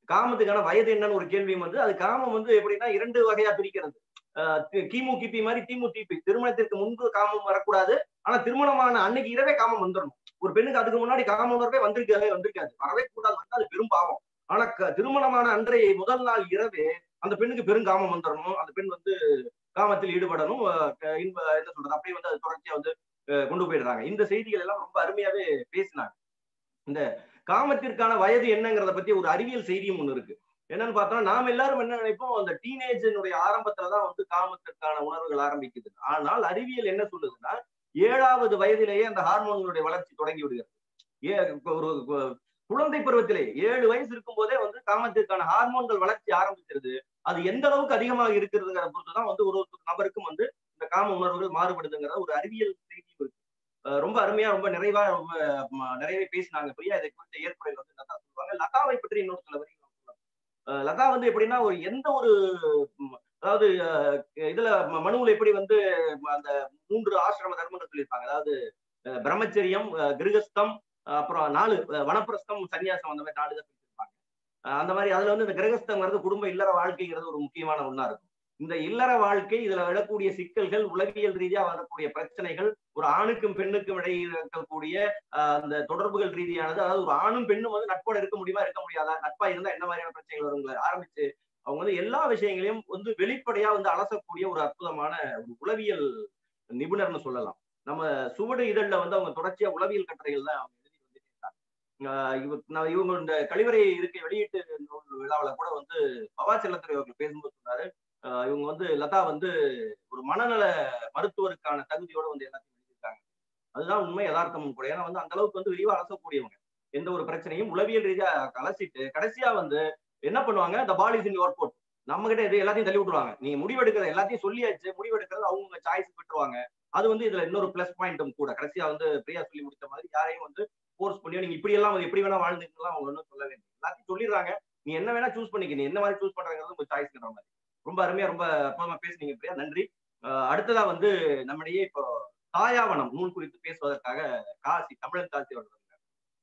காமத்துக்கான வயது என்னன்னு ஒரு கேள்வியும் வந்து அது காமம் வந்து எப்படின்னா இரண்டு வகையா பிரிக்கிறது ஆஹ் தி- கிமு கிபி மாதிரி திமு டிபி திருமணத்திற்கு முன்பு காமம் வரக்கூடாது ஆனா திருமணமான அன்னைக்கு இரவே காமம் வந்துடணும் ஒரு பெண்ணுக்கு அதுக்கு முன்னாடி காம உணர்வே வந்திருக்கவே வந்திருக்காது வரவே கூடாது வந்தா அது பெரும் பாவம் ஆனா க- திருமணமான அன்றைய முதல் நாள் இரவே அந்த பெண்ணுக்கு பெருங்காமம் வந்துடணும் அந்த பெண் வந்து காமத்தில் ஈடுபடணும் ஆஹ் க- இன்ப என்ன சொல்றது அப்படியே வந்து அது தொடர்ச்சியா வந்து ஆஹ் கொண்டு போயிடுறாங்க இந்த செய்திகள் எல்லாம் ரொம்ப அருமையாவே பேசினாங்க இந்த காமத்திற்கான வயது என்னங்கிறத பத்தி ஒரு அறிவியல் செய்தியும் ஒண்ணு இருக்கு என்னன்னு பார்த்தா நாம் எல்லாரும் என்ன நினைப்போம் அந்த டீனேஜினுடைய ஆரம்பத்துலதான் வந்து காமத்திற்கான உணர்வுகள் ஆரம்பிக்குது ஆனால் அறிவியல் என்ன சொல்லுதுன்னா ஏழாவது வயதிலேயே அந்த ஹார்மோன்களுடைய வளர்ச்சி தொடங்கி விடுகிறது ஏ இப்ப ஒரு கு- குழந்தை பருவத்திலே ஏழு வயசு இருக்கும் போதே வந்து காமத்திற்கான ஹார்மோன்கள் வளர்ச்சி ஆரம்பிச்சிருது அது எந்த அளவுக்கு அதிகமாக இருக்கிறதுங்கிற பொறுத்து தான் வந்து ஒரு ஒரு நபருக்கும் வந்து இந்த காம உணர்வுகள் மாறுபடுதுங்கிற ஒரு அறிவியல் செய்தியும் இருக்கு அஹ் ரொம்ப அருமையா ரொம்ப நிறைவா ரொம்ப ம- நிறையவே பேசினாங்க பிரியா இதை குறித்த ஏற்புரையில் வந்து லதா சொல்லுவாங்க லதாவை பற்றி இன்னொரு சில வரிகள் நான் சொல்றேன். அஹ் லதா வந்து எப்படின்னா ஒரு எந்த ஒரு ம், அதாவது அஹ், இதுல ம- மனுவுல எப்படி வந்து ம- அந்த மூன்று ஆசிரம தர்மங்கள் சொல்லியிருப்பாங்க அதாவது அஹ், பிரம்மச்சரியம் அஹ், கிருகஸ்தம் அஹ், அப்புறம் நாலு அஹ், வனப்பிரஸ்தம் சன்னியாசம் அந்த மாதிரி நாலு தான் சொல்லியிருப்பாங்க அஹ், அந்த மாதிரி அதுல வந்து இந்த கிரகஸ்தங்கிறது குடும்ப இல்லற வாழ்க்கைங்கிறது ஒரு முக்கியமான ஒண்ணா இருக்கும் இந்த இல்லற வாழ்க்கை இதுல விழக்கூடிய சிக்கல்கள் உளவியல் ரீதியா வரக்கூடிய பிரச்சனைகள் ஒரு ஆணுக்கும் பெண்ணுக்கும் இடையில் இருக்கக்கூடிய ஆஹ், அந்த தொடர்புகள் ரீதியானது அதாவது ஒரு ஆணும் பெண்ணும் வந்து நட்போட இருக்க முடியுமா இருக்க முடியாதா நட்பா இருந்தா என்ன மாதிரியான பிரச்சனைகள் வருங்க ஆரம்பிச்சு அவங்க வந்து எல்லா விஷயங்களையும் வந்து வெளிப்படையா வந்து அலசக்கூடிய ஒரு அற்புதமான ஒரு உளவியல் நிபுணர்னு சொல்லலாம் நம்ம சுவடு இதழ்ல வந்து அவங்க தொடர்ச்சியா உளவியல் கட்டுரைகள் தான் அவங்க எழுதி வந்துட்டே இருக்காங்க ஆஹ் இவ- நான் இவங்க இந்த கழிவறை இருக்கை வெளியீட்டு நூல் விழாவுல கூட வந்து பவா செல்லத்துறை அவர்கள் பேசும்போது சொன்னாரு ஆஹ் இவங்க வந்து லதா வந்து ஒரு மனநல மருத்துவருக்கான தகுதியோட வந்து எல்லாத்தையும் எழுதியிருக்காங்க அதுதான் உண்மை யதார்த்தமும் கூட ஏன்னா வந்து அந்த அளவுக்கு வந்து விரிவா அலசக்கூடியவங்க எந்த ஒரு பிரச்சனையும் உளவியல் ரீதியா அலசிட்டு கடைசியா வந்து என்ன பண்ணுவாங்க த பாலிஸ் இன் யோர் போட் நம்ம கிட்ட இது எல்லாத்தையும் தள்ளி விட்டுருவாங்க நீங்க முடிவெடுக்கிறது எல்லாத்தையும் சொல்லியாச்சு முடிவெடுக்கிறது அவங்க சாய்ஸ் விட்டுருவாங்க அது வந்து இதுல இன்னொரு பிளஸ் பாயிண்ட்டும் கூட கடைசியா வந்து பிரியா சொல்லி முடிச்ச மாதிரி யாரையும் வந்து ஃபோர்ஸ் பண்ணி நீங்க இப்படி எல்லாம் எப்படி வேணா வாழ்ந்துக்கலாம் அவங்க ஒன்றும் சொல்ல வேண்டிய எல்லாத்தையும் சொல்லிடுறாங்க நீ என்ன வேணா சூஸ் பண்ணிக்க நீ என்ன மாதிரி சூஸ் பண்றங்கிறது உங்க சாய்ஸ்ங்கிற மாதிரி ரொம்ப அருமையா ரொம்ப அற்புதமா பேசுனீங்க பிரியா நன்றி அஹ் அடுத்ததா வந்து நம்மிடையே இப்போ தாயாவனம் நூல் குறித்து பேசுவதற்காக காசி தமிழன் காசி அவர்கள் இருக்கார்.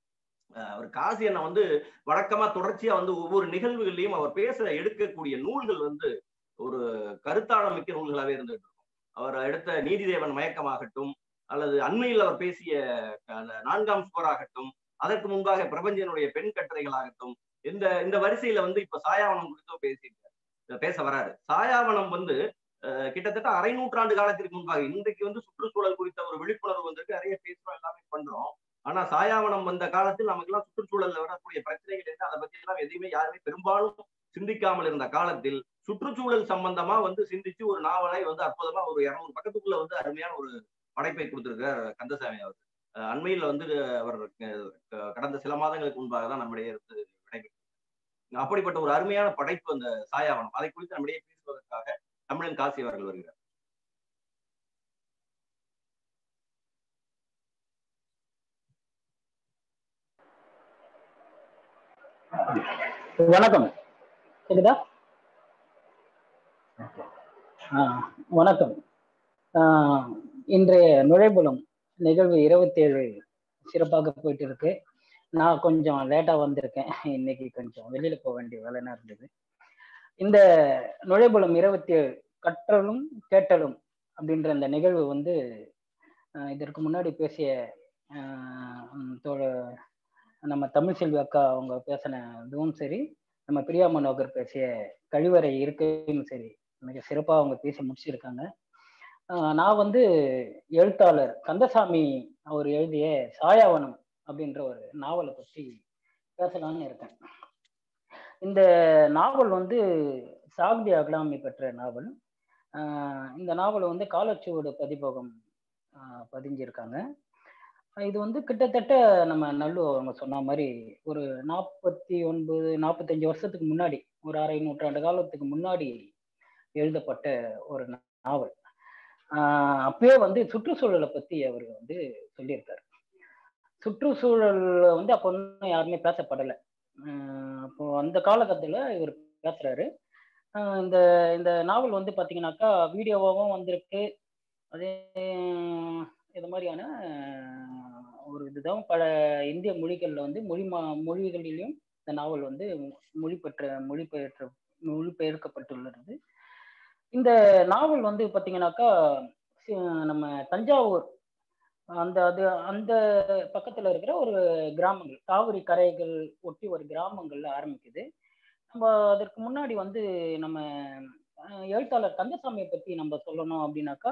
அஹ் அவர் காசி அண்ணன் வந்து வழக்கமா தொடர்ச்சியா வந்து ஒவ்வொரு நிகழ்வுகள்லையும் அவர் பேச எடுக்கக்கூடிய நூல்கள் வந்து ஒரு கருத்தாழம் மிக்க நூல்களாவே இருந்துட்டு இருக்கும் அவர் எடுத்த நீதிதேவன் மயக்கமாகட்டும் அல்லது அண்மையில் அவர் பேசிய அஹ், நான்காம் சுவராகட்டும் அதற்கு முன்பாக பிரபஞ்சனுடைய பெண் கட்டுரைகளாகட்டும் இந்த இந்த வரிசையில வந்து இப்ப சாயாவனம் குறித்தும் பேசியிருக்காரு பேச வராரு சாயாவனம் வந்து அஹ், கிட்டத்தட்ட அரை நூற்றாண்டு காலத்திற்கு முன்பாக இன்றைக்கு வந்து சுற்றுச்சூழல் குறித்த ஒரு விழிப்புணர்வு வந்திருக்கு நிறைய பேசுறோம் எல்லாமே பண்றோம் ஆனா சாயாவனம் வந்த காலத்தில் நமக்கு எல்லாம் சுற்றுச்சூழல்ல வரக்கூடிய பிரச்சனைகள் என்ன அதை பத்தி எல்லாம் எதையுமே யாருமே பெரும்பாலும் சிந்திக்காமல் இருந்த காலத்தில் சுற்றுச்சூழல் சம்பந்தமா வந்து சிந்திச்சு ஒரு நாவலை வந்து அற்புதமா ஒரு இருநூறு பக்கத்துக்குள்ள வந்து அருமையான ஒரு படைப்பை கொடுத்திருக்கார் கந்தசாமி அவர் அஹ் அண்மையில் வந்து அவர் அஹ், க- கடந்த சில மாதங்களுக்கு முன்பாக தான் நம்மிடையே இருந்து விடைபெற்றார் அப்படிப்பட்ட ஒரு அருமையான படைப்பு அந்த சாயாவனம் அதை குறித்து நம்மிடையே பேசுவதற்காக தமிழன் காசி அவர்கள் வருகிறார் வணக்கம் கேக்குதா ஆ, வணக்கம் ஆ, இன்றைய நுழைபுலம் நிகழ்வு இருபத்தி ஏழு சிறப்பாக போயிட்டு இருக்கு நான் கொஞ்சம் லேட்டா வந்திருக்கேன் இன்னைக்கு கொஞ்சம் வெளியில போக வேண்டிய வேலைனா இருந்தது இந்த நுழைபுலம் இருபத்தி ஏழு கற்றலும் கேட்டலும் அப்படின்ற இந்த நிகழ்வு வந்து ஆ, இதற்கு முன்னாடி பேசிய ஆ, ம், தோழ நம்ம தமிழ் செல்வி அக்கா அவங்க பேசின இதுவும் சரி நம்ம பிரியா மனோகர் பேசிய கழிவறை இருக்கையும் சரி மிக சிறப்பாக அவங்க பேசி முடிச்சிருக்காங்க ஆஹ் நான் வந்து எழுத்தாளர் கந்தசாமி அவர் எழுதிய சாயாவனம் அப்படின்ற ஒரு நாவலை பற்றி பேசலாம்னு இருக்கேன் இந்த நாவல் வந்து சாக்தி அகலாமி பெற்ற நாவல் ஆஹ் இந்த நாவல் வந்து காலச்சுவடு பதிப்பகம் ஆஹ் பதிஞ்சிருக்காங்க இது வந்து கிட்டத்தட்ட நம்ம நல்லு அவங்க சொன்ன மாதிரி ஒரு நாற்பத்தி ஒன்பது நாற்பத்தஞ்சு வருஷத்துக்கு முன்னாடி ஒரு அரை நூற்றாண்டு காலத்துக்கு முன்னாடி எழுதப்பட்ட ஒரு நாவல் ஆஹ் அப்பயே வந்து சுற்றுச்சூழலை பத்தி அவர் வந்து சொல்லியிருக்காரு சுற்றுச்சூழல் வந்து அப்போ ஒன்றும் யாருமே பேசப்படலை ஆஹ் அப்போ அந்த காலகட்டத்தில் இவர் பேசுறாரு ஆஹ் இந்த இந்த நாவல் வந்து பார்த்தீங்கன்னாக்கா வீடியோவாகவும் வந்திருக்கு அதே இது மாதிரியான ஆஹ், ஒரு இதுதான் பல இந்திய மொழிகளில் வந்து மொழி மா மொழிகளிலும் இந்த நாவல் வந்து மொழிபெற்ற மொழிபெயர்த்த மொழிபெயர்க்கப்பட்டுள்ளது இந்த நாவல் வந்து பார்த்தீங்கன்னாக்கா சி- நம்ம தஞ்சாவூர் அந்த அது அந்த பக்கத்துல இருக்கிற ஒரு கிராமங்கள் காவிரி கரைகள் ஒட்டி ஒரு கிராமங்கள்ல ஆரம்பிக்குது நம்ம அதற்கு முன்னாடி வந்து நம்ம அஹ், எழுத்தாளர் கந்தசாமியை பத்தி நம்ம சொல்லணும் அப்படின்னாக்கா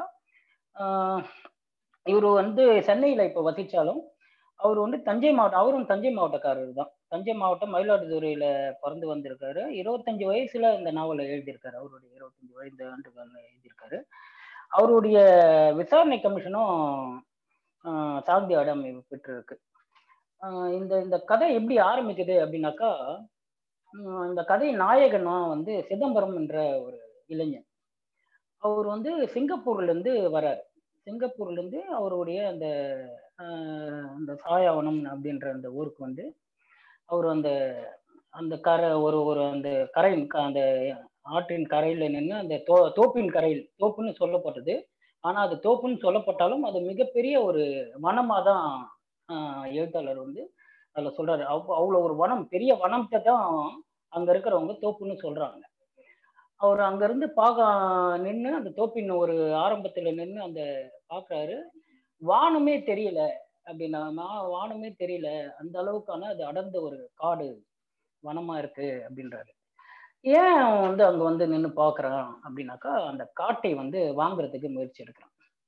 இவர் வந்து சென்னையில இப்ப வசிச்சாலும் அவர் வந்து தஞ்சை மாவட்டம் அவரும் தஞ்சை மாவட்டக்காரர் தான் தஞ்சை மாவட்டம் மயிலாடுதுறையில பிறந்து வந்திருக்காரு இருபத்தஞ்சு வயசுல இந்த நாவலை எழுதியிருக்காரு அவருடைய இருபத்தஞ்சு வயது ஆண்டுகள்ல எழுதியிருக்காரு அவருடைய விசாரணை கமிஷனும் ஆஹ் சாந்தி அடம் பெற்றிருக்கு ஆஹ் இந்த இந்த கதை எப்படி ஆரம்பிக்குது அப்படின்னாக்கா உம் இந்த கதை நாயகனா வந்து சிதம்பரம் என்ற ஒரு இளைஞன் அவர் வந்து சிங்கப்பூர்ல இருந்து வராரு சிங்கப்பூர்ல இருந்து அவருடைய அந்த ஆஹ் அந்த சாயாவனம் அப்படின்ற அந்த ஊருக்கு வந்து அவர் அந்த அந்த கரை ஒரு ஒரு அந்த கரையின் க- அந்த ஆற்றின் கரையில நின்று அந்த தோ தோப்பின் கரையில் தோப்புன்னு சொல்லப்பட்டது ஆனா அது தோப்புன்னு சொல்லப்பட்டாலும் அது மிகப்பெரிய ஒரு வனமா தான் ஆஹ் எழுத்தாளர் வந்து அதுல சொல்றாரு அவ் அவ்வளோ ஒரு வனம் பெரிய வனத்தை தான் அங்க இருக்கிறவங்க தோப்புன்னு சொல்றாங்க அவர் அங்க இருந்து பார்க்க நின்று அந்த தோப்பின் ஒரு ஆரம்பத்துல நின்று அந்த பார்க்கறாரு வானமே தெரியல அப்படின்னா மா- வானமே தெரியல அந்த அளவுக்கான அது அடர்ந்த ஒரு காடு வனமா இருக்கு அப்படின்றாரு ஏன் அவன் வந்து அங்க வந்து நின்று பார்க்கறான் அப்படின்னாக்கா அந்த காட்டை வந்து வாங்குறதுக்கு முயற்சி எடுக்கிறான்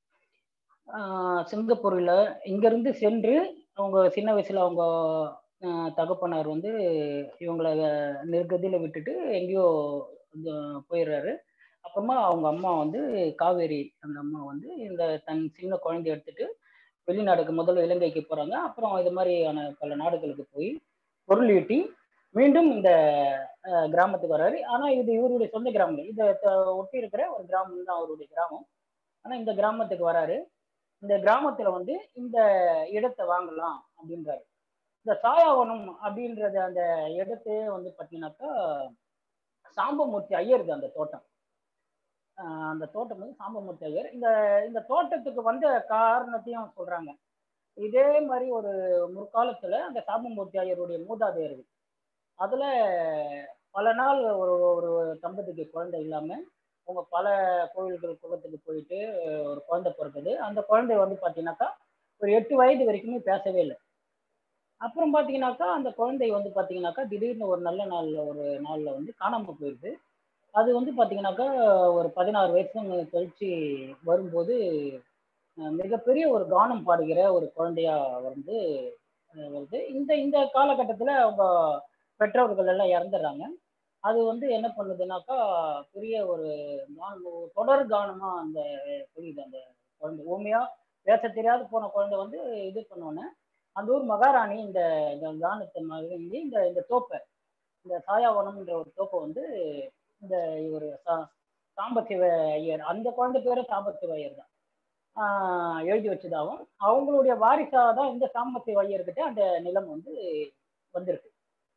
ஆஹ் சிங்கப்பூர்ல இங்கிருந்து சென்று அவங்க சின்ன வயசுல அவங்க ஆஹ் தகப்பனார் வந்து இவங்கள நிர்கதியில விட்டுட்டு எங்கேயோ இது போயிடுறாரு அப்புறமா அவங்க அம்மா வந்து காவேரி அந்த அம்மா வந்து இந்த தன் சின்ன குழந்தைய எடுத்துட்டு வெளிநாடுக்கு முதல்ல இலங்கைக்கு போறாங்க அப்புறம் இது மாதிரியான பல நாடுகளுக்கு போய் பொருள் ஈட்டி மீண்டும் இந்த அஹ், கிராமத்துக்கு வர்றாரு ஆனா இது இவருடைய சொந்த கிராமம் இல்லை. இதை த- ஒட்டி இருக்கிற ஒரு கிராமம் தான் அவருடைய கிராமம் ஆனா இந்த கிராமத்துக்கு வராரு இந்த கிராமத்துல வந்து இந்த இடத்தை வாங்கலாம் அப்படின்றாரு இந்த சாயாவனம் அப்படின்றது அந்த இடத்தையே வந்து பார்த்தீங்கன்னாக்கா சாம்பமூர்த்தி ஐயருக்கு அந்த தோட்டம் ஆஹ் அந்த தோட்டம் வந்து சாம்பமூர்த்தி ஐயர் இந்த இந்த தோட்டத்துக்கு வந்த காரணத்தையும் சொல்றாங்க இதே மாதிரி ஒரு முற்காலத்துல அந்த சாம்பமூர்த்தி ஐயருடைய மூதாதையர்கள் அதுல பல நாள் ஒரு ஒரு தம்பதிக்கு குழந்தை இல்லாம அவங்க பல கோயில்கள் குளத்துக்கு போயிட்டு ஒரு குழந்தை பிறக்குது அந்த குழந்தை வந்து பாத்தீங்கன்னாக்கா ஒரு எட்டு வயது வரைக்குமே பேசவே இல்லை அப்புறம் பாத்தீங்கன்னாக்கா அந்த குழந்தை வந்து பாத்தீங்கன்னாக்கா திடீர்னு ஒரு நல்ல நாள்ல ஒரு நாள்ல வந்து காணாம போயிடுது அது வந்து பாத்தீங்கன்னாக்கா ஒரு பதினாறு வயசு கழிச்சு வரும்போது அஹ், மிகப்பெரிய ஒரு கானம் பாடுகிற ஒரு குழந்தையா வந்து அஹ், வருது இந்த இந்த காலகட்டத்துல அவங்க பெற்றோர்கள் எல்லாம் இறந்துடுறாங்க அது வந்து என்ன பண்ணுதுனாக்கா பெரிய ஒரு கானம் தொடர் கானமா அந்த புரியுது அந்த குழந்தை ஊமையா பேச தெரியாத போன குழந்தை வந்து இது பண்ணோன்னே அந்த ஊர் மகாராணி இந்த இந்த கானத்தை மகிழ்ந்து இந்த இந்த தோப்பை இந்த சாயாவனம்ன்ற ஒரு தோப்பை வந்து இந்த இவர் சாம்பசிவ ஐயர் அந்த குழந்தை பேரு சாம்பசிவ ஐயர் தான் ஆஹ் எழுதி வச்சதாகவும் அவங்களுடைய வாரிசாக தான் இந்த சாம்பசிவ ஐயர்கிட்ட அந்த நிலம் வந்து வந்திருக்கு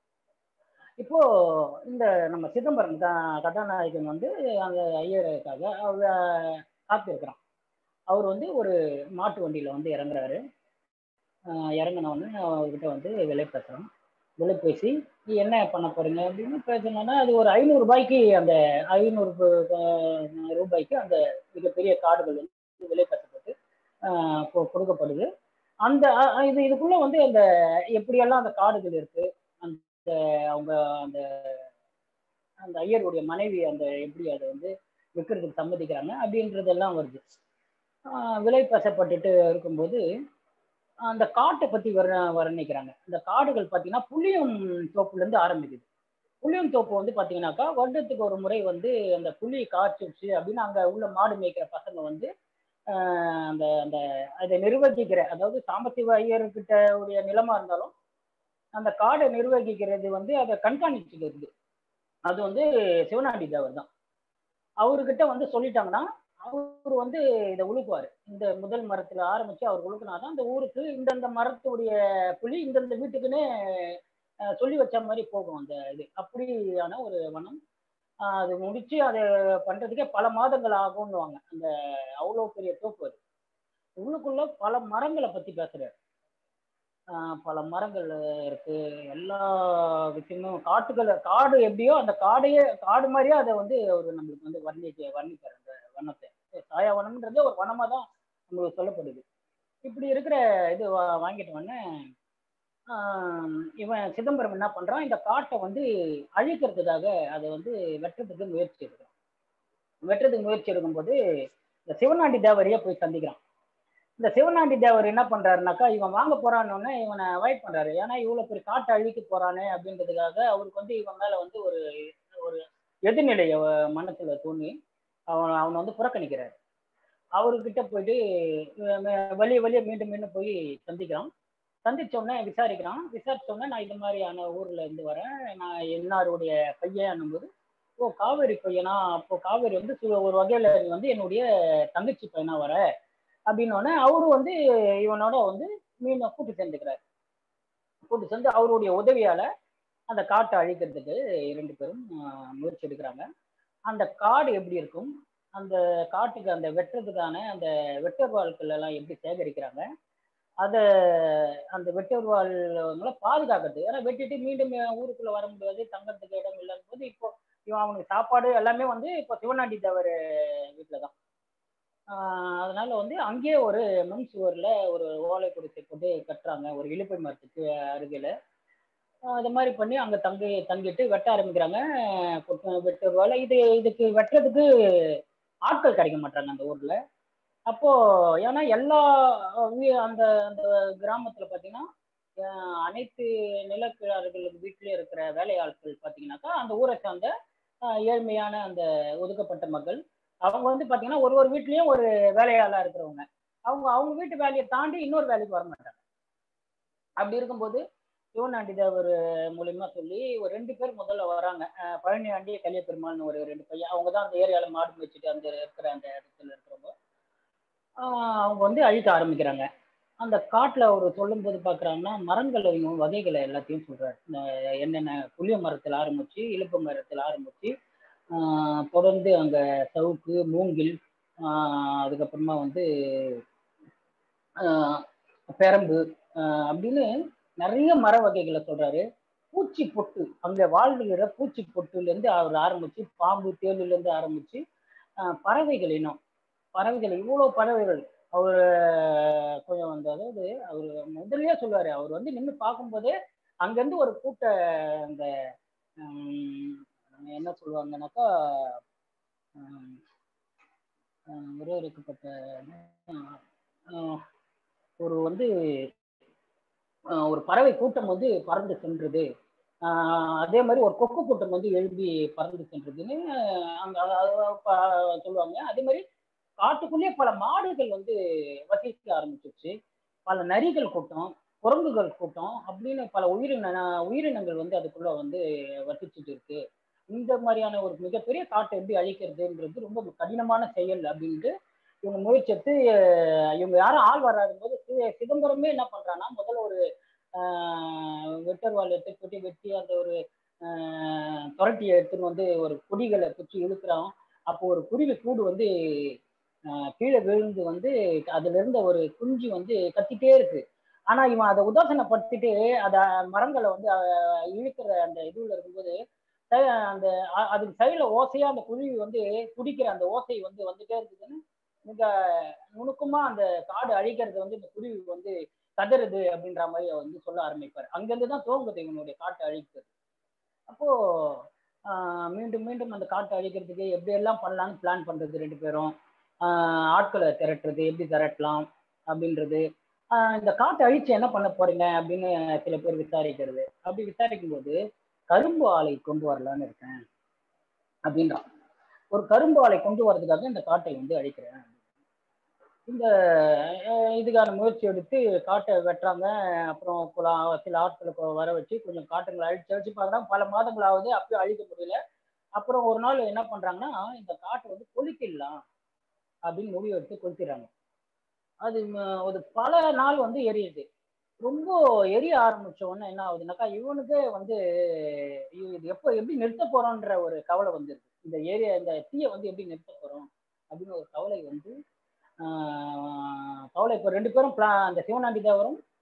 இப்போ இந்த நம்ம சிதம்பரம் க- கதாநாயகன் வந்து அந்த ஐயருக்காக அவ காத்திருக்கிறான் அவர் வந்து ஒரு மாட்டு வண்டியில வந்து இறங்குறாரு ஆஹ் இறங்குன உடனே அவர்கிட்ட வந்து விலை பேசுறோம் விலை பேசி நீ என்ன பண்ண போறீங்க அப்படின்னு பேசணும்னா அது ஒரு ஐநூறு ரூபாய்க்கு அந்த ஐநூறு ரூ- ரூபாய்க்கு அந்த மிகப்பெரிய கார்டுகள் வந்து விலை பேசப்பட்டு ஆஹ் கொ- கொடுக்கப்படுது அந்த அ- அ- இது இதுக்குள்ள வந்து அந்த எப்படியெல்லாம் அந்த கார்டுகள் இருக்கு அந்த அவங்க அந்த அந்த ஐயருடைய மனைவி அந்த எப்படி அதை வந்து விற்கிறதுக்கு சம்மதிக்கிறாங்க அப்படின்றதெல்லாம் வருது ஆஹ் விலை பேசப்பட்டுட்டு இருக்கும்போது அந்த காட்டை பத்தி வர வர்ணிக்கிறாங்க இந்த காடுகள் பார்த்தீங்கன்னா புளியம் தோப்புல இருந்து ஆரம்பிக்குது புளியம் தோப்பு வந்து பார்த்தீங்கன்னாக்கா வருடத்துக்கு ஒரு முறை வந்து அந்த புளி காய்ச்சிச்சு அப்படின்னு அங்க உள்ள மாடு மேய்க்கிற பசங்க வந்து ஆஹ் அந்த அந்த அதை நிர்வகிக்கிற அதாவது சாம்பசிவ ஐயர்கிட்ட உடைய நிலமா இருந்தாலும் அந்த காடை நிர்வகிக்கிறது வந்து அதை கண்காணிச்சுக்கிறது அது வந்து சிவனாண்டி தேவர் தான் அவர்கிட்ட வந்து சொல்லிட்டாங்கன்னா அவர் வந்து இதை உழுக்குவார் இந்த முதல் மரத்துல ஆரம்பிச்சு அவர் உழுக்குனாதான் அந்த ஊருக்கு இந்தந்த மரத்துடைய புலி இந்தந்த வீட்டுக்குன்னு அஹ், சொல்லி வச்ச மாதிரி போகும் அந்த இது அப்படியான ஒரு வனம் ஆஹ், அது முடிச்சு அதை பண்றதுக்கே பல மாதங்கள் ஆகும்னுவாங்க அந்த அவ்வளோ பெரிய தோப்பு அது உள்ளுக்குள்ள பல மரங்களை பத்தி பேசுறாரு ஆஹ் பல மரங்கள் இருக்கு எல்லா விஷயமும் காட்டுகள் காடு எப்படியோ அந்த காடையே காடு மாதிரியே அதை வந்து ஒரு நம்மளுக்கு வந்து வர்ணிக்க வர்ணிப்பார் அந்த வனத்தை சாயாவனம்ன்றது ஒரு வனமா தான் நம்மளுக்கு சொல்லப்படுது இப்படி இருக்கிற இது வா- வாங்கிட்டு உடனே ஆஹ் இவன் சிதம்பரம் என்ன பண்றான் இந்த காட்டை வந்து அழிக்கிறதுக்காக அதை வந்து வெட்டுறதுக்கு முயற்சி எடுக்கிறான் வெட்டுறதுக்கு முயற்சி எடுக்கும்போது இந்த சிவனாண்டி தேவரையே போய் சந்திக்கிறான் இந்த சிவனாண்டி தேவர் என்ன பண்றாருனாக்கா இவன் வாங்க போறான்னு இவனை அவாய்ட் பண்றாரு ஏன்னா இவ்வளவு பெரிய காட்டை அழிக்க போறானே அப்படின்றதுக்காக அவருக்கு வந்து இவன் மேல வந்து ஒரு ஒரு எதிர்நிலைய மனசுல தோணி அவன் அவனை வந்து புறக்கணிக்கிறாரு அவர்கிட்ட போயிட்டு அஹ் மே- வழிய வழிய மீண்டும் மீண்டும் போய் சந்திக்கிறான் சந்திச்ச உடனே விசாரிக்கிறான் விசாரிச்ச உடனே நான் இந்த மாதிரியான ஊர்ல இருந்து வரேன் நான் எல்லாருடைய பையன் போது ஓ காவேரி பையனா அப்போ காவேரி வந்து சு- ஒரு வகையில நீ வந்து என்னுடைய தங்கச்சி பையனா வர அப்படின்னு உடனே அவரு வந்து இவனோட வந்து மீண்டும் கூட்டு சேர்ந்துக்கிறாரு கூட்டு சேர்ந்து அவருடைய உதவியால அந்த காட்டை அழிக்கிறதுக்கு இரண்டு பேரும் ஆஹ், முயற்சி எடுக்கிறாங்க அந்த காடு எப்படி இருக்கும் அந்த காட்டுக்கு அந்த வெட்டுறதுக்கான அந்த வெட்டர்வாள்கள் எல்லாம் எப்படி சேகரிக்கிறாங்க அதை அந்த வெட்டர்வாள்களை பாதுகாக்கிறது ஏன்னா வெட்டிட்டு மீண்டும் ஊருக்குள்ள வர முடியாது தங்கறதுக்கு இடம் இல்லைன்னு போது இப்போ இவன் அவனுக்கு சாப்பாடு எல்லாமே வந்து இப்போ சிவனாண்டி தேவர் வீட்டில் தான் ஆஹ் அதனால வந்து அங்கேயே ஒரு மண் சுவர்ல ஒரு ஓலை குடிசை போட்டு கட்டுறாங்க ஒரு இலுப்பை மரத்துக்கு அருகில ஆஹ் அது மாதிரி பண்ணி அங்க தங்கி தங்கிட்டு வெட்ட ஆரம்பிக்கிறாங்க கொட்டு- வெட்டு வேலை இது இதுக்கு வெட்டுறதுக்கு ஆட்கள் கிடைக்க மாட்டாங்க அந்த ஊர்ல அப்போ ஏன்னா எல்லா அஹ், வீ- அந்த அந்த கிராமத்துல பாத்தீங்கன்னா அஹ், அனைத்து நிலக்கிழார்களுக்கு வீட்டிலே இருக்கிற வேலையாட்கள் பாத்தீங்கன்னாக்கா அந்த ஊரை சார்ந்த அஹ், ஏழ்மையான அந்த ஒதுக்கப்பட்ட மக்கள் அவங்க வந்து பாத்தீங்கன்னா ஒரு ஒரு வீட்லயும் ஒரு வேலையாளா இருக்கிறவங்க அவங்க அவங்க வீட்டு வேலையை தாண்டி இன்னொரு வேலைக்கு வர மாட்டாங்க அப்படி இருக்கும்போது சிவனாண்டி தேவர் மூலியமா சொல்லி ஒரு ரெண்டு பேர் முதல்ல வராங்க அஹ் பழனி ஆண்டி கலிய பெருமாள்னு ஒரு ரெண்டு பையன் அவங்க தான் அந்த ஏரியால மாடு வச்சுட்டு அந்த இருக்கிற அந்த இடத்துல இருக்கிறவங்க ஆஹ் அவங்க வந்து அழிக்க ஆரம்பிக்கிறாங்க அந்த காட்டுல அவர் சொல்லும்போது பாக்குறாங்கன்னா மரங்களையும் வகைகளை எல்லாத்தையும் சொல்றாரு இந்த என்னென்ன புளிய மரத்துல ஆரம்பிச்சு இலுப்பு மரத்துல ஆரம்பிச்சு ஆஹ் தொடர்ந்து அங்க சவுக்கு மூங்கில் ஆஹ் அதுக்கப்புறமா வந்து ஆஹ் பெரம்பு ஆஹ் அப்படின்னு நிறைய மர வகைகளை சொல்றாரு பூச்சி பொட்டு அங்க வாழ்கிற பூச்சி பொட்டுல இருந்து அவர் ஆரம்பிச்சு பாம்பு தேளுல இருந்து ஆரம்பிச்சு ஆஹ் பறவைகள் இனம் பறவைகள் இவ்வளவு பறவைகள் அவர் கொஞ்சம் வந்து அதாவது அவர் முதல்லயே சொல்லுவாரு அவர் வந்து நின்று பார்க்கும்போதே அங்கிருந்து ஒரு கூட்ட அந்த ஹம், என்ன சொல்லுவாங்கன்னாக்கா ஹம், ஹம், விரோதிக்கப்பட்ட ஆஹ், ஒரு வந்து ஆஹ், ஒரு பறவை கூட்டம் வந்து பறந்து சென்றது ஆஹ், அதே மாதிரி ஒரு கொக்கு கூட்டம் வந்து எழுப்பி பறந்து சென்றதுன்னு அங்க அத- ப- சொல்லுவாங்க அதே மாதிரி காட்டுக்குள்ளேயே பல மாடுகள் வந்து வசிக்க ஆரம்பிச்சிருச்சு பல நரிகள் கூட்டம் குரங்குகள் கூட்டம் அப்படின்னு பல உயிரின உயிரினங்கள் வந்து அதுக்குள்ள வந்து வசிச்சுட்டு இருக்கு இந்த மாதிரியான ஒரு மிகப்பெரிய காட்டை எப்படி அழிக்கிறதுன்றது ரொம்ப கடினமான செயல் அப்படின்ட்டு இவங்க முயற்சி எடுத்து அஹ், இவங்க யாரும் ஆள் வராத போது சி- சிதம்பரமே என்ன பண்றான்னா முதல்ல ஒரு ஆஹ், வெட்டர்வால் எடுத்து கொட்டி வெட்டி அந்த ஒரு ஆஹ், துரட்டியை எடுத்துன்னு வந்து ஒரு கொடிகளை பிடிச்சி இழுக்கிறான் அப்போ ஒரு குருவி கூடு வந்து ஆஹ், கீழே விழுந்து வந்து அதுல இருந்த ஒரு குஞ்சு வந்து கத்திட்டே இருக்கு ஆனா இவன் அதை உதாசனப்படுத்திட்டு அத மரங்களை வந்து ஆஹ், இழுக்கிற அந்த இதுல இருக்கும்போது ச- அந்த அ- அதுக்கு சைடுல ஓசையா அந்த குருவி வந்து துடிக்கிற அந்த ஓசை வந்து வந்துட்டே இருக்குதுன்னு மிக நுணுக்கமா அந்த காடு அழிக்கிறது வந்து இந்த குருவி வந்து கதறுது அப்படின்ற மாதிரி அவர் வந்து சொல்ல ஆரம்பிப்பார் அங்கிருந்து தான் துவங்குது இவனுடைய காட்டை அழிக்கிறது அப்போ ஆஹ், மீண்டும் மீண்டும் அந்த காட்டை அழிக்கிறதுக்கு எப்படி எல்லாம் பண்ணலாம்னு பிளான் பண்றது ரெண்டு பேரும் ஆஹ், ஆட்களை திரட்டுறது எப்படி திரட்டலாம் அப்படின்றது ஆஹ், இந்த காட்டை அழிச்சு என்ன பண்ண போறீங்க அப்படின்னு சில பேர் விசாரிக்கிறது அப்படி விசாரிக்கும் போது கரும்பு ஆலை கொண்டு வரலான்னு இருக்கேன் அப்படின்றான் ஒரு கரும்பு ஆலை கொண்டு வர்றதுக்காக இந்த காட்டை வந்து அழிக்கிறேன் இந்த அஹ், இதுக்கான முயற்சி எடுத்து காட்டை வெட்டுறாங்க அப்புறம் குல- சில ஆட்களை கொ- வர வச்சு கொஞ்சம் காட்டுங்களை அழிச்சு அழிச்சு பார்க்குறாங்க பல மாதங்கள் ஆகுது அப்பயும் அழிக்க முடியல அப்புறம் ஒரு நாள் என்ன பண்றாங்கன்னா இந்த காட்டை வந்து கொளுத்திடலாம் அப்படின்னு முடிவு எடுத்து கொளுத்திடுறாங்க அது ம- ஒரு பல நாள் வந்து எரியுது ரொம்ப எரிய ஆரம்பிச்ச உடனே என்ன ஆகுதுனாக்கா இவனுக்கே வந்து இது இது எப்போ எப்படி நிறுத்த போறோன்ற ஒரு கவலை வந்துருது இந்த ஏரியா இந்த தீயை வந்து எப்படி நிறுத்த போறோம் அப்படின்னு ஒரு கவலை வந்து ஆஹ் கவலை இப்போ ரெண்டு பேரும் பிளா அந்த சிவனாண்டி தேவரும்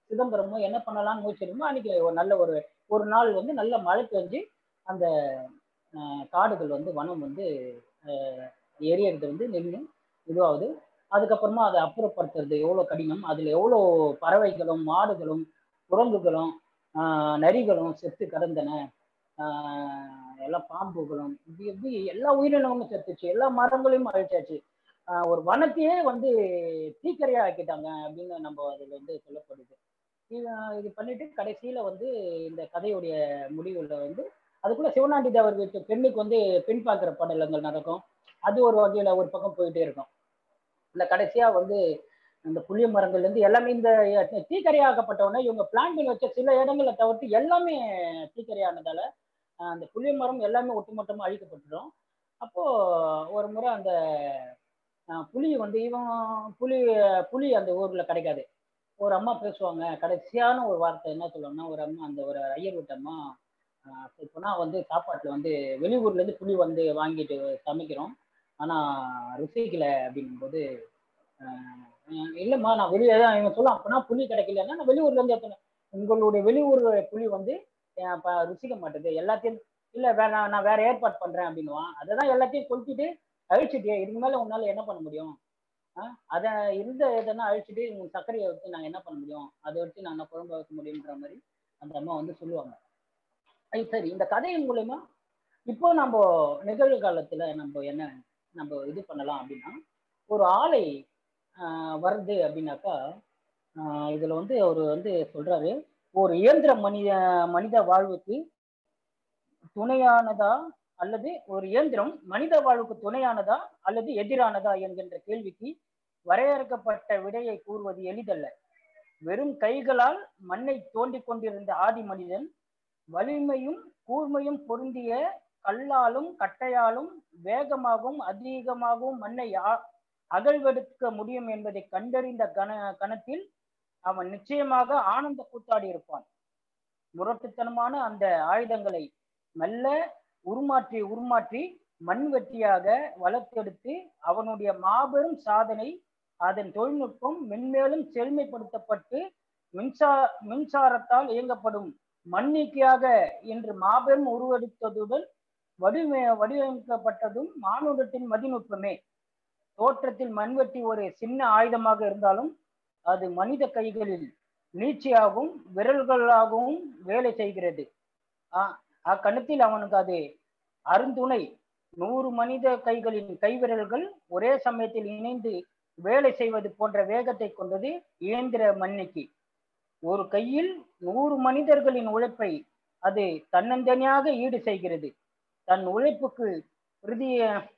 சிதம்பரமும் என்ன பண்ணலாம்னு யோசிச்சிருந்தோம் அன்னைக்கு ஒரு நல்ல ஒரு ஒரு நாள் வந்து நல்ல மழை பெஞ்சு அந்த ஆஹ், காடுகள் வந்து வனம் வந்து ஆஹ், எரியறது வந்து நின்று இதுவாகுது அதுக்கப்புறமா அதை அப்புறப்படுத்துறது எவ்வளோ கடினம் அதில் எவ்வளோ பறவைகளும் மாடுகளும் குரங்குகளும் ஆஹ், நரிகளும் செத்து கிடந்தன ஆஹ், எல்லா பாம்புகளும் இப்படி இப்படி எல்லா உயிரினங்களும் செத்துச்சு எல்லா மரங்களையும் அழிச்சாச்சு ஆஹ், ஒரு வனத்தையே வந்து தீக்கரையா ஆக்கிட்டாங்க அப்படின்னு நம்ம அதில் வந்து சொல்லப்படுது இது இது பண்ணிட்டு கடைசியில வந்து இந்த கதையுடைய முடிவுல வந்து அதுக்குள்ள சிவனாண்டி தேவர் வீட்டு பெண்ணுக்கு வந்து பெண் பார்க்குற படலங்கள் நடக்கும் அது ஒரு வகையில ஒரு பக்கம் போயிட்டே இருக்கும் இந்த கடைசியா வந்து இந்த புளிய மரங்கள்ல இருந்து எல்லாமே இந்த தீக்கரையாக்கப்பட்டவொடனே இவங்க பிளான் பண்ணி வச்ச சில இடங்களை தவிர்த்து எல்லாமே தீக்கரையானதால ஆஹ் அந்த புளிய மரம் எல்லாமே ஒட்டுமொத்தமா அழிக்கப்பட்டுடும் அப்போ ஒரு முறை அந்த ஆஹ் புலி வந்து இவன் புலி புலி அந்த ஊர்ல கிடைக்காது ஒரு அம்மா பேசுவாங்க கடைசியான ஒரு வார்த்தை என்ன சொல்லுவாங்கன்னா ஒரு அம்மா அந்த ஒரு ஐயர் வீட்டு அம்மா ஆஹ் இப்போனா வந்து சாப்பாட்டுல வந்து வெளியூர்ல இருந்து புளி வந்து வாங்கிட்டு சமைக்கிறோம் ஆனா ருசிக்கல அப்படிங்கும்போது ஆஹ் ஆஹ் இல்லம்மா நான் வெளியே தான் இவன் சொல்லுவான் அப்பனா புளி கிடைக்கலன்னா நான் வெளியூர்ல இருந்து எத்தனை உங்களுடைய வெளியூர் புளி வந்து ஆஹ் ப- ருசிக்க மாட்டேது எல்லாத்தையும் இல்ல வேற நான் நான் வேற ஏற்பாடு பண்றேன் அப்படின்னுவான் அதை தான் எல்லாத்தையும் கொளுத்திட்டு அழிச்சிட்டு இதுக்கு மேல உன்னால என்ன பண்ண முடியும் ஆஹ் அதை இருந்த இதெல்லாம் அழிச்சிட்டு உங்க சர்க்கரையை வச்சு நாங்க என்ன பண்ண முடியும் அதை வச்சு நாங்க குழம்பு வைக்க முடியுன்ற மாதிரி அந்த அம்மா வந்து சொல்லுவாங்க ஐ, சரி இந்த கதையின் மூலயமா இப்போ நம்ம நிகழ்காலத்துல நம்ம என்ன நம்ம இது பண்ணலாம் அப்படின்னா ஒரு ஆலை ஆஹ் வருது அப்படின்னாக்கா ஆஹ் இதுல வந்து அவர் வந்து சொல்றாரு ஒரு இயந்திர மனித மனித வாழ்வுக்கு துணையானதா அல்லது ஒரு இயந்திரம் மனித வாழ்வுக்கு துணையானதா அல்லது எதிரானதா என்கின்ற கேள்விக்கு வரையறுக்கப்பட்ட விடையை கூறுவது எளிதல்ல வெறும் கைகளால் மண்ணை தோண்டிக் கொண்டிருந்த ஆதி மனிதன் வலிமையும் கூர்மையும் பொருந்திய கல்லாலும் கட்டையாலும் வேகமாகவும் அதிகமாகவும் மண்ணை ஆ- அகழ்வெடுக்க முடியும் என்பதை கண்டறிந்த கண கணத்தில் அவன் நிச்சயமாக ஆனந்த கூத்தாடி இருப்பான் முரட்டுத்தனமான அந்த ஆயுதங்களை மெல்ல உருமாற்றி உருமாற்றி மண்வெட்டியாக வளர்த்தெடுத்து அவனுடைய மாபெரும் சாதனை அதன் தொழில்நுட்பம் மென்மேலும் செழுமைப்படுத்தப்பட்டு மின்சா மின்சாரத்தால் இயங்கப்படும் மண்நீக்கியாக இன்று மாபெரும் உருவெடுத்ததுடன் வடிவ வடிவமைக்கப்பட்டதும் மானுடத்தின் மதிநுட்பமே தோற்றத்தில் மண்வெட்டி ஒரு சின்ன ஆயுதமாக இருந்தாலும் அது மனித கைகளில் நீட்சியாகவும் விரல்களாகவும் வேலை செய்கிறது ஆ- அக்கணத்தில் அவனுக்கு அது அருந்துணை நூறு மனித கைகளின் கைவிரல்கள் ஒரே சமயத்தில் இணைந்து வேலை செய்வது போன்ற வேகத்தை கொண்டது இயந்திர மண்ணிக்கு ஒரு கையில் நூறு மனிதர்களின் உழைப்பை அது தன்னந்தனியாக ஈடு செய்கிறது தன் உழைப்புக்கு பிரதி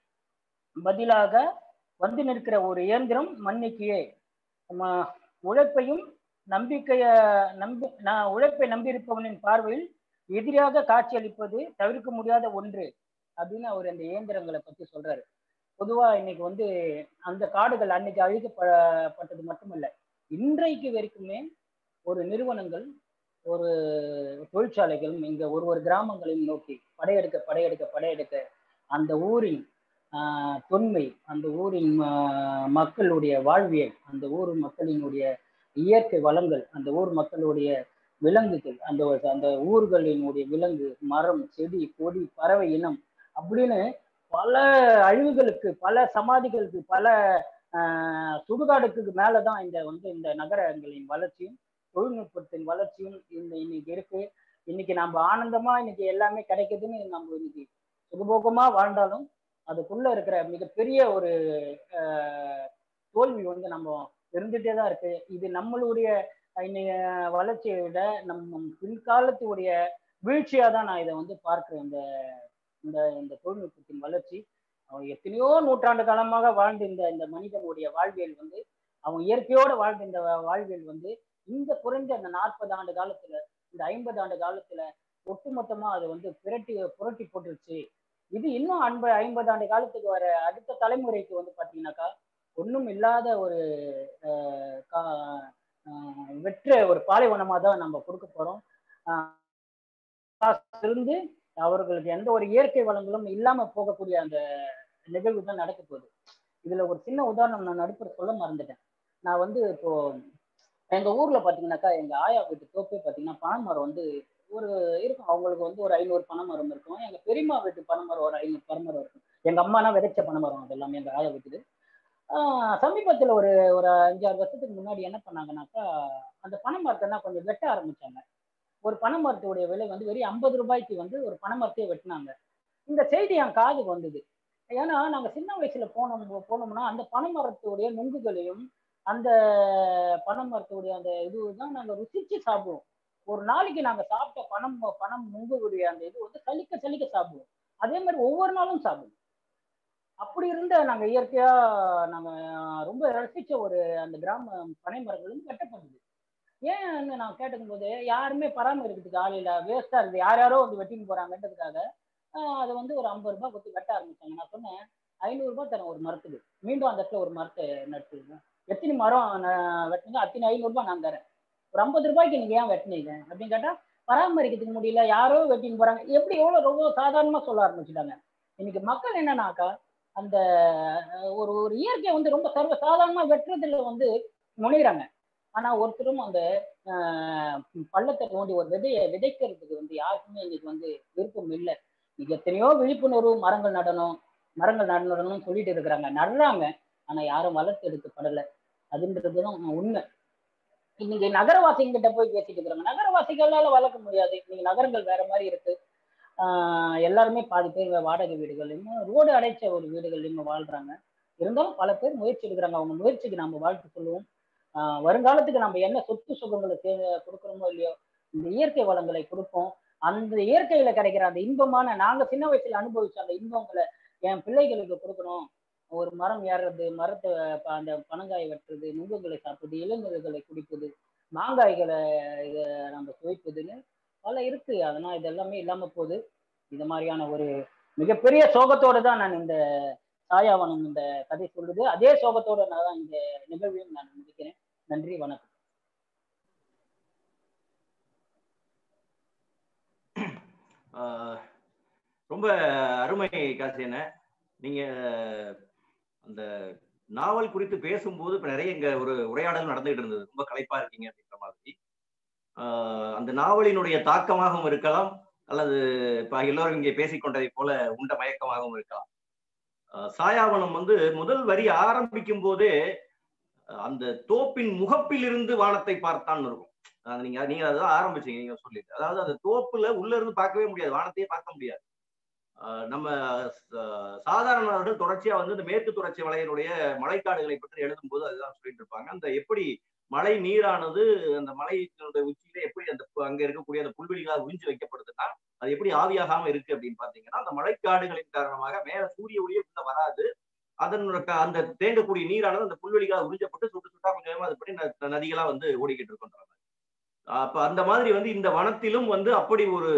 பதிலாக வந்து நிற்கிற ஒரு இயந்திரம் மண்ணிக்கையே ம- உழைப்பையும் நம்பிக்கைய நம்பி நான் உழைப்பை நம்பியிருப்பவனின் பார்வையில் எதிராக காட்சியளிப்பது தவிர்க்க முடியாத ஒன்று அப்படின்னு அவர் அந்த இயந்திரங்களை பத்தி சொல்றாரு பொதுவா இன்னைக்கு வந்து அந்த காடுகள் அன்னைக்கு அழிக்கப்பட்டது மட்டுமல்ல இன்றைக்கு வரைக்குமே ஒரு நிறுவனங்கள் ஒரு தொழிற்சாலைகள் இங்க ஒரு ஒரு கிராமங்களையும் நோக்கி படையெடுக்க படையெடுக்க படையெடுக்க அந்த ஊரின் ஆஹ், தொன்மை அந்த ஊரின் ஆஹ், மக்களுடைய வாழ்வியல் அந்த ஊர் மக்களினுடைய இயற்கை வளங்கள் அந்த ஊர் மக்களுடைய விலங்குகள் அந்த அந்த ஊர்களினுடைய விலங்கு மரம் செடி கொடி பறவை இனம் அப்படின்னு பல அழிவுகளுக்கு பல சமாதிகளுக்கு பல ஆஹ், சுடுகாடுக்கு மேலதான் இந்த வந்து இந்த நகரங்களின் வளர்ச்சியும் தொழில்நுட்பத்தின் வளர்ச்சியும் இந்த இன்னைக்கு இருக்கு இன்னைக்கு நம்ம ஆனந்தமா இன்னைக்கு எல்லாமே கிடைக்குதுன்னு நம்ம இன்னைக்கு சுகபோகமா வாழ்ந்தாலும் அதுக்குள்ள இருக்கிற மிகப்பெரிய ஒரு ஆஹ், தோல்வி வந்து நம்ம இருந்துட்டே தான் இருக்கு இது நம்மளுடைய இன்னைய வளர்ச்சியை விட நம்ம பின்காலத்துடைய வீழ்ச்சியா தான் நான் இதை வந்து பார்க்கிறேன் இந்த இந்த இந்த தொழில்நுட்பத்தின் வளர்ச்சி அவன் எத்தனையோ நூற்றாண்டு காலமாக வாழ்ந்த இந்த இந்த மனிதனுடைய வாழ்வியல் வந்து அவன் இயற்கையோட வாழ்ந்த இந்த வா- வாழ்வியல் வந்து இந்த குறைந்த இந்த நாற்பது ஆண்டு காலத்துல இந்த ஐம்பது ஆண்டு காலத்துல ஒட்டுமொத்தமா அது வந்து புரட்டி புரட்டி போட்டுருச்சு இது இன்னும் அன்ப ஐம்பது ஆண்டு காலத்துக்கு வர அடுத்த தலைமுறைக்கு வந்து பாத்தீங்கன்னாக்கா ஒண்ணும் இல்லாத ஒரு ஆஹ், கா- ஆஹ், வெற்ற ஒரு பாலைவனமா தான் நம்ம கொடுக்க போறோம் ஆஹ், இருந்து அவர்களுக்கு எந்த ஒரு இயற்கை வளங்களும் இல்லாம போகக்கூடிய அந்த நிகழ்வு தான் நடக்க போகுது இதுல ஒரு சின்ன உதாரணம் நான் நடுப்புற சொல்ல மறந்துட்டேன் நான் வந்து இப்போ எங்க ஊர்ல பாத்தீங்கன்னாக்கா எங்க ஆயா வீட்டு தோப்பே பாத்தீங்கன்னா பனைமரம் வந்து ஒரு இருக்கும் அவங்களுக்கு வந்து ஒரு ஐநூறு பனைமரம் இருக்கும் எங்க பெரியம்மா வீட்டு பனைமரம் ஒரு ஐநூறு பனைமரம் இருக்கும் எங்க அம்மானா விதைச்ச பனைமரம் அது எல்லாமே எங்க ஆயா வீட்டுக்கு ஆஹ் சமீபத்துல ஒரு ஒரு அஞ்சாறு வருஷத்துக்கு முன்னாடி என்ன பண்ணாங்கன்னாக்கா அந்த பனைமரத்தை கொஞ்சம் வெட்ட ஆரம்பிச்சாங்க ஒரு பனைமரத்துடைய விலை வந்து வெறும் ஐம்பது ரூபாய்க்கு வந்து ஒரு பனைமரத்தையே வெட்டினாங்க இந்த செய்தி என் காதுக்கு வந்தது ஏன்னா நாங்க சின்ன வயசுல போனோம் போனோம்னா அந்த பனைமரத்துடைய நுங்குகளையும் அந்த பனைமரத்துடைய அந்த இதுதான் நாங்க ருசிச்சு சாப்பிடுவோம் ஒரு நாளைக்கு நாங்க சாப்பிட்ட பணம் பணம் நுங்குடைய அந்த இது வந்து சலிக்க சலிக்க சாப்பிடுவோம் அதே மாதிரி ஒவ்வொரு நாளும் சாப்பிடுவோம் அப்படி இருந்த நாங்க இயற்கையா நாங்க ரொம்ப ரசிச்ச ஒரு அந்த கிராம பனை மரங்களும் வெட்டப்படுது ஏன்னு நான் கேட்டுக்கும் போது யாருமே பராமரிக்கிறதுக்கு ஆள் இல்லை வேஸ்டா இருக்குது யார் யாரோ வந்து வெட்டின்னு போறாங்கன்றதுக்காக ஆஹ் அதை வந்து ஒரு ஐம்பது ரூபாய் கொடுத்து வெட்ட ஆரம்பிச்சாங்க நான் சொன்னேன் ஐநூறு ரூபாய் தரேன் ஒரு மரத்துக்கு மீண்டும் அந்த இடத்துல ஒரு மரத்தை நட்டுருக்கேன் எத்தனை மரம் நான் வெட்டினீங்க அத்தனை ஐநூறு ரூபாய் நான் தரேன் ஒரு ஐம்பது ரூபாய்க்கு நீங்க ஏன் வெட்டினீங்க அப்படின்னு கேட்டா பராமரிக்கிறதுக்கு முடியல யாரோ வெட்டின்னு போறாங்க எப்படி எவ்வளவு ரொம்ப சாதாரணமா சொல்ல ஆரம்பிச்சுட்டாங்க இன்னைக்கு மக்கள் என்னன்னாக்கா அந்த அஹ், ஒரு ஒரு இயற்கையை வந்து ரொம்ப சர்வ சாதாரணமா வெட்டுறதுல வந்து முனைகிறாங்க ஆனா ஒருத்தரும் அந்த ஆஹ், பள்ளத்தை நோண்டி ஒரு விதையை விதைக்கிறதுக்கு வந்து யாருக்குமே இன்னைக்கு வந்து விருப்பம் இல்லை இன்னைக்கு எத்தனையோ விழிப்புணர்வு மரங்கள் நடணும் மரங்கள் நடணும்னு சொல்லிட்டு இருக்கிறாங்க நடுறாங்க ஆனா யாரும் வளர்த்து எடுக்கப்படலை அதுன்றதுதான் உண்மை இன்னைக்கு நகரவாசிங்கிட்ட போய் பேசிட்டு இருக்கிறாங்க நகரவாசிகளால வளர்க்க முடியாது இன்னைக்கு நகரங்கள் வேற மாதிரி இருக்கு ஆஹ் எல்லாருமே பாதி பேர் வாடகை வீடுகள்லையும் ரோடு அடைச்ச ஒரு வீடுகள்லையும் வாழ்றாங்க இருந்தாலும் பல பேர் முயற்சி எடுக்கிறாங்க அவங்க முயற்சிக்கு நம்ம வாழ்த்து சொல்லுவோம் ஆஹ் வருங்காலத்துக்கு நம்ம என்ன சொத்து சுகங்களை தே கொடுக்குறோமோ இல்லையோ இந்த இயற்கை வளங்களை கொடுப்போம் அந்த இயற்கையில கிடைக்கிற அந்த இன்பமான நாங்க சின்ன வயசுல அனுபவிச்ச அந்த இன்பங்களை என் பிள்ளைகளுக்கு கொடுக்கணும் ஒரு மரம் ஏறுறது மரத்தை ப- அந்த பனங்காயை வெட்டுறது நுங்குகளை சாப்பிடுறது இளநீர்களை குடிப்பது மாங்காய்களை இதை நம்ம சுவைப்பதுன்னு பல இருக்கு அதனால் இது எல்லாமே இல்லாம போகுது இது மாதிரியான ஒரு மிகப்பெரிய சோகத்தோட தான் நான் இந்த சாயாவனம் இந்த கதை சொல்லுது அதே சோகத்தோட நான் தான் இந்த நிகழ்வையும் நான் முடிக்கிறேன் நன்றி வணக்கம் ஆஹ் ரொம்ப அருமை காசியன நீங்க அந்த நாவல் குறித்து பேசும்போது இப்ப நிறைய இங்க ஒரு உரையாடல் நடந்துகிட்டு இருந்தது ரொம்ப களைப்பா இருக்கீங்க அப்படின்ற மாதிரி ஆஹ் அந்த நாவலினுடைய தாக்கமாகவும் இருக்கலாம் அல்லது இப்ப எல்லோரும் இங்கே பேசிக்கொண்டதை போல உண்ட மயக்கமாகவும் இருக்கலாம் ஆஹ் சாயாவனம் வந்து முதல் வரி ஆரம்பிக்கும் போதே அஹ் அந்த தோப்பின் முகப்பில் இருந்து வானத்தை பார்த்தான்னு இருக்கும் அது நீங்க நீங்க அதான் ஆரம்பிச்சீங்க நீங்க சொல்லிட்டு அதாவது அந்த தோப்புல உள்ள இருந்து பார்க்கவே முடியாது வானத்தையே பார்க்க முடியாது ஆஹ் நம்ம ச- சாதாரணவர்கள் தொடர்ச்சியா வந்து இந்த மேற்கு தொடர்ச்சி மலையினுடைய மழைக்காடுகளை பற்றி எழுதும்போது அதுதான் சொல்லிட்டு இருப்பாங்க அந்த எப்படி மழை நீரானது அந்த மலையினுடைய உச்சியில எப்படி அந்த பு- அங்க இருக்கக்கூடிய அந்த புல்வெளிகளால் உறிஞ்சு வைக்கப்படுதுன்னா அது எப்படி ஆவியாகாம இருக்கு அப்படின்னு பாத்தீங்கன்னா அந்த மழைக்காடுகளின் காரணமாக மேல சூரிய ஒளியே உள்ள வராது அதனோட க- அந்த தேங்கக்கூடிய நீரானது அந்த புல்வெளிகளால் உறிஞ்சப்பட்டு சுட்டு சுட்டா கொஞ்சம் கொஞ்சமா அது படி ந- நதிகளா வந்து ஓடிக்கிட்டு இருக்கின்றது அப்ப அந்த மாதிரி வந்து இந்த வனத்திலும் வந்து அப்படி ஒரு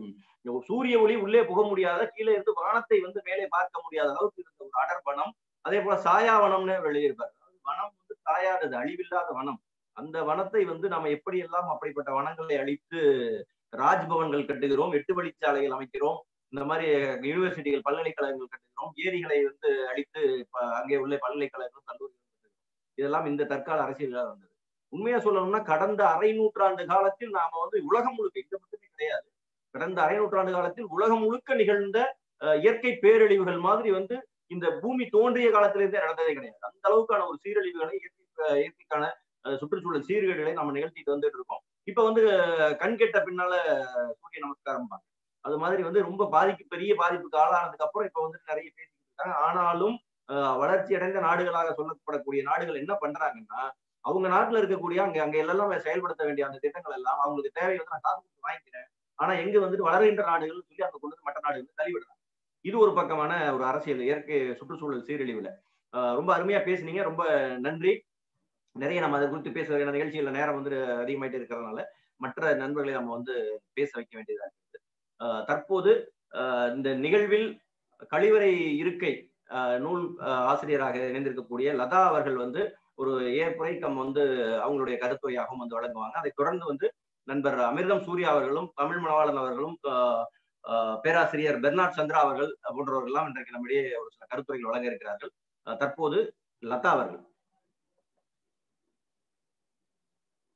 சூரிய ஒளி உள்ளே புக முடியாத கீழே இருந்து வானத்தை வந்து மேலே பார்க்க முடியாத அளவுக்கு இருந்த ஒரு அடர் வனம் அதே போல சாயா வனம்னு எழுதியிருப்பார் அதாவது வனம் வந்து சாயாதது அழிவில்லாத வனம் அந்த வனத்தை வந்து நம்ம எப்படி எல்லாம் அப்படிப்பட்ட வனங்களை அழித்து ராஜ்பவன்கள் கட்டுகிறோம் எட்டு வழிச்சாலைகள் அமைக்கிறோம் இந்த மாதிரி யூனிவர்சிட்டிகள் பல்கலைக்கழகங்கள் கட்டுகிறோம் ஏரிகளை வந்து அழித்து ப- அங்கே உள்ள பல்கலைக்கழகங்களும் கல்லூரிகளும் கட்டுகிறோம் இதெல்லாம் இந்த தற்கால அரசியலாக வந்தது உண்மையா சொல்லணும்னா கடந்த அரை நூற்றாண்டு காலத்தில் நாம வந்து உலகம் முழுக்க இங்க மட்டுமே கிடையாது கடந்த அரை நூற்றாண்டு காலத்தில் உலகம் முழுக்க நிகழ்ந்த அஹ், இயற்கை பேரழிவுகள் மாதிரி வந்து இந்த பூமி தோன்றிய காலத்திலிருந்தே நடந்ததே கிடையாது அந்த அளவுக்கான ஒரு சீரழிவுகளை இயற்கை அஹ், இயற்கைக்கான அஹ், சுற்றுச்சூழல் சீர்கேடுகளை நம்ம நிகழ்த்திட்டு வந்துட்டு இருக்கோம் இப்ப வந்து அஹ், கண் கெட்ட பின்னால சூரிய நமஸ்காரம் பாங்க அது மாதிரி வந்து ரொம்ப பாதிப்பு பெரிய பாதிப்புக்கு ஆளானதுக்கு அப்புறம் இப்ப வந்து நிறைய பேசிக்கிட்டு இருக்காங்க ஆனாலும் அஹ், வளர்ச்சி அடைந்த நாடுகளாக சொல்லப்படக்கூடிய நாடுகள் என்ன பண்றாங்கன்னா அவங்க நாட்டுல இருக்கக்கூடிய அங்க அங்க எல்லாம் செயல்படுத்த வேண்டிய அந்த திட்டங்கள் எல்லாம் அவங்களுக்கு தேவை வந்து நான் காசு கொடுத்து வாங்கிக்கிறேன் ஆனா எங்க வந்துட்டு வளர்கின்ற நாடுகள் சொல்லி அங்க கொண்டு வந்து மற்ற நாடுகள் தள்ளிவிடுறாங்க இது ஒரு பக்கமான ஒரு அரசியல் இயற்கை சுற்றுச்சூழல் சீரழிவுல ஆஹ் ரொம்ப அருமையா பேசுனீங்க ரொம்ப நன்றி நிறைய நம்ம அதை குறித்து பேச வேண்டிய நிகழ்ச்சியில நேரம் வந்து அதிகமாயிட்டு இருக்கிறதுனால மற்ற நண்பர்களை நம்ம வந்து பேச வைக்க வேண்டியதா இருக்குது ஆஹ் தற்போது ஆஹ் இந்த நிகழ்வில் கழிவறை இருக்கை ஆஹ் நூல் ஆஹ் ஆசிரியராக இணைந்திருக்கக்கூடிய லதா அவர்கள் வந்து ஒரு ஏற்புரை கம் வந்து அவங்களுடைய கருத்துரையாகவும் வந்து வழங்குவாங்க அதை தொடர்ந்து வந்து நண்பர் அமிர்தம் சூர்யா அவர்களும் தமிழ் மணவாளன் அவர்களும் ஆஹ் ஆஹ் பேராசிரியர் பெர்னாட் சந்திரா அவர்கள் போன்றவர்கள் எல்லாம் இன்றைக்கு நம்மிடையே ஒரு சில கருத்துரைகள் வழங்க இருக்கிறார்கள் ஆஹ் தற்போது லதா அவர்கள்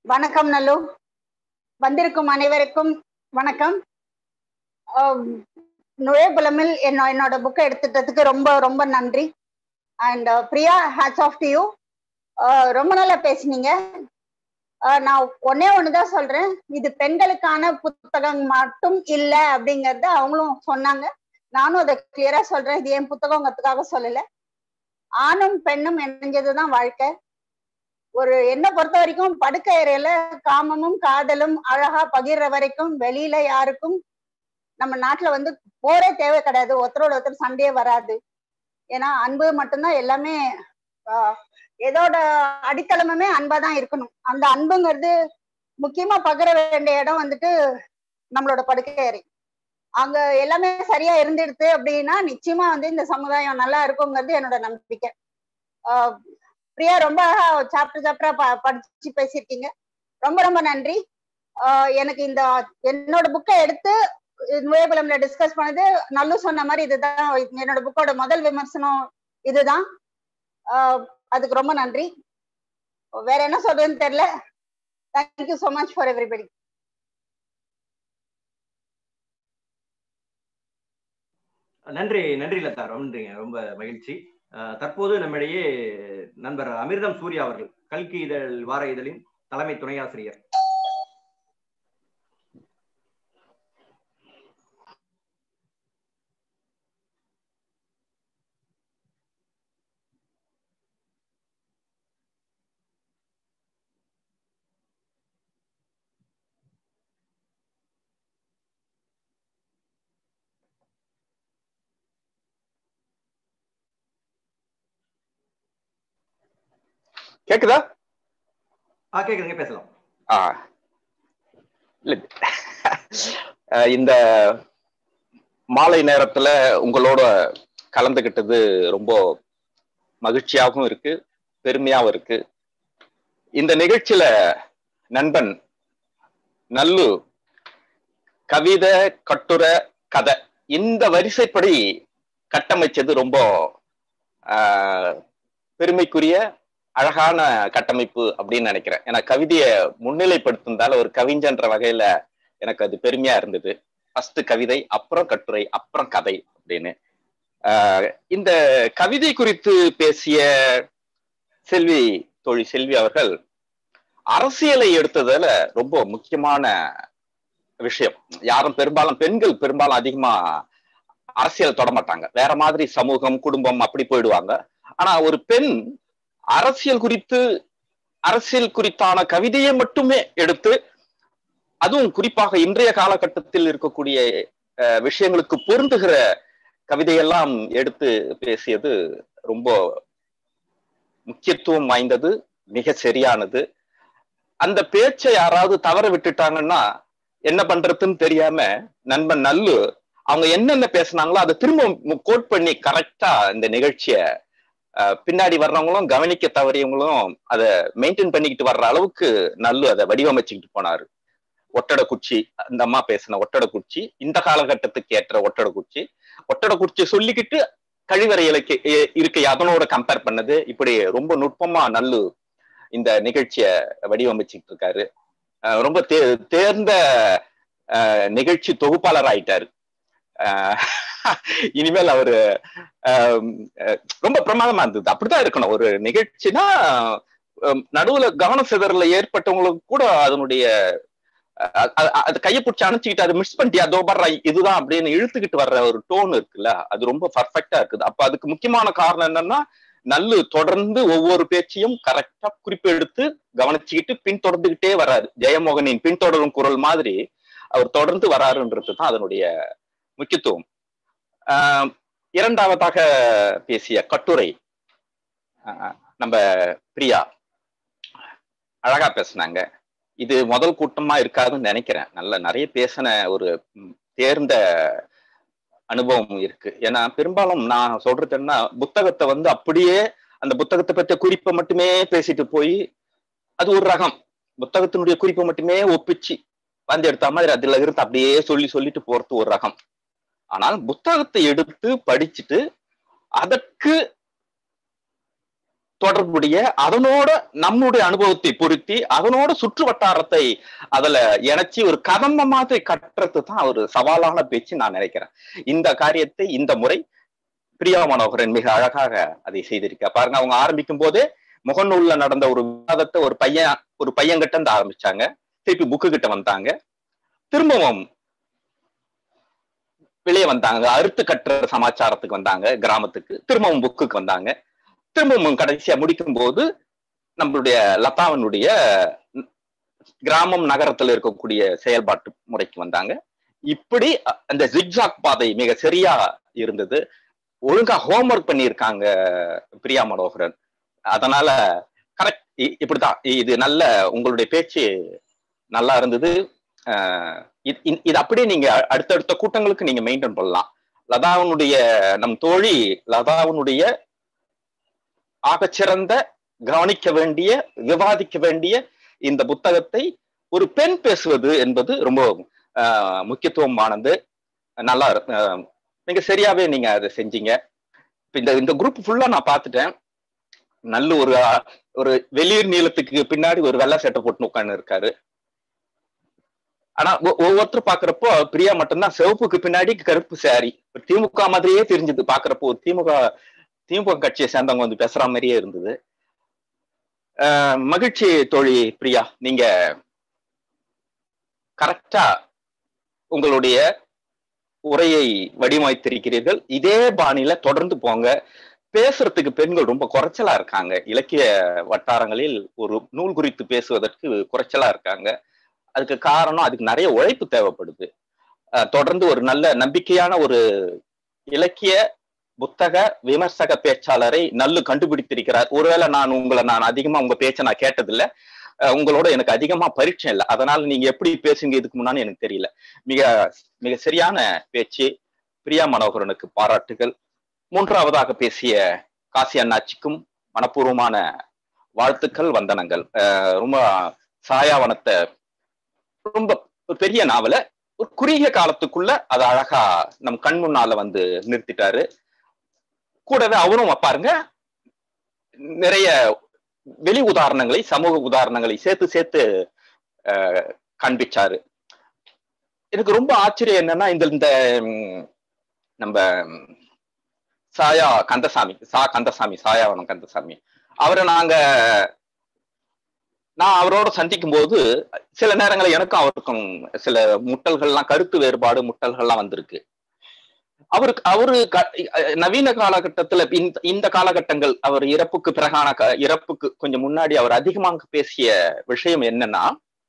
வணக்கம் நல்லு வந்திருக்கும் அனைவருக்கும் வணக்கம் ஆம், நுழைபுலமில் என்ன என்னோட புக்கை எடுத்துட்டதுக்கு ரொம்ப ரொம்ப நன்றி and Priya hats off to you ரொம்ப நல்லா பேசுனீங்க ஆஹ் நான் ஒன்னே ஒண்ணுதான் சொல்றேன் இது பெண்களுக்கான புத்தகம் மட்டும் இல்ல அப்படிங்கறத அவங்களும் சொன்னாங்க நானும் அதை கிளியரா சொல்றேன் இது என் புத்தகங்கிறதுக்காக சொல்லல ஆணும் பெண்ணும் இணைஞ்சதுதான் வாழ்க்கை ஒரு என்ன பொறுத்த வரைக்கும் படுக்கை அறையில காமமும் காதலும் அழகா பகிர்ற வரைக்கும் வெளியில யாருக்கும் நம்ம நாட்டுல வந்து போரே தேவை கிடையாது ஒருத்தரோட ஒருத்தர் சண்டையே வராது ஏன்னா அன்பு மட்டும்தான் எல்லாமே ஆஹ் எதோட அடித்தளமுமே அன்பா தான் இருக்கணும் அந்த அன்புங்கிறது முக்கியமா பகிர வேண்டிய இடம் வந்துட்டு நம்மளோட படுக்கை அறை அங்க எல்லாமே சரியா இருந்துடுது அப்படின்னா நிச்சயமா வந்து இந்த சமுதாயம் நல்லா இருக்குங்கிறது என்னோட நம்பிக்கை ஆஹ் பிரியா ரொம்ப சாப்டர் சாப்டரா ப- படிச்சு பேசியிருக்கீங்க ரொம்ப ரொம்ப நன்றி ஆஹ் எனக்கு இந்த என்னோட புக்கை எடுத்து நுழைபலம்ல டிஸ்கஸ் பண்ணது நல்லு சொன்ன மாதிரி இதுதான் என்னோட புக்கோட முதல் விமர்சனம் இதுதான் ஆஹ் அதுக்கு ரொம்ப நன்றி வேற என்ன சொல்றதுன்னு தெரியல thank you so much for everybody நன்றி நன்றி லதா நன்றிங்க ரொம்ப மகிழ்ச்சி அஹ், தற்போது நம்மிடையே நண்பர் அமிர்தம் சூர்யா அவர்கள் கல்கி இதழ் வார இதழின் தலைமை துணை ஆசிரியர் கேக்குதா ஆ கேக்குதுங்க பேசலாம் ஆ இல்ல அஹ் இந்த மாலை நேரத்துல உங்களோட கலந்துகிட்டது ரொம்ப மகிழ்ச்சியாகவும் இருக்கு பெருமையாவும் இருக்கு இந்த நிகழ்ச்சியில நண்பன் நல்லு கவிதை கட்டுரை கதை இந்த வரிசைப்படி கட்டமைச்சது ரொம்ப ஆஹ், பெருமைக்குரிய அழகான கட்டமைப்பு அப்படின்னு நினைக்கிறேன் ஏன்னா கவிதையை முன்னிலைப்படுத்திருந்தால ஒரு கவிஞன்ற வகையில எனக்கு அது பெருமையா இருந்தது ஃபர்ஸ்ட் கவிதை அப்புறம் கட்டுரை அப்புறம் கதை அப்படின்னு ஆஹ் இந்த கவிதை குறித்து பேசிய செல்வி தோழி செல்வி அவர்கள் அரசியலை எடுத்ததுல ரொம்ப முக்கியமான விஷயம் யாரும் பெரும்பாலும் பெண்கள் பெரும்பாலும் அதிகமா அரசியல் தொட மாட்டாங்க வேற மாதிரி சமூகம் குடும்பம் அப்படி போயிடுவாங்க ஆனா ஒரு பெண் அரசியல் குறித்து அரசியல் குறித்தான கவிதையை மட்டுமே எடுத்து அதுவும் குறிப்பாக இன்றைய காலகட்டத்தில் இருக்கக்கூடிய அஹ், விஷயங்களுக்கு பொருந்துகிற கவிதையெல்லாம் எடுத்து பேசியது ரொம்ப முக்கியத்துவம் வாய்ந்தது மிக சரியானது அந்த பேச்சை யாராவது தவற விட்டுட்டாங்கன்னா என்ன பண்றதுன்னு தெரியாம நண்பன் நல்லு அவங்க என்னென்ன பேசுனாங்களோ அதை திரும்ப கோட் பண்ணி கரெக்டா இந்த நிகழ்ச்சிய அஹ், பின்னாடி வர்றவங்களும் கவனிக்க தவறியவங்களும் அதை மெயின்டைன் பண்ணிக்கிட்டு வர்ற அளவுக்கு நல்லு அதை வடிவமைச்சுக்கிட்டு போனாரு ஒட்டட குச்சி அந்த அம்மா பேசின ஒட்டட குச்சி இந்த காலகட்டத்துக்கு ஏற்ற ஒட்டட குச்சி ஒட்டட குச்சி சொல்லிக்கிட்டு கழிவறை இலக்கு இ- இருக்கை அதனோட கம்பேர் பண்ணது இப்படி ரொம்ப நுட்பமா நல்லு இந்த நிகழ்ச்சிய வடிவமைச்சுக்கிட்டு இருக்காரு அஹ் ரொம்ப தே தேர்ந்த அஹ், நிகழ்ச்சி தொகுப்பாளர் ஆயிட்டாரு அஹ், இனிமேல் அவரு அஹ், அஹ், ரொம்ப பிரமாதமா இருந்தது அப்படிதான் இருக்கணும் ஒரு நிகழ்ச்சினா அஹ், நடுவுல கவன சிதறல ஏற்பட்டவங்களுக்கு கூட அதனுடைய அ- அ- அ- அது கையை பிடிச்சி அணைச்சிக்கிட்டு அதை மிஸ் பண்ணிட்டியா அதோ பர்ற இதுதான் அப்படின்னு இழுத்துக்கிட்டு வர்ற ஒரு டோன் இருக்குல்ல அது ரொம்ப பர்ஃபெக்டா இருக்குது அப்ப அதுக்கு முக்கியமான காரணம் என்னன்னா நல்லு தொடர்ந்து ஒவ்வொரு பேச்சையும் கரெக்டா குறிப்பெடுத்து கவனிச்சுக்கிட்டு பின்தொடர்ந்துகிட்டே வர்றாரு ஜெயமோகனின் பின்தொடரும் குரல் மாதிரி அவர் தொடர்ந்து வராருன்றது தான் அதனுடைய முக்கியத்துவம் ஆஹ் இரண்டாவதாக பேசிய கட்டுரை ஆஹ் நம்ம பிரியா அழகா பேசுனாங்க இது முதல் கூட்டமா இருக்காதுன்னு நினைக்கிறேன் நல்ல நிறைய பேசின ஒரு ம், தேர்ந்த அனுபவம் இருக்கு ஏன்னா பெரும்பாலும் நான் சொல்றது என்ன புத்தகத்தை வந்து அப்படியே அந்த புத்தகத்தை பற்றிய குறிப்பை மட்டுமே பேசிட்டு போய் அது ஒரு ரகம் புத்தகத்தினுடைய குறிப்பை மட்டுமே ஒப்பிச்சு வந்து எடுத்த மாதிரி அதுல இருந்து அப்படியே சொல்லி சொல்லிட்டு போறது ஒரு ரகம் ஆனால் புத்தகத்தை எடுத்து படிச்சுட்டு அதற்கு தொடர்புடைய அதனோட நம்முடைய அனுபவத்தை பொருத்தி அதனோட சுற்று வட்டாரத்தை அதுல இணைச்சி ஒரு கதம்ப மாதிரி கட்டுறது தான் ஒரு சவாலான பேச்சு நான் நினைக்கிறேன் இந்த காரியத்தை இந்த முறை பிரியா மனோகரன் மிக அழகாக அதை செய்திருக்க பாருங்க அவங்க ஆரம்பிக்கும் போதே முகநூல்ல நடந்த ஒரு விவாதத்தை ஒரு பையன் ஒரு பையன் கிட்ட இருந்து ஆரம்பிச்சாங்க திருப்பி புக்கு கிட்ட வந்தாங்க திரும்பவும் வெளியே வந்தாங்க அறுத்து கட்டுற சமாச்சாரத்துக்கு வந்தாங்க கிராமத்துக்கு திரும்பவும் புக்குக்கு வந்தாங்க திரும்பவும் கடைசியா முடிக்கும் போது நம்மளுடைய லதாவனுடைய கிராமம் நகரத்துல இருக்கக்கூடிய செயல்பாட்டு முறைக்கு வந்தாங்க இப்படி அந்த ஜிக்ஜாக் பாதை மிக சரியா இருந்தது ஒழுங்கா ஹோம்ஒர்க் பண்ணியிருக்காங்க பிரியா மனோகரன் அதனால கரெக்ட் இப்படிதான் இது நல்ல உங்களுடைய பேச்சு நல்லா இருந்தது இது அப்படியே நீங்க அடுத்தடுத்த கூட்டங்களுக்கு நீங்க மெயின்டைன் பண்ணலாம் லதாவனுடைய நம் தோழி லதாவனுடைய ஆகச்சிறந்த கவனிக்க வேண்டிய விவாதிக்க வேண்டிய இந்த புத்தகத்தை ஒரு பெண் பேசுவது என்பது ரொம்ப முக்கியத்துவமானது நல்லா நீங்க சரியாவே நீங்க அதை செஞ்சீங்க இந்த இந்த குரூப் ஃபுல்லா நான் பார்த்துட்டேன் நல்ல ஒரு ஒரு வெளியூர் நீளத்துக்கு பின்னாடி ஒரு வெள்ளை சட்டை போட்டு உட்காந்து இருக்காரு ஆனா ஒவ்வொருத்தரும் பாக்குறப்போ பிரியா மட்டும்தான் சிவப்புக்கு பின்னாடி கருப்பு சாரி திமுக மாதிரியே தெரிஞ்சது பாக்குறப்போ ஒரு திமுக திமுக கட்சியை சேர்ந்தவங்க வந்து பேசுற மாதிரியே இருந்தது மகிழ்ச்சி தோழி பிரியா நீங்க கரெக்டா உங்களுடைய உரையை வடிவமைத்திருக்கிறீர்கள் இதே பாணியில தொடர்ந்து போங்க பேசுறதுக்கு பெண்கள் ரொம்ப குறைச்சலா இருக்காங்க இலக்கிய வட்டாரங்களில் ஒரு நூல் குறித்து பேசுவதற்கு குறைச்சலா இருக்காங்க அதுக்கு காரணம் அதுக்கு நிறைய உழைப்பு தேவைப்படுது தொடர்ந்து ஒரு நல்ல நம்பிக்கையான ஒரு இலக்கிய புத்தக விமர்சக பேச்சாளரை நல்லு கண்டுபிடித்திருக்கிறார் ஒருவேளை நான் உங்களை நான் அதிகமா உங்க பேச்சை நான் கேட்டதில்ல உங்களோட எனக்கு அதிகமா பரீட்சை இல்லை அதனால நீங்க எப்படி பேசுங்க இதுக்கு முன்னாடி எனக்கு தெரியல மிக மிக சரியான பேச்சு பிரியா மனோகரனுக்கு பாராட்டுகள் மூன்றாவதாக பேசிய காசி அண்ணாச்சிக்கும் மனப்பூர்வமான வாழ்த்துக்கள் வந்தனங்கள் ரொம்ப சாயாவனத்தை ரொம்ப ஒரு பெரிய நாவல ஒரு குறுகிய காலத்துக்குள்ள அது அழகா நம் கண் முன்னால வந்து நிறுத்திட்டாரு கூடவே அவரும் பாருங்க நிறைய வெளி உதாரணங்களை சமூக உதாரணங்களை சேர்த்து சேர்த்து காண்பிச்சாரு எனக்கு ரொம்ப ஆச்சரியம் என்னன்னா இந்த இந்த நம்ம சாயா கந்தசாமி சா கந்தசாமி சாயாவனம் கந்தசாமி அவரை நாங்க நான் அவரோட சந்திக்கும் போது சில நேரங்களில் எனக்கும் அவருக்கும் சில முட்டல்கள்லாம் கருத்து வேறுபாடு முட்டல்கள்லாம் வந்திருக்கு அவருக்கு அவரு நவீன காலகட்டத்துல இந்த இந்த காலகட்டங்கள் அவர் இறப்புக்கு பிறகான இறப்புக்கு கொஞ்சம் முன்னாடி அவர் அதிகமாக பேசிய விஷயம் என்னன்னா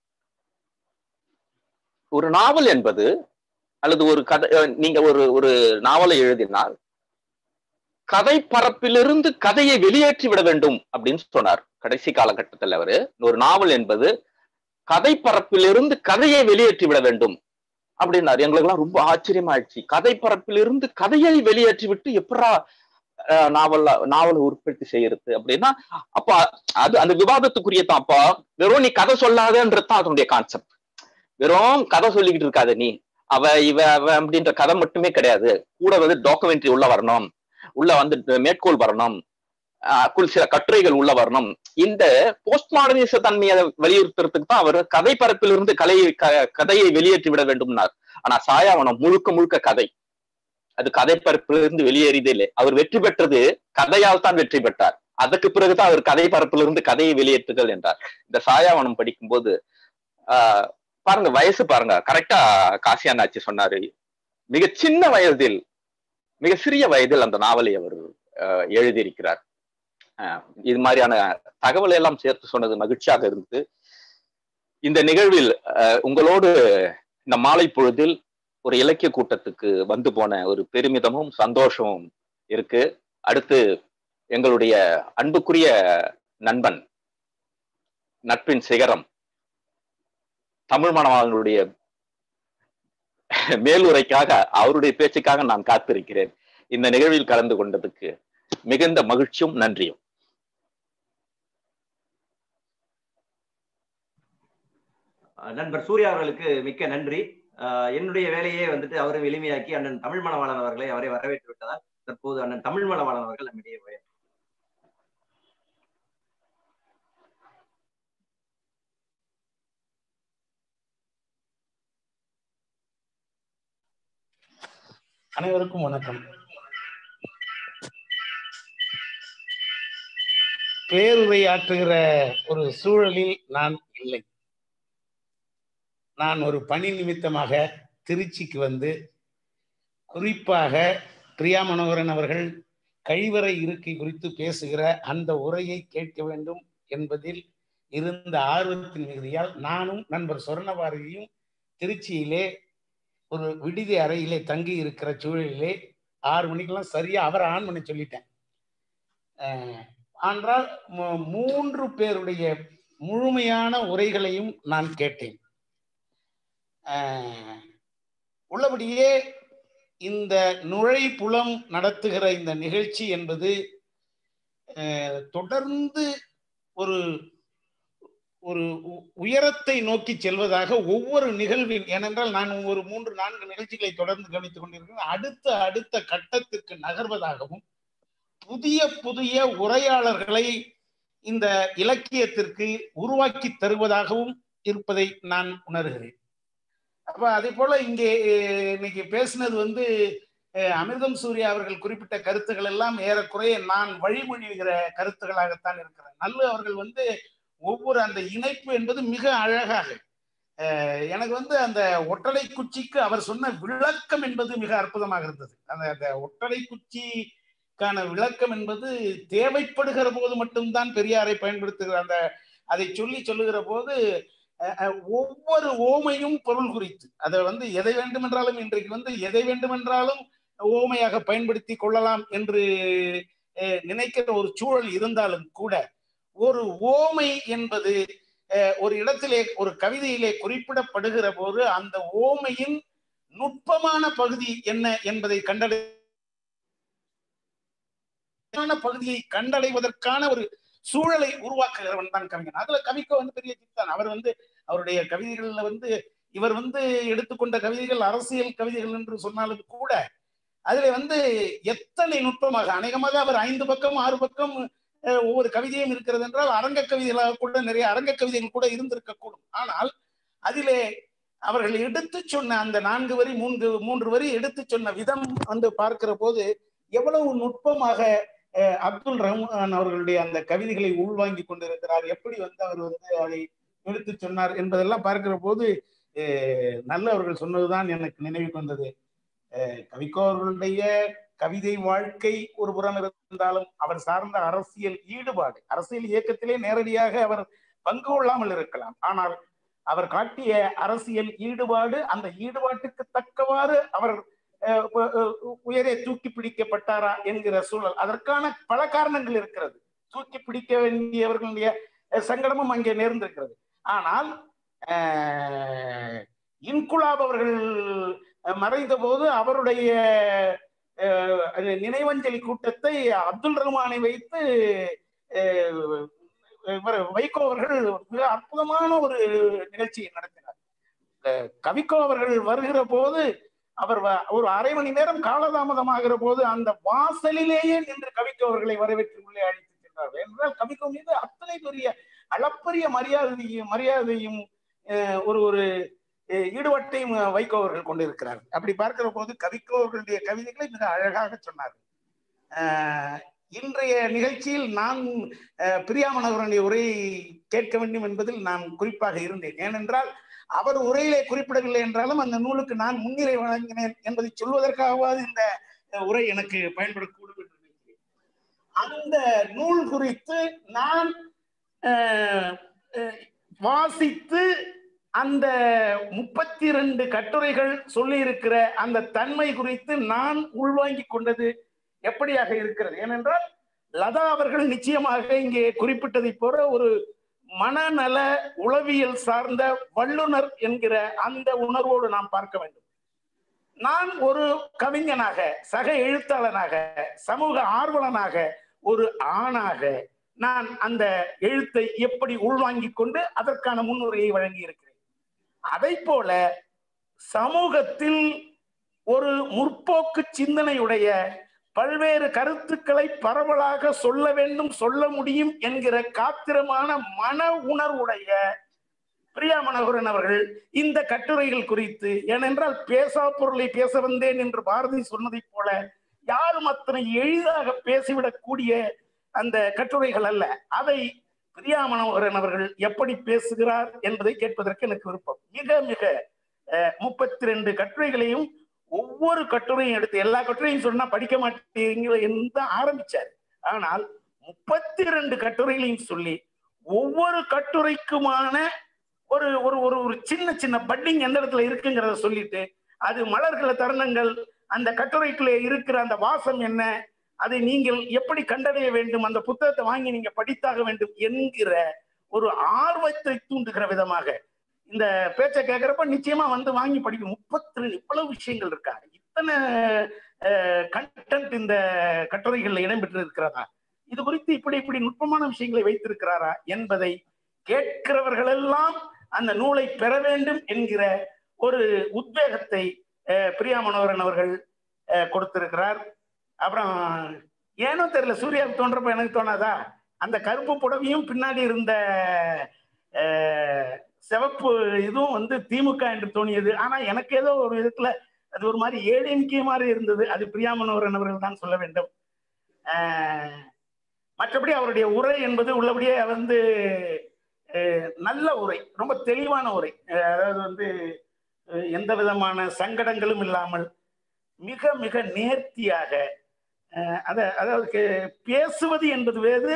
ஒரு நாவல் என்பது அல்லது ஒரு கதை நீங்க ஒரு ஒரு நாவலை எழுதினால் கதை பரப்பிலிருந்து கதையை வெளியேற்றி விட வேண்டும் அப்படின்னு சொன்னார் கடைசி காலகட்டத்தில் அவரு ஒரு நாவல் என்பது கதை பரப்பிலிருந்து கதையை வெளியேற்றி விட வேண்டும் அப்படின்னாரு எங்களுக்கு எல்லாம் ரொம்ப ஆச்சரியமாயிடுச்சு கதை பரப்பிலிருந்து கதையை வெளியேற்றி விட்டு எப்படா நாவல் நாவலை உற்பத்தி செய்யறது அப்படின்னா அப்ப அது அந்த விவாதத்துக்குரிய தான் அப்பா வெறும் நீ கதை சொல்லாதன்றதுதான் அதனுடைய கான்செப்ட் வெறும் கதை சொல்லிக்கிட்டு இருக்காத நீ அவ இவ அவ அப்படின்ற கதை மட்டுமே கிடையாது கூட வந்து டாக்குமெண்ட்ரி உள்ள வரணும் உள்ள வந்து மேற்கோள் வரணும் சில கட்டுரைகள் உள்ள வரணும் இந்த போஸ்ட் மாடர்னிச தன்மையை வலியுறுத்துறதுக்கு தான் அவர் கதை பரப்பிலிருந்து கலையை கதையை வெளியேற்றி விட வேண்டும்னார் ஆனா சாயாவனம் முழுக்க முழுக்க கதை அது கதை பரப்பிலிருந்து வெளியேறியதே இல்லை அவர் வெற்றி பெற்றது கதையால் தான் வெற்றி பெற்றார் அதற்கு பிறகுதான் அவர் கதை பரப்பிலிருந்து கதையை வெளியேற்றுதல் என்றார் இந்த சாயாவனம் படிக்கும்போது ஆஹ் பாருங்க வயசு பாருங்க கரெக்டா காசியானாச்சி சொன்னாரு மிக சின்ன வயதில் மிக சிறிய வயதில் அந்த நாவலை அவர் எழுதியிருக்கிறார் இது மாதிரியான தகவல் எல்லாம் சேர்த்து சொன்னது மகிழ்ச்சியாக இருந்தது இந்த நிகழ்வில் உங்களோடு இந்த மாலை பொழுதில் ஒரு இலக்கிய கூட்டத்துக்கு வந்து போன ஒரு பெருமிதமும் சந்தோஷமும் இருக்கு அடுத்து எங்களுடைய அன்புக்குரிய நண்பன் நட்பின் சிகரம் தமிழ் மணவாளனுடைய மேலுரைக்காக அவருடைய பேச்சுக்காக நான் காத்திருக்கிறேன் இந்த நிகழ்வில் கலந்து கொண்டதுக்கு மிகுந்த மகிழ்ச்சியும் நன்றியும் நண்பர் சூர்யா அவர்களுக்கு மிக்க நன்றி என்னுடைய வேலையே வந்துட்டு அவரை எளிமையாக்கி அண்ணன் தமிழ் மணவாளன் அவர்களை அவரை வரவேற்று விட்டதால் தற்போது அண்ணன் தமிழ் மணவாளன் அவர்கள் நம்மிடையே அனைவருக்கும் வணக்கம் பேருரையாற்றுகிற ஒரு சூழலில் நான் இல்லை நான் ஒரு பணி நிமித்தமாக திருச்சிக்கு வந்து குறிப்பாக பிரியா மனோகரன் அவர்கள் கழிவறை இருக்கை குறித்து பேசுகிற அந்த உரையை கேட்க வேண்டும் என்பதில் இருந்த ஆர்வத்தின் மிகுதியால் நானும் நண்பர் சொர்ணபாரதியும் திருச்சியிலே ஒரு விடுதி அறையிலே தங்கி இருக்கிற சூழலிலே ஆறு மணிக்கெல்லாம் சரியா அவரை ஆன் பண்ணி சொல்லிட்டேன் அஹ் ஆனால் மூ- மூன்று பேருடைய முழுமையான உரைகளையும் நான் கேட்டேன் அஹ் உள்ளபடியே இந்த நுழைப்புலம் நடத்துகிற இந்த நிகழ்ச்சி என்பது அஹ், தொடர்ந்து ஒரு ஒரு உ- உயரத்தை நோக்கி செல்வதாக ஒவ்வொரு நிகழ்வின் ஏனென்றால் நான் ஒரு மூன்று நான்கு நிகழ்ச்சிகளை தொடர்ந்து கவனித்துக் கொண்டிருக்கிறேன் அடுத்த அடுத்த கட்டத்துக்கு நகர்வதாகவும் புதிய புதிய உரையாளர்களை இந்த இலக்கியத்திற்கு உருவாக்கி தருவதாகவும் இருப்பதை நான் உணர்கிறேன் அப்ப அதே போல இங்கே அஹ், இன்னைக்கு பேசினது வந்து அஹ், அமிர்தம் சூர்யா அவர்கள் குறிப்பிட்ட கருத்துக்கள் எல்லாம் ஏறக்குறைய நான் வழிமொழிகிற கருத்துக்களாகத்தான் இருக்கிறேன் நல்ல அவர்கள் வந்து ஒவ்வொரு அந்த இணைப்பு என்பது மிக அழகாக அஹ், எனக்கு வந்து அந்த ஒட்டடை குச்சிக்கு அவர் சொன்ன விளக்கம் என்பது மிக அற்புதமாக இருந்தது அந்த அந்த ஒட்டடை குச்சிக்கான விளக்கம் என்பது தேவைப்படுகிற போது மட்டும்தான் பெரியாரை பயன்படுத்துகிற அந்த அதை சொல்லி சொல்லுகிற போது அஹ், அஹ், ஒவ்வொரு ஓமையும் பொருள் குறித்து அதை வந்து எதை வேண்டுமென்றாலும் இன்றைக்கு வந்து எதை வேண்டுமென்றாலும் ஓமையாக பயன்படுத்தி கொள்ளலாம் என்று அஹ், நினைக்கிற ஒரு சூழல் இருந்தாலும் கூட ஒரு ஓமை என்பது அஹ், ஒரு இடத்திலே ஒரு கவிதையிலே குறிப்பிடப்படுகிற போது அந்த ஓமையின் நுட்பமான பகுதி என்ன என்பதை கண்டடை பகுதியை கண்டடைவதற்கான ஒரு சூழலை உருவாக்குகிறவன் தான் கவிஞன் அதுல கவிக்கோ வந்து பெரிய சித்தான் அவர் வந்து அவருடைய கவிதைகள்ல வந்து இவர் வந்து எடுத்துக்கொண்ட கவிதைகள் அரசியல் கவிதைகள் என்று சொன்னாலும் கூட அதுல வந்து எத்தனை நுட்பமாக அநேகமாக அவர் ஐந்து பக்கம் ஆறு பக்கம் அஹ், ஒவ்வொரு கவிதையும் இருக்கிறது என்றால் அரங்க கவிதைகளாக கூட நிறைய அரங்க கவிதைகள் கூட இருந்திருக்க கூடும் ஆனால் அதிலே அவர்கள் எடுத்து சொன்ன அந்த நான்கு வரி மூன்று மூன்று வரி எடுத்து சொன்ன விதம் வந்து பார்க்கிற போது எவ்வளவு நுட்பமாக அஹ், அப்துல் ரஹ்மான் அவர்களுடைய அந்த கவிதைகளை உள்வாங்கி கொண்டிருக்கிறார் எப்படி வந்து அவர் வந்து அதை எடுத்து சொன்னார் என்பதெல்லாம் பார்க்கிற போது அஹ், நல்ல அவர்கள் சொன்னதுதான் எனக்கு நினைவுக்கு வந்தது அஹ், கவிக்கோ அவர்களுடைய கவிதை வாழ்க்கை ஒரு புறம் இருந்தாலும் அவர் சார்ந்த அரசியல் ஈடுபாடு அரசியல் இயக்கத்திலே நேரடியாக அவர் பங்கு கொள்ளாமல் இருக்கலாம் ஆனால் அவர் காட்டிய அரசியல் ஈடுபாடு அந்த ஈடுபாட்டுக்கு தக்கவாறு அவர் அஹ், உ- உ- உயரே தூக்கி பிடிக்கப்பட்டாரா என்கிற சூழல் அதற்கான பல காரணங்கள் இருக்கிறது தூக்கி பிடிக்க வேண்டியவர்களுடைய அஹ், சங்கடமும் அங்கே நேர்ந்திருக்கிறது ஆனால் அஹ், இன்குலாப் அவர்கள் அஹ், மறைந்த போது அவருடைய அஹ், அது நினைவஞ்சலி கூட்டத்தை அப்துல் ரஹ்மானை வைத்து அஹ், இவர் வைகோ அவர்கள் மிக அற்புதமான ஒரு நிகழ்ச்சியை நடத்தினார் அஹ், கவிக்கோ அவர்கள் வருகிற போது அவர் வ- ஒரு அரை மணி நேரம் காலதாமதமாகிற போது அந்த வாசலிலேயே நின்று கவிக்கோ அவர்களை வரவேற்று உள்ளே அழைத்து சென்றார்கள் என்றால் கவிக்கோ மீது அத்தனை பெரிய அளப்பரிய மரியாதையும் மரியாதையும் அஹ், ஒரு ஒரு அஹ், ஈடுபாட்டையும் அஹ், வைகோ அவர்கள் கொண்டிருக்கிறார் அப்படி பார்க்கிற போது கவிக்கோ அவர்களுடைய கவிதைகளை மிக அழகாக சொன்னார் அஹ், இன்றைய நிகழ்ச்சியில் நான் அஹ், பிரியா மனோகரனுடைய உரையை கேட்க வேண்டும் என்பதில் நான் குறிப்பாக இருந்தேன் ஏனென்றால் அவர் உரையிலே குறிப்பிடவில்லை என்றாலும் அந்த நூலுக்கு நான் முன்னிலை வழங்கினேன் என்பதை சொல்வதற்காகவாது இந்த அஹ், உரை எனக்கு பயன்படக்கூடும் என்று நினைக்கிறேன் அந்த நூல் குறித்து நான் அஹ், அஹ், வாசித்து அந்த முப்பத்தி ரெண்டு கட்டுரைகள் சொல்லியிருக்கிற அந்த தன்மை குறித்து நான் உள்வாங்கி கொண்டது எப்படியாக இருக்கிறது ஏனென்றால் லதா அவர்கள் நிச்சயமாக இங்கே குறிப்பிட்டதை போல ஒரு மனநல உளவியல் சார்ந்த வல்லுனர் என்கிற அந்த உணர்வோடு நாம் பார்க்க வேண்டும் நான் ஒரு கவிஞனாக சக எழுத்தாளனாக சமூக ஆர்வலனாக ஒரு ஆணாக நான் அந்த எழுத்தை எப்படி உள்வாங்கிக் கொண்டு அதற்கான முன்னுரையை வழங்கி இருக்கிறேன் அதை போல சமூகத்தில் ஒரு முற்போக்கு சிந்தனையுடைய பல்வேறு கருத்துக்களை பரவலாக சொல்ல வேண்டும் சொல்ல முடியும் என்கிற காத்திரமான மன உணர்வுடைய பிரியா மனோகரன் அவர்கள் இந்த கட்டுரைகள் குறித்து ஏனென்றால் பேசா பொருளை பேச வந்தேன் என்று பாரதி சொன்னதைப் போல யாரும் அத்தனை எளிதாக பேசிவிடக்கூடிய அந்த கட்டுரைகள் அல்ல அதை பிரியா மனோகரன் அவர்கள் எப்படி பேசுகிறார் என்பதை கேட்பதற்கு எனக்கு விருப்பம் மிக மிக முப்பத்தி ரெண்டு கட்டுரைகளையும் ஒவ்வொரு கட்டுரையும் எடுத்து எல்லா கட்டுரையும் சொன்னா படிக்க மாட்டீங்க என்று தான் ஆரம்பிச்சார் ஆனால் முப்பத்தி ரெண்டு கட்டுரைகளையும் சொல்லி ஒவ்வொரு கட்டுரைக்குமான ஒரு ஒரு ஒரு ஒரு சின்ன சின்ன பட்டிங் எந்த இடத்துல இருக்குங்கிறத சொல்லிட்டு அது மலர்கள தருணங்கள் அந்த கட்டுரைக்குள்ளே இருக்கிற அந்த வாசம் என்ன அதை நீங்கள் எப்படி கண்டறிய வேண்டும் அந்த புத்தகத்தை வாங்கி நீங்க படித்தாக வேண்டும் என்கிற ஒரு ஆர்வத்தை தூண்டுகிற விதமாக இந்த பேச்சை கேட்கிறப்ப நிச்சயமா வந்து வாங்கி படிக்கும் முப்பத்தி ரெண்டு இவ்வளவு விஷயங்கள் இருக்கா இத்தனை கண்டென்ட் இந்த கட்டுரைகள்ல இடம்பெற்று இருக்கிறதா இது குறித்து இப்படி இப்படி நுட்பமான விஷயங்களை வைத்திருக்கிறாரா என்பதை கேட்கிறவர்களெல்லாம் அந்த நூலை பெற வேண்டும் என்கிற ஒரு உத்வேகத்தை பிரியா மனோகரன் அவர்கள் கொடுத்திருக்கிறார் அப்புறம் ஏனோ தெரியல சூர்யாவுக்கு தோன்றப்ப எனக்கு தோணாதா அந்த கருப்பு புடவையும் பின்னாடி இருந்த சிவப்பு இதுவும் வந்து திமுக என்று தோணியது ஆனா எனக்கு ஏதோ ஒரு விதத்துல அது ஒரு மாதிரி ஏடிஎம்கே மாதிரி இருந்தது அது பிரியா மனோகரன் அவர்கள் தான் சொல்ல வேண்டும் மற்றபடி அவருடைய உரை என்பது உள்ளபடியே வந்து நல்ல உரை ரொம்ப தெளிவான உரை அதாவது வந்து எந்த விதமான சங்கடங்களும் இல்லாமல் மிக மிக நேர்த்தியாக அத அதாவது பேசுவது என்பது வேறு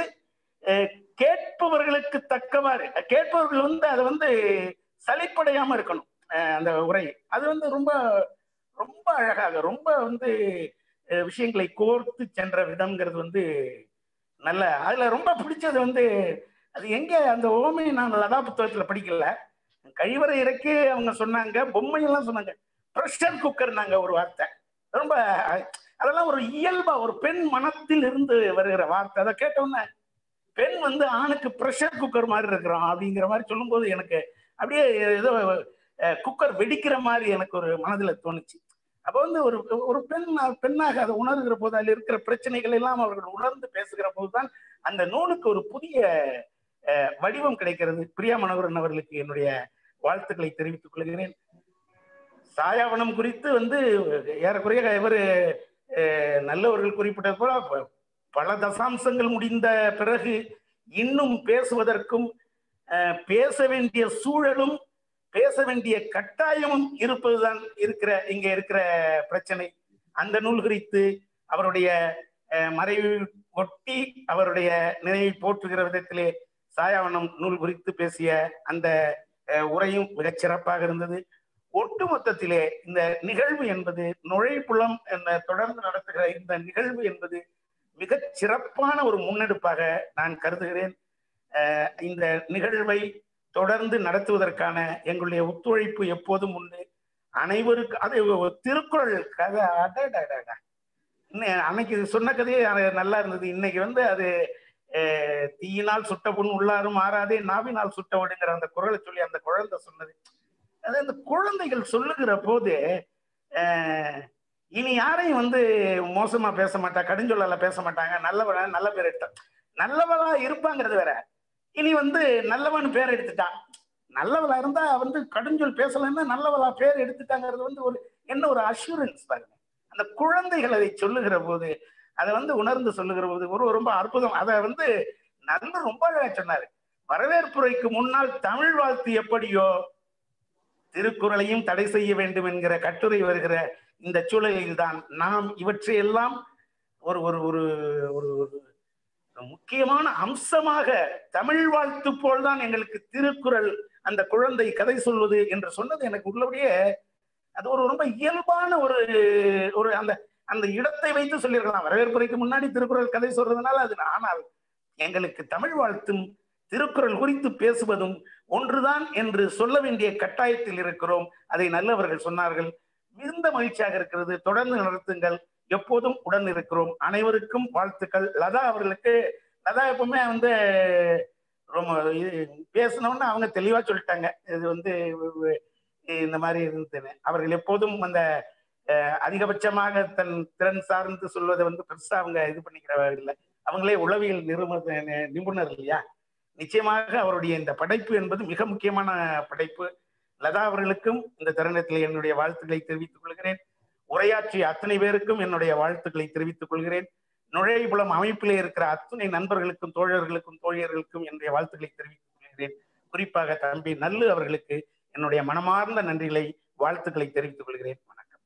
கேட்பவர்களுக்கு தக்கவாறு கேட்பவர்கள் வந்து அதை வந்து சலிப்படையாம இருக்கணும் அந்த உரை அது வந்து ரொம்ப ரொம்ப அழகாக ரொம்ப வந்து விஷயங்களை கோர்த்து சென்ற விதம்ங்கிறது வந்து நல்ல அதுல ரொம்ப பிடிச்சது வந்து அது எங்க அந்த ஓமை நான் லதா புத்தகத்துல படிக்கல கழிவறை இறக்கி அவங்க சொன்னாங்க பொம்மையெல்லாம் சொன்னாங்க ப்ரெஷர் குக்கர்னாங்க ஒரு வார்த்தை ரொம்ப அதெல்லாம் ஒரு இயல்பா ஒரு பெண் மனத்தில் இருந்து வருகிற வார்த்தை அதை கேட்டோன்னே பெண் வந்து ஆணுக்கு ப்ரெஷர் குக்கர் மாதிரி இருக்கிறோம் அப்படிங்கிற மாதிரி சொல்லும்போது எனக்கு அப்படியே ஏதோ குக்கர் வெடிக்கிற மாதிரி எனக்கு ஒரு மனதில் தோணுச்சு அப்போ வந்து ஒரு ஒரு பெண் பெண்ணாக அதை உணர்கிற போது அதில் இருக்கிற பிரச்சனைகள் எல்லாம் அவர்கள் உணர்ந்து பேசுகிற போதுதான் அந்த நூலுக்கு ஒரு புதிய வடிவம் கிடைக்கிறது பிரியா மனோகரன் அவர்களுக்கு என்னுடைய வாழ்த்துக்களை தெரிவித்துக் கொள்கிறேன் சாயாவனம் குறித்து வந்து ஏறக்குறைய இவர் நல்லவர்கள் குறிப்பிட்டது போல பல தசாம்சங்கள் முடிந்த பிறகு இன்னும் பேசுவதற்கும் பேச வேண்டிய சூழலும் பேச வேண்டிய கட்டாயமும் இருப்பதுதான் இருக்கிற இங்க இருக்கிற பிரச்சனை அந்த நூல் குறித்து அவருடைய மறைவு ஒட்டி அவருடைய நினைவை போற்றுகிற விதத்திலே சாயாவனம் நூல் குறித்து பேசிய அந்த உரையும் மிகச் சிறப்பாக இருந்தது ஒட்டுமொத்தத்திலே இந்த நிகழ்வு என்பது நுழைப்புலம் என்ற தொடர்ந்து நடத்துகிற இந்த நிகழ்வு என்பது மிகச் சிறப்பான ஒரு முன்னெடுப்பாக நான் கருதுகிறேன் இந்த நிகழ்வை தொடர்ந்து நடத்துவதற்கான எங்களுடைய ஒத்துழைப்பு எப்போதும் உண்டு அனைவருக்கு அது திருக்குறள் கதை அடடா அன்னைக்கு சொன்ன கதையே நல்லா இருந்தது இன்னைக்கு வந்து அது தீயினால் சுட்ட புண் உள்ளாரும் மாறாதே நாவினால் சுட்ட விடுங்கிற அந்த குரலை சொல்லி அந்த குழந்தை சொன்னது அது அந்த குழந்தைகள் சொல்லுகிற போது இனி யாரையும் வந்து மோசமா பேச மாட்டா கடுஞ்சொல்லால பேச மாட்டாங்க நல்லவன நல்ல பேர் எடுத்தா நல்லவளா இருப்பாங்கிறது வேற இனி வந்து நல்லவன் பேர் எடுத்துட்டான் நல்லவளா இருந்தா வந்து கடுஞ்சொல் பேசலன்னா நல்லவளா பேர் எடுத்துட்டாங்கிறது வந்து ஒரு என்ன ஒரு அஷூரன்ஸ் பாருங்க அந்த குழந்தைகள் அதை சொல்லுகிற போது அதை வந்து உணர்ந்து சொல்லுகிற போது ஒரு ரொம்ப அற்புதம் அதை வந்து நல்ல ரொம்ப அழகா சொன்னாரு வரவேற்புரைக்கு முன்னால் தமிழ் வாழ்த்து எப்படியோ திருக்குறளையும் தடை செய்ய வேண்டும் என்கிற கட்டுரை வருகிற இந்த சூழலில் தான் நாம் இவற்றையெல்லாம் ஒரு ஒரு ஒரு ஒரு ஒரு முக்கியமான அம்சமாக தமிழ் வாழ்த்து போல்தான் எங்களுக்கு திருக்குறள் அந்த குழந்தை கதை சொல்வது என்று சொன்னது எனக்கு உள்ளபடியே அது ஒரு ரொம்ப இயல்பான ஒரு ஒரு அந்த அந்த இடத்தை வைத்து சொல்லியிருக்கலாம் வரவேற்புரைக்கு முன்னாடி திருக்குறள் கதை சொல்றதுனால அது ஆனால் எங்களுக்கு தமிழ் வாழ்த்தும் திருக்குறள் குறித்து பேசுவதும் ஒன்றுதான் என்று சொல்ல வேண்டிய கட்டாயத்தில் இருக்கிறோம் அதை நல்லவர்கள் சொன்னார்கள் மிகுந்த மகிழ்ச்சியாக இருக்கிறது தொடர்ந்து நடத்துங்கள் எப்போதும் உடன் இருக்கிறோம் அனைவருக்கும் வாழ்த்துக்கள் லதா அவர்களுக்கு லதா எப்பவுமே வந்து ரொம்ப பேசினோன்னு அவங்க தெளிவா சொல்லிட்டாங்க இது வந்து இந்த மாதிரி இருந்ததுன்னு அவர்கள் எப்போதும் அந்த அதிகபட்சமாக தன் திறன் சார்ந்து சொல்வதை வந்து பெருசா அவங்க இது பண்ணிக்கிறவர்கள் இல்லை அவங்களே உளவியல் நிறுவன நிபுணர் இல்லையா நிச்சயமாக அவருடைய இந்த படைப்பு என்பது மிக முக்கியமான படைப்பு லதா அவர்களுக்கும் இந்த தருணத்தில் என்னுடைய வாழ்த்துக்களை தெரிவித்துக் கொள்கிறேன் உரையாற்றிய அத்தனை பேருக்கும் என்னுடைய வாழ்த்துக்களை தெரிவித்துக் கொள்கிறேன் நுழைபுலம் அமைப்பிலே இருக்கிற அத்தனை நண்பர்களுக்கும் தோழர்களுக்கும் தோழியர்களுக்கும் என்னுடைய வாழ்த்துக்களை தெரிவித்துக் கொள்கிறேன் குறிப்பாக தம்பி நல்லு அவர்களுக்கு என்னுடைய மனமார்ந்த நன்றிகளை வாழ்த்துக்களை தெரிவித்துக் கொள்கிறேன் வணக்கம்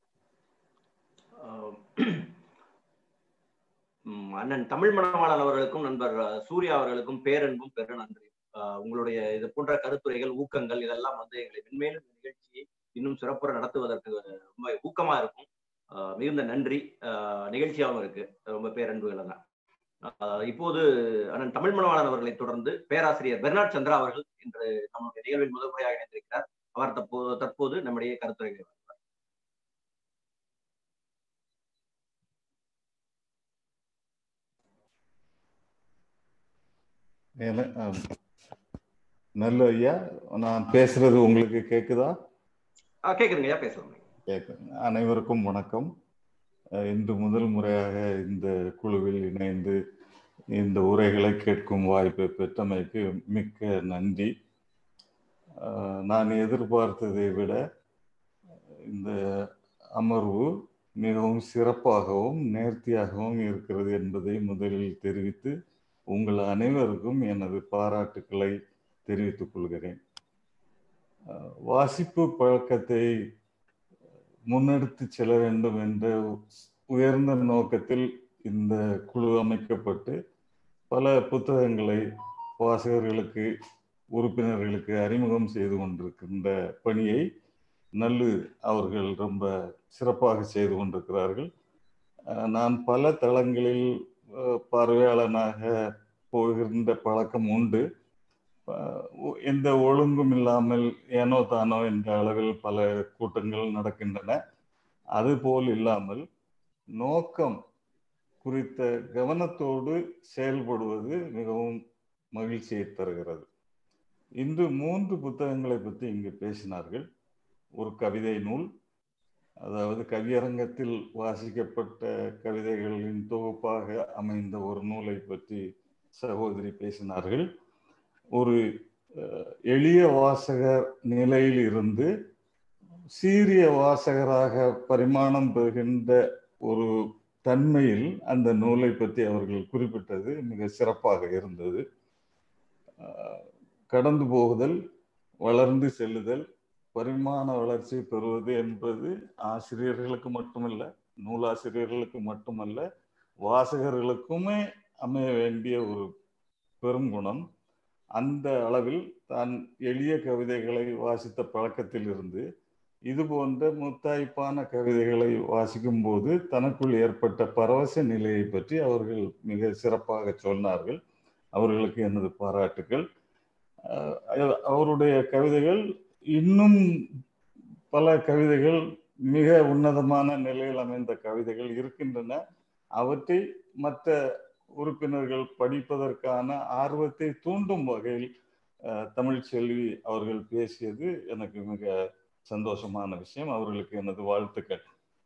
உம் அண்ணன் தமிழ் மணவாளன் அவர்களுக்கும் நண்பர் அஹ், சூர்யா அவர்களுக்கும் பேரன்பும் பெரு நன்றி அஹ், உங்களுடைய இது போன்ற கருத்துரைகள் ஊக்கங்கள் இதெல்லாம் வந்து எங்களை மென்மேலும் இந்த நிகழ்ச்சியை இன்னும் சிறப்புற நடத்துவதற்கு ரொம்ப ஊக்கமா இருக்கும் அஹ், மிகுந்த நன்றி அஹ், நிகழ்ச்சியாகவும் இருக்கு ரொம்ப பேரன்புகள் தான் அஹ், இப்போது அண்ணன் தமிழ் மணவாளன் அவர்களை தொடர்ந்து பேராசிரியர் பெர்னாட் சந்திரா அவர்கள் இன்று நம்முடைய நிகழ்வின் முதல் முறையாக இணைந்திருக்கிறார் அவர் தற்போது தற்போது நம்முடைய கருத்துரைகளை ஏன- ஆம். நல்ல ஐயா நான் பேசுறது உங்களுக்கு கேக்குதா அஹ், கேக்குதுங்க ஐயா பேசலாம் கேக்குது அனைவருக்கும் வணக்கம் அஹ் இன்று முதல் முறையாக இந்த குழுவில் இணைந்து இந்த உரைகளை கேட்கும் வாய்ப்பை பெற்றமைக்கு மிக்க நன்றி அஹ் நான் எதிர்பார்த்ததை விட இந்த அமர்வு மிகவும் சிறப்பாகவும் நேர்த்தியாகவும் இருக்கிறது என்பதை முதலில் தெரிவித்து உங்கள் அனைவருக்கும் எனது பாராட்டுக்களை தெரிவித்துக் கொள்கிறேன் அஹ் வாசிப்பு பழக்கத்தை முன்னெடுத்து செல்ல வேண்டும் என்ற உயர்ந்த நோக்கத்தில் இந்த குழு அமைக்கப்பட்டு பல புத்தகங்களை வாசகர்களுக்கு உறுப்பினர்களுக்கு அறிமுகம் செய்து கொண்டிருக்கின்ற பணியை நல்லு அவர்கள் ரொம்ப சிறப்பாக செய்து கொண்டிருக்கிறார்கள் அஹ் நான் பல தளங்களில் அஹ், பார்வையாளனாக போகின்ற பழக்கம் உண்டு அஹ், ஒ- எந்த ஒழுங்கும் இல்லாமல் ஏனோ தானோ என்ற அளவில் பல கூட்டங்கள் நடக்கின்றன அதுபோல் இல்லாமல் நோக்கம் குறித்த கவனத்தோடு செயல்படுவது மிகவும் மகிழ்ச்சியை தருகிறது இன்று மூன்று புத்தகங்களை பற்றி இங்கு பேசினார்கள் ஒரு கவிதை நூல் அதாவது கவியரங்கத்தில் வாசிக்கப்பட்ட கவிதைகளின் தொகுப்பாக அமைந்த ஒரு நூலை பற்றி சகோதரி பேசினார்கள் ஒரு அஹ், எளிய வாசகர் நிலையில் இருந்து சீரிய வாசகராக பரிமாணம் பெறுகின்ற ஒரு தன்மையில் அந்த நூலை பற்றி அவர்கள் குறிப்பிட்டது மிக சிறப்பாக இருந்தது அஹ், கடந்து போகுதல் வளர்ந்து செல்லுதல் பரிமாண வளர்ச்சி பெறுவது என்பது ஆசிரியர்களுக்கு மட்டுமல்ல நூலாசிரியர்களுக்கு மட்டுமல்ல வாசகர்களுக்குமே அமைய வேண்டிய ஒரு பெரும் குணம் அந்த அளவில் தான் எளிய கவிதைகளை வாசித்த பழக்கத்தில் இருந்து இது போன்ற முத்தாய்ப்பான கவிதைகளை வாசிக்கும் போது தனக்குள் ஏற்பட்ட பரவச நிலையை பற்றி அவர்கள் மிக சிறப்பாக சொன்னார்கள் அவர்களுக்கு எனது பாராட்டுக்கள் அஹ் அவருடைய கவிதைகள் இன்னும் பல கவிதைகள் மிக உன்னதமான நிலையில் அமைந்த கவிதைகள் இருக்கின்றன அவற்றை மற்ற உறுப்பினர்கள் படிப்பதற்கான ஆர்வத்தை தூண்டும் வகையில் அஹ், தமிழ்ச்செல்வி அவர்கள் பேசியது எனக்கு மிக சந்தோஷமான விஷயம் அவர்களுக்கு எனது வாழ்த்துக்கள்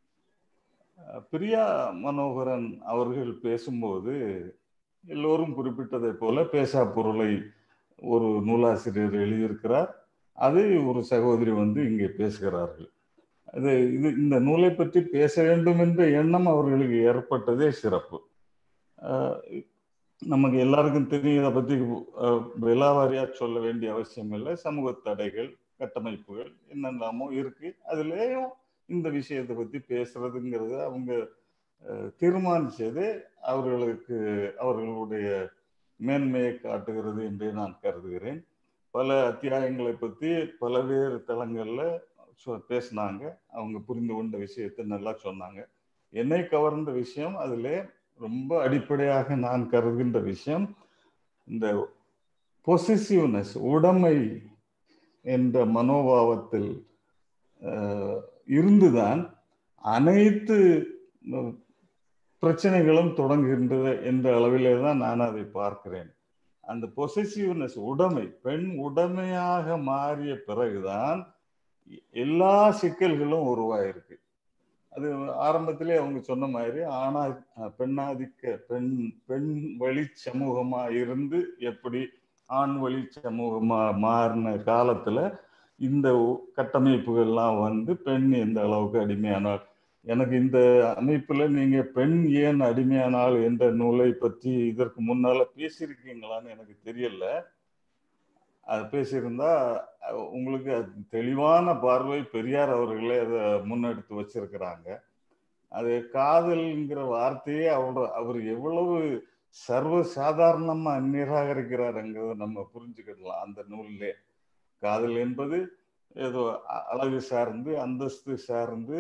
அஹ், பிரியா மனோகரன் அவர்கள் பேசும்போது எல்லோரும் குறிப்பிட்டதை போல பேசா பொருளை ஒரு நூலாசிரியர் எழுதியிருக்கிறார் அதை ஒரு சகோதரி வந்து இங்கே பேசுகிறார்கள் அது இது இந்த நூலை பற்றி பேச வேண்டும் என்ற எண்ணம் அவர்களுக்கு ஏற்பட்டதே சிறப்பு அஹ் நமக்கு எல்லாருக்கும் தெரியும் இதை பற்றி அஹ், விலாவாரியா சொல்ல வேண்டிய அவசியம் இல்லை சமூக தடைகள் கட்டமைப்புகள் என்னெல்லாமோ இருக்கு அதுலேயும் இந்த விஷயத்தை பற்றி பேசுறதுங்கிறது அவங்க அஹ், தீர்மானிச்சது அவர்களுக்கு அவர்களுடைய மேன்மையை காட்டுகிறது என்றே நான் கருதுகிறேன் பல அத்தியாயங்களை பற்றி பல்வேறு தளங்கள்ல சொ- பேசினாங்க அவங்க புரிந்து கொண்ட விஷயத்தை நல்லா சொன்னாங்க என்னை கவர்ந்த விஷயம் அதில் ரொம்ப அடிப்படையாக நான் கருதுகின்ற விஷயம் இந்த பொசிசிவ்னஸ் உடைமை என்ற மனோபாவத்தில் அஹ், இருந்துதான் அனைத்து அஹ், பிரச்சனைகளும் தொடங்குகின்றது என்ற அளவிலே தான் நான் அதை பார்க்கிறேன் அந்த பொசசிவ்னஸ் உடைமை பெண் உடைமையாக மாறிய பிறகுதான் எல்லா சிக்கல்களும் உருவாயிருக்கு அது ஆரம்பத்திலே அவங்க சொன்ன மாதிரி ஆணா பெண்ணாதிக்க பெண் பெண் வழி சமூகமா இருந்து எப்படி ஆண் வழி சமூகமா மாறின காலத்துல இந்த கட்டமைப்புகள்லாம் வந்து பெண் எந்த அளவுக்கு அடிமையானாள் எனக்கு இந்த அமைப்புல நீங்க பெண் ஏன் அடிமையானாள் என்ற நூலை பற்றி இதற்கு முன்னால பேசியிருக்கீங்களான்னு எனக்கு தெரியல அது பேசியிருந்தா உங்களுக்கு தெளிவான பார்வை பெரியார் அவர்களே அதை முன்னெடுத்து வச்சிருக்கிறாங்க அது காதல்ங்கிற வார்த்தையே அவர் அவர் எவ்வளவு சர்வ சாதாரணமா நிராகரிக்கிறாருங்கிறத நம்ம புரிஞ்சுக்கிடலாம் அந்த நூல்லே காதல் என்பது ஏதோ அழகு சார்ந்து அந்தஸ்து சார்ந்து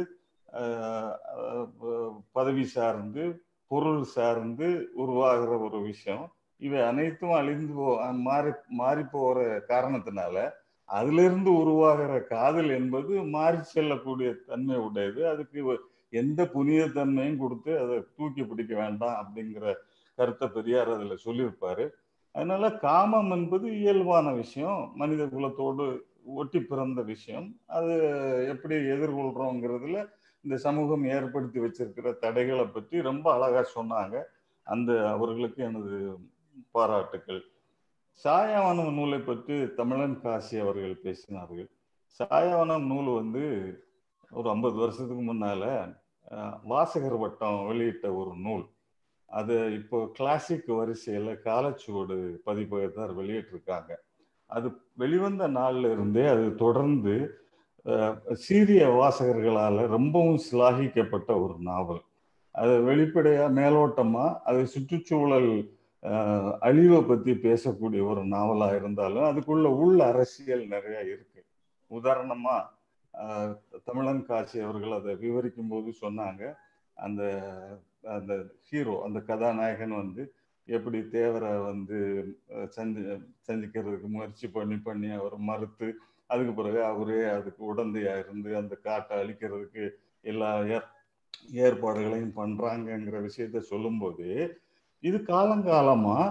பதவி சார்ந்து பொருள் சார்ந்து உருவாகிற ஒரு விஷயம் இவை அனைத்தும் அழிந்து போ மாறி மாறி போகிற காரணத்தினால அதிலிருந்து உருவாகிற காதல் என்பது மாறி செல்லக்கூடிய தன்மை உடையது அதுக்கு எந்த புனித தன்மையும் கொடுத்து அதை தூக்கி பிடிக்க வேண்டாம் அப்படிங்கிற கருத்தை பெரியார் அதில் சொல்லியிருப்பாரு அதனால காமம் என்பது இயல்பான விஷயம் மனித குலத்தோடு ஒட்டி பிறந்த விஷயம் அது எப்படி எதிர்கொள்றோங்கிறதுல இந்த சமூகம் ஏற்படுத்தி வச்சிருக்கிற தடைகளை பற்றி ரொம்ப அழகா சொன்னாங்க அந்த அவர்களுக்கு எனது பாராட்டுக்கள் சாயாவனம் நூலை பற்றி தமிழன் காசி அவர்கள் பேசினார்கள் சாயாவனம் நூல் வந்து ஒரு ஐம்பது வருஷத்துக்கு முன்னால வாசகர் வட்டம் வெளியிட்ட ஒரு நூல் அது இப்போ கிளாசிக் வரிசையில் காலச்சுவடு பதிப்பகத்தார் வெளியிட்டிருக்காங்க அது வெளிவந்த நாள்ல இருந்தே அது தொடர்ந்து சீரிய வாசகர்களால் ரொம்பவும் சிலாகிக்கப்பட்ட ஒரு நாவல் அது வெளிப்படையா மேலோட்டமா அது சுற்றுச்சூழல் அழிவை பத்தி பேசக்கூடிய ஒரு நாவலா இருந்தாலும் அதுக்குள்ள உள் அரசியல் நிறைய இருக்கு உதாரணமா தமிழன் காட்சி அவர்கள் அதை விவரிக்கும் போது சொன்னாங்க அந்த அந்த ஹீரோ அந்த கதாநாயகன் வந்து எப்படி தேவரை வந்து சந்தி சந்திக்கிறதுக்கு முயற்சி பண்ணி பண்ணி அவர் மறுத்து அதுக்கு பிறகு அவரே அதுக்கு உடந்தையா இருந்து அந்த காட்டை அழிக்கிறதுக்கு எல்லா ஏற்பாடுகளையும் பண்றாங்கங்கிற விஷயத்த சொல்லும்போது இது காலங்காலமா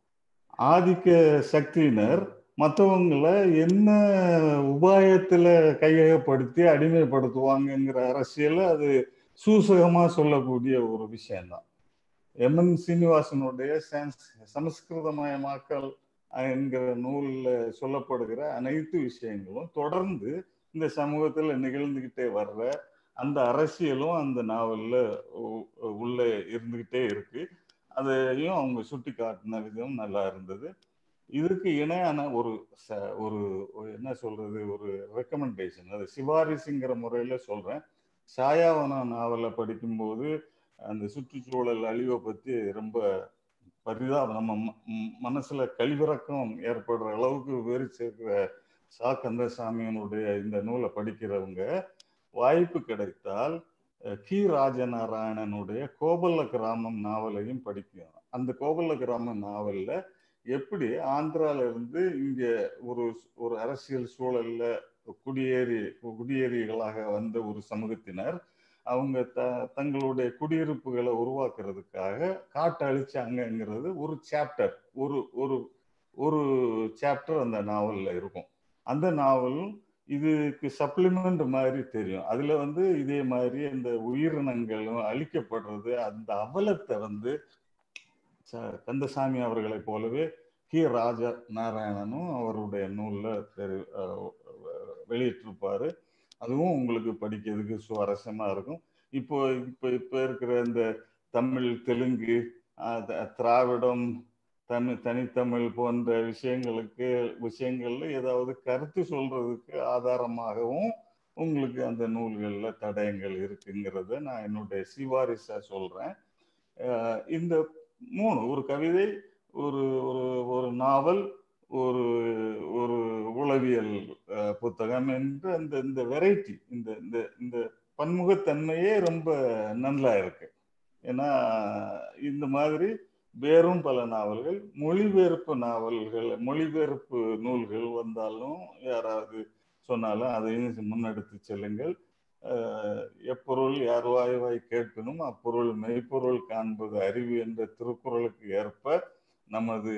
ஆதிக்க சக்தியினர் மற்றவங்களை என்ன உபாயத்துல கையகப்படுத்தி அடிமைப்படுத்துவாங்கங்கிற அரசியல அது சூசகமா சொல்லக்கூடிய ஒரு விஷயம்தான் எம் என் சீனிவாசனுடைய சமஸ்கிருதமயமாக்கல் என்கிற நூலில் சொல்லப்படுகிற அனைத்து விஷயங்களும் தொடர்ந்து இந்த சமூகத்துல நிகழ்ந்துகிட்டே வர்ற அந்த அரசியலும் அந்த நாவல்ல உள்ள இருந்துகிட்டே இருக்கு அதையும் அவங்க சுட்டி காட்டின விதம் நல்லா இருந்தது இதுக்கு இணையான ஒரு ஒரு என்ன சொல்றது ஒரு ரெக்கமெண்டேஷன் அது சிபாரிசுங்கிற முறையில சொல்றேன் சாயாவன நாவலை படிக்கும்போது அந்த சுற்றுச்சூழல் அழிவை பத்தி ரொம்ப பரிதாபம் நம்ம மனசுல கழிவிறக்கம் ஏற்படுற அளவுக்கு விவரிச்சிருக்கிற சா கந்தசாமியினுடைய இந்த நூலை படிக்கிறவங்க வாய்ப்பு கிடைத்தால் கி ராஜநாராயணனுடைய கோபல்ல கிராமம் நாவலையும் படிக்கும் அந்த கோபல்ல கிராமம் நாவல்ல எப்படி ஆந்திரால இருந்து இங்க ஒரு ஒரு அரசியல் சூழல்ல குடியேறி குடியேறிகளாக வந்த ஒரு சமூகத்தினர் அவங்க த தங்களுடைய குடியிருப்புகளை உருவாக்குறதுக்காக காட்டு அழிச்சாங்கங்கிறது ஒரு சாப்டர் ஒரு ஒரு ஒரு சாப்டர் அந்த நாவல்ல இருக்கும் அந்த நாவலும் இதுக்கு சப்ளிமெண்ட் மாதிரி தெரியும் அதுல வந்து இதே மாதிரி இந்த உயிரினங்களும் அழிக்கப்படுறது அந்த அவலத்தை வந்து கந்தசாமி அவர்களை போலவே கி ராஜ நாராயணனும் அவருடைய நூல்ல தெரி வெளியிட்டிருப்பாரு அதுவும் உங்களுக்கு படிக்கிறதுக்கு சுவாரஸ்யமா இருக்கும் இப்போ இப்போ இப்போ இருக்கிற இந்த தமிழ் தெலுங்கு திராவிடம் தமிழ் தனித்தமிழ் போன்ற விஷயங்களுக்கு விஷயங்கள்ல ஏதாவது கருத்து சொல்றதுக்கு ஆதாரமாகவும் உங்களுக்கு அந்த நூல்கள்ல தடயங்கள் இருக்குங்கிறத நான் என்னுடைய சிவாரிசா சொல்றேன் இந்த மூணு ஒரு கவிதை ஒரு ஒரு ஒரு நாவல் ஒரு ஒரு உளவியல் புத்தகம் என்று அந்த இந்த வெரைட்டி இந்த இந்த இந்த பன்முகத்தன்மையே ரொம்ப நல்லா இருக்கு ஏன்னா இந்த மாதிரி வேறும் பல நாவல்கள் மொழிபெயர்ப்பு நாவல்கள் மொழிபெயர்ப்பு நூல்கள் வந்தாலும் யாராவது சொன்னாலும் அதையும் முன்னெடுத்து செல்லுங்கள் எப்பொருள் யார் வாய் வாய் கேட்கணும் அப்பொருள் மெய்ப்பொருள் காண்பது அறிவு என்ற திருக்குறளுக்கு ஏற்ப நமது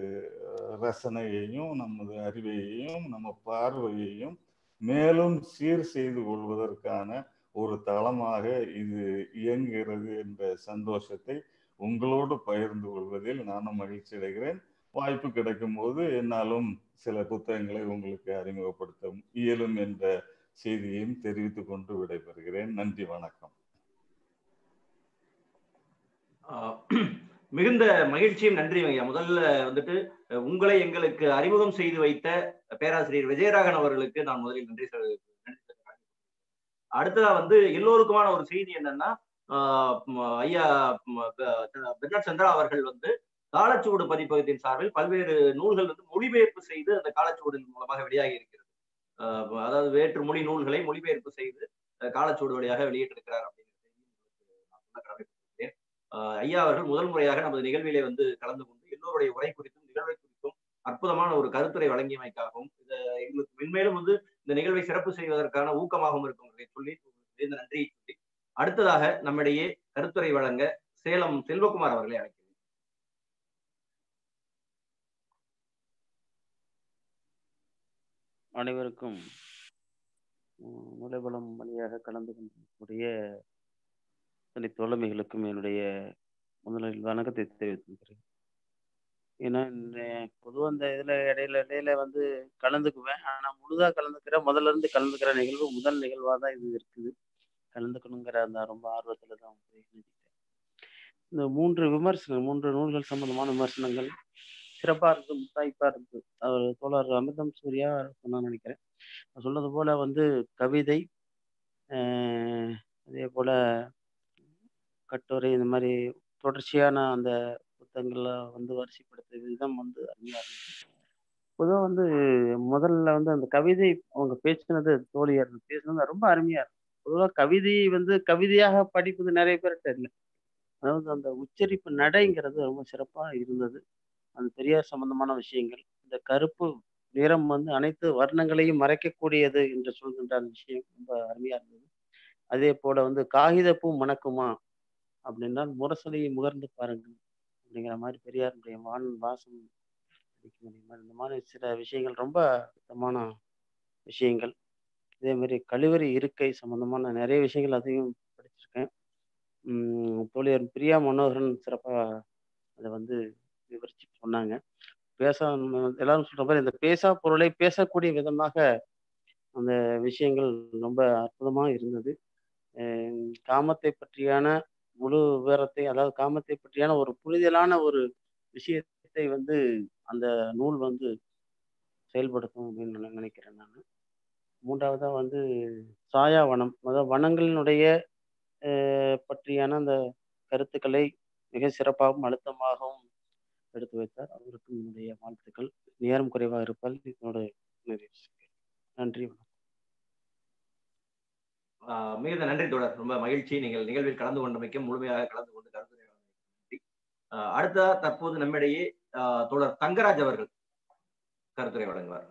ரசனையையும் நமது அறிவையையும் நம்ம பார்வையையும் மேலும் சீர் செய்து கொள்வதற்கான ஒரு தளமாக இது இயங்குகிறது என்ற சந்தோஷத்தை உங்களோடு பகிர்ந்து கொள்வதில் நானும் மகிழ்ச்சி அடைகிறேன் வாய்ப்பு கிடைக்கும் போது என்னாலும் சில புத்தகங்களை உங்களுக்கு அறிமுகப்படுத்த இயலும் என்ற செய்தியையும் தெரிவித்துக் கொண்டு விடைபெறுகிறேன் நன்றி வணக்கம் ஆஹ் மிகுந்த மகிழ்ச்சியும் நன்றியும் ஐயா முதல்ல வந்துட்டு அஹ், உங்களை எங்களுக்கு அறிமுகம் செய்து வைத்த பேராசிரியர் விஜயராகன் அவர்களுக்கு நான் முதலில் நன்றி சொல் நன்றி சொல்றேன். அடுத்ததா வந்து எல்லோருக்குமான ஒரு செய்தி என்னன்னா ஆஹ் ம- ஐயா ம- ப- பெர்னாட் சந்திரா அவர்கள் வந்து காலச்சுவடு பதிப்பகத்தின் சார்பில் பல்வேறு நூல்கள் வந்து மொழிபெயர்ப்பு செய்து அந்த காலச்சுவடின் மூலமாக வெளியாகி இருக்கிறது ஆஹ் அதாவது வேற்று மொழி நூல்களை மொழிபெயர்ப்பு செய்து அஹ், காலச்சுவடு வழியாக வெளியிட்டிருக்கிறார் அப்படிங்கிற செய்தி உங்களுக்கு நான் சொல்ல கடமைப்பட்டிருக்கிறேன். ஆஹ் ஐயா அவர்கள் முதல் முறையாக நமது நிகழ்விலே வந்து கலந்து கொண்டு எல்லோருடைய உரை குறித்தும் நிகழ்வை குறித்தும் அற்புதமான ஒரு கருத்துரை வழங்கியமைக்காகவும் இதை எங்களுக்கு மென்மேலும் வந்து இந்த நிகழ்வை சிறப்பு செய்வதற்கான ஊக்கமாகவும் இருக்கும் என்பதை சொல்லி இந்த நன்றியை சொல்லி அடுத்ததாக நம்மிடையே கருத்துரை வழங்க சேலம் செல்வகுமார் அவர்களை அழைக்கிறேன் அனைவருக்கும் உம், நுழைபலம் வழியாக கலந்து கொண்டிருக்கக்கூடிய அத்தனை தோழமைகளுக்கும் என்னுடைய முதலில் வணக்கத்தை தெரிவித்துக்கிறேன் ஏன்னா பொதுவாக இந்த இதில் இடையில இடையில வந்து கலந்துக்குவேன் ஆனால் முழுதாக கலந்துக்கிற முதல்ல இருந்து கலந்துக்கிற நிகழ்வு முதல் நிகழ்வாக தான் இது இருக்குது கலந்துக்கணுங்கிற அந்த ரொம்ப ஆர்வத்தில் தான் வந்து இணைஞ்சிட்டேன் இந்த மூன்று விமர்சனம் மூன்று நூல்கள் சம்பந்தமான விமர்சனங்கள் சிறப்பாக இருந்து முத்தாய்ப்பாக இருந்து அவர் தோழர் அமிர்தம் சூர்யா சொன்னான்னு நினைக்கிறேன் அவர் சொன்னது போல வந்து கவிதை ஆஹ் அதே போல கட்டுரை இந்த மாதிரி தொடர்ச்சியான அந்த புத்தகங்களை வந்து வரிசைப்படுத்த விதம் வந்து அருமையாக இருந்துச்சு பொதுவாக வந்து முதல்ல வந்து அந்த கவிதை அவங்க பேசினது தோழியர் பேசினது ரொம்ப அருமையா இருக்கும் பொதுவாக கவிதையை வந்து கவிதையாக படிப்பது நிறைய பேர்கிட்ட இல்லை அதாவது அந்த உச்சரிப்பு நடைங்கிறது ரொம்ப சிறப்பாக இருந்தது அந்த பெரியார் சம்பந்தமான விஷயங்கள் இந்த கருப்பு நிறம் வந்து அனைத்து வர்ணங்களையும் மறைக்கக்கூடியது என்று சொல்கின்ற அந்த விஷயம் ரொம்ப அருமையா இருந்தது அதே போல வந்து காகிதப்பூ மணக்குமா அப்படின்னா முரசொலியை முகர்ந்து பாருங்கள் அப்படிங்கிற மாதிரி பெரியாருடைய வான் வாசம் அடிக்கும் அப்படிங்கிற மாதிரி இந்த மாதிரி சில விஷயங்கள் ரொம்ப சுத்தமான விஷயங்கள் இதே மாதிரி கழிவறை இருக்கை சம்பந்தமான நிறைய விஷயங்கள் அதையும் படிச்சிருக்கேன் உம் தோழியர் பிரியா மனோகரன் சிறப்பாக அதை வந்து விவரிச்சு சொன்னாங்க பேச எல்லாரும் சொல்ற மாதிரி இந்த பேசா பொருளை பேசக்கூடிய விதமாக அந்த விஷயங்கள் ரொம்ப அற்புதமாக இருந்தது அஹ் காமத்தை பற்றியான முழு விவரத்தை அதாவது காமத்தை பற்றியான ஒரு புரிதலான ஒரு விஷயத்தை வந்து அந்த நூல் வந்து செயல்படுத்தும் அப்படின்னு நான் நினைக்கிறேன் நான் மூன்றாவதா வந்து சாயாவனம் அதாவது வனங்களினுடைய அஹ், பற்றியான அந்த கருத்துக்களை மிக சிறப்பாகவும் அழுத்தமாகவும் எடுத்து வைத்தார் அவருக்கு என்னுடைய வாழ்த்துக்கள் நேரம் குறைவாக இருப்பால் இதனோட நிறைவு செய்கிறேன். நன்றி வணக்கம் ஆஹ் மிகுந்த நன்றி தோழர் ரொம்ப மகிழ்ச்சி நீங்கள் நிகழ்வில் கலந்து கொண்டமைக்கு முழுமையாக கலந்து கொண்டு கருத்துரை வழங்கியமைக்கு நன்றி ஆஹ் அடுத்ததா தற்போது நம்மிடையே ஆஹ் தோழர் தங்கராஜ் அவர்கள் கருத்துரை வழங்குவார்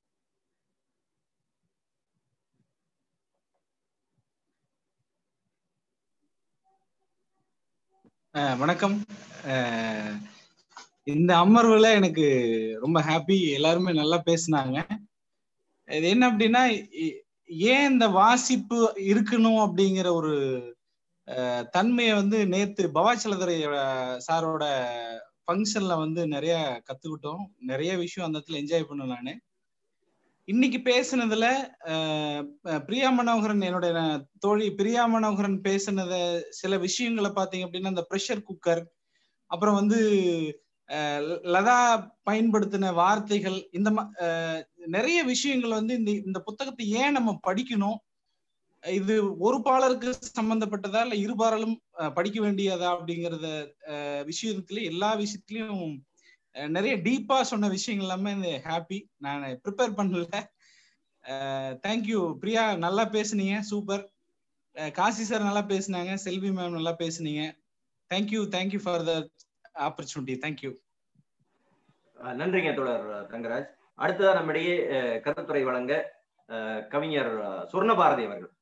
அஹ் வணக்கம் அஹ் இந்த அமர்வுல எனக்கு ரொம்ப ஹாப்பி எல்லாருமே நல்லா பேசுனாங்க இது என்ன அப்படின்னா இ- ஏன் இந்த வாசிப்பு இருக்கணும் அப்படிங்கிற ஒரு அஹ், தன்மையை வந்து நேத்து பவாச்சலதுரை சாரோட ஃபங்க்ஷன்ல வந்து நிறைய கத்துக்கிட்டோம் நிறைய விஷயம் அந்த இடத்துல என்ஜாய் பண்ணேன் நானு இன்னைக்கு பேசுனதுல அஹ், அஹ், பிரியா மனோகரன் என்னுடைய தோழி பிரியா மனோகரன் பேசுனத சில விஷயங்களை பாத்தீங்க அப்படின்னா இந்த ப்ரெஷர் குக்கர் அப்புறம் வந்து அஹ், லதா பயன்படுத்தின வார்த்தைகள் இந்த ம- அஹ், நிறைய விஷயங்கள் வந்து இந்த இந்த புத்தகத்தை ஏன் நம்ம படிக்கணும் இது ஒரு பாலருக்கு சம்பந்தப்பட்டதா இல்ல இருபாலரும் அஹ், படிக்க வேண்டியதா அப்படிங்கறத அஹ், விஷயத்துல எல்லா விஷயத்திலயும் அஹ், நிறைய டீப்பா சொன்ன விஷயங்கள் எல்லாமே இந்த ஹாப்பி நான் ப்ரிப்பேர் பண்ணல தேங்க்யூ பிரியா நல்லா பேசுனீங்க சூப்பர் காசி சார் நல்லா பேசுனாங்க செல்வி மேம் நல்லா பேசுனீங்க thank you thank you for the opportunity thank you ஆஹ் நன்றிங்க தோழர் தங்கராஜ் அடுத்ததா நம்மிடையே ஆஹ் கருத்துரை வழங்க ஆஹ் கவிஞர் ஆஹ் சொர்ணபாரதி அவர்கள்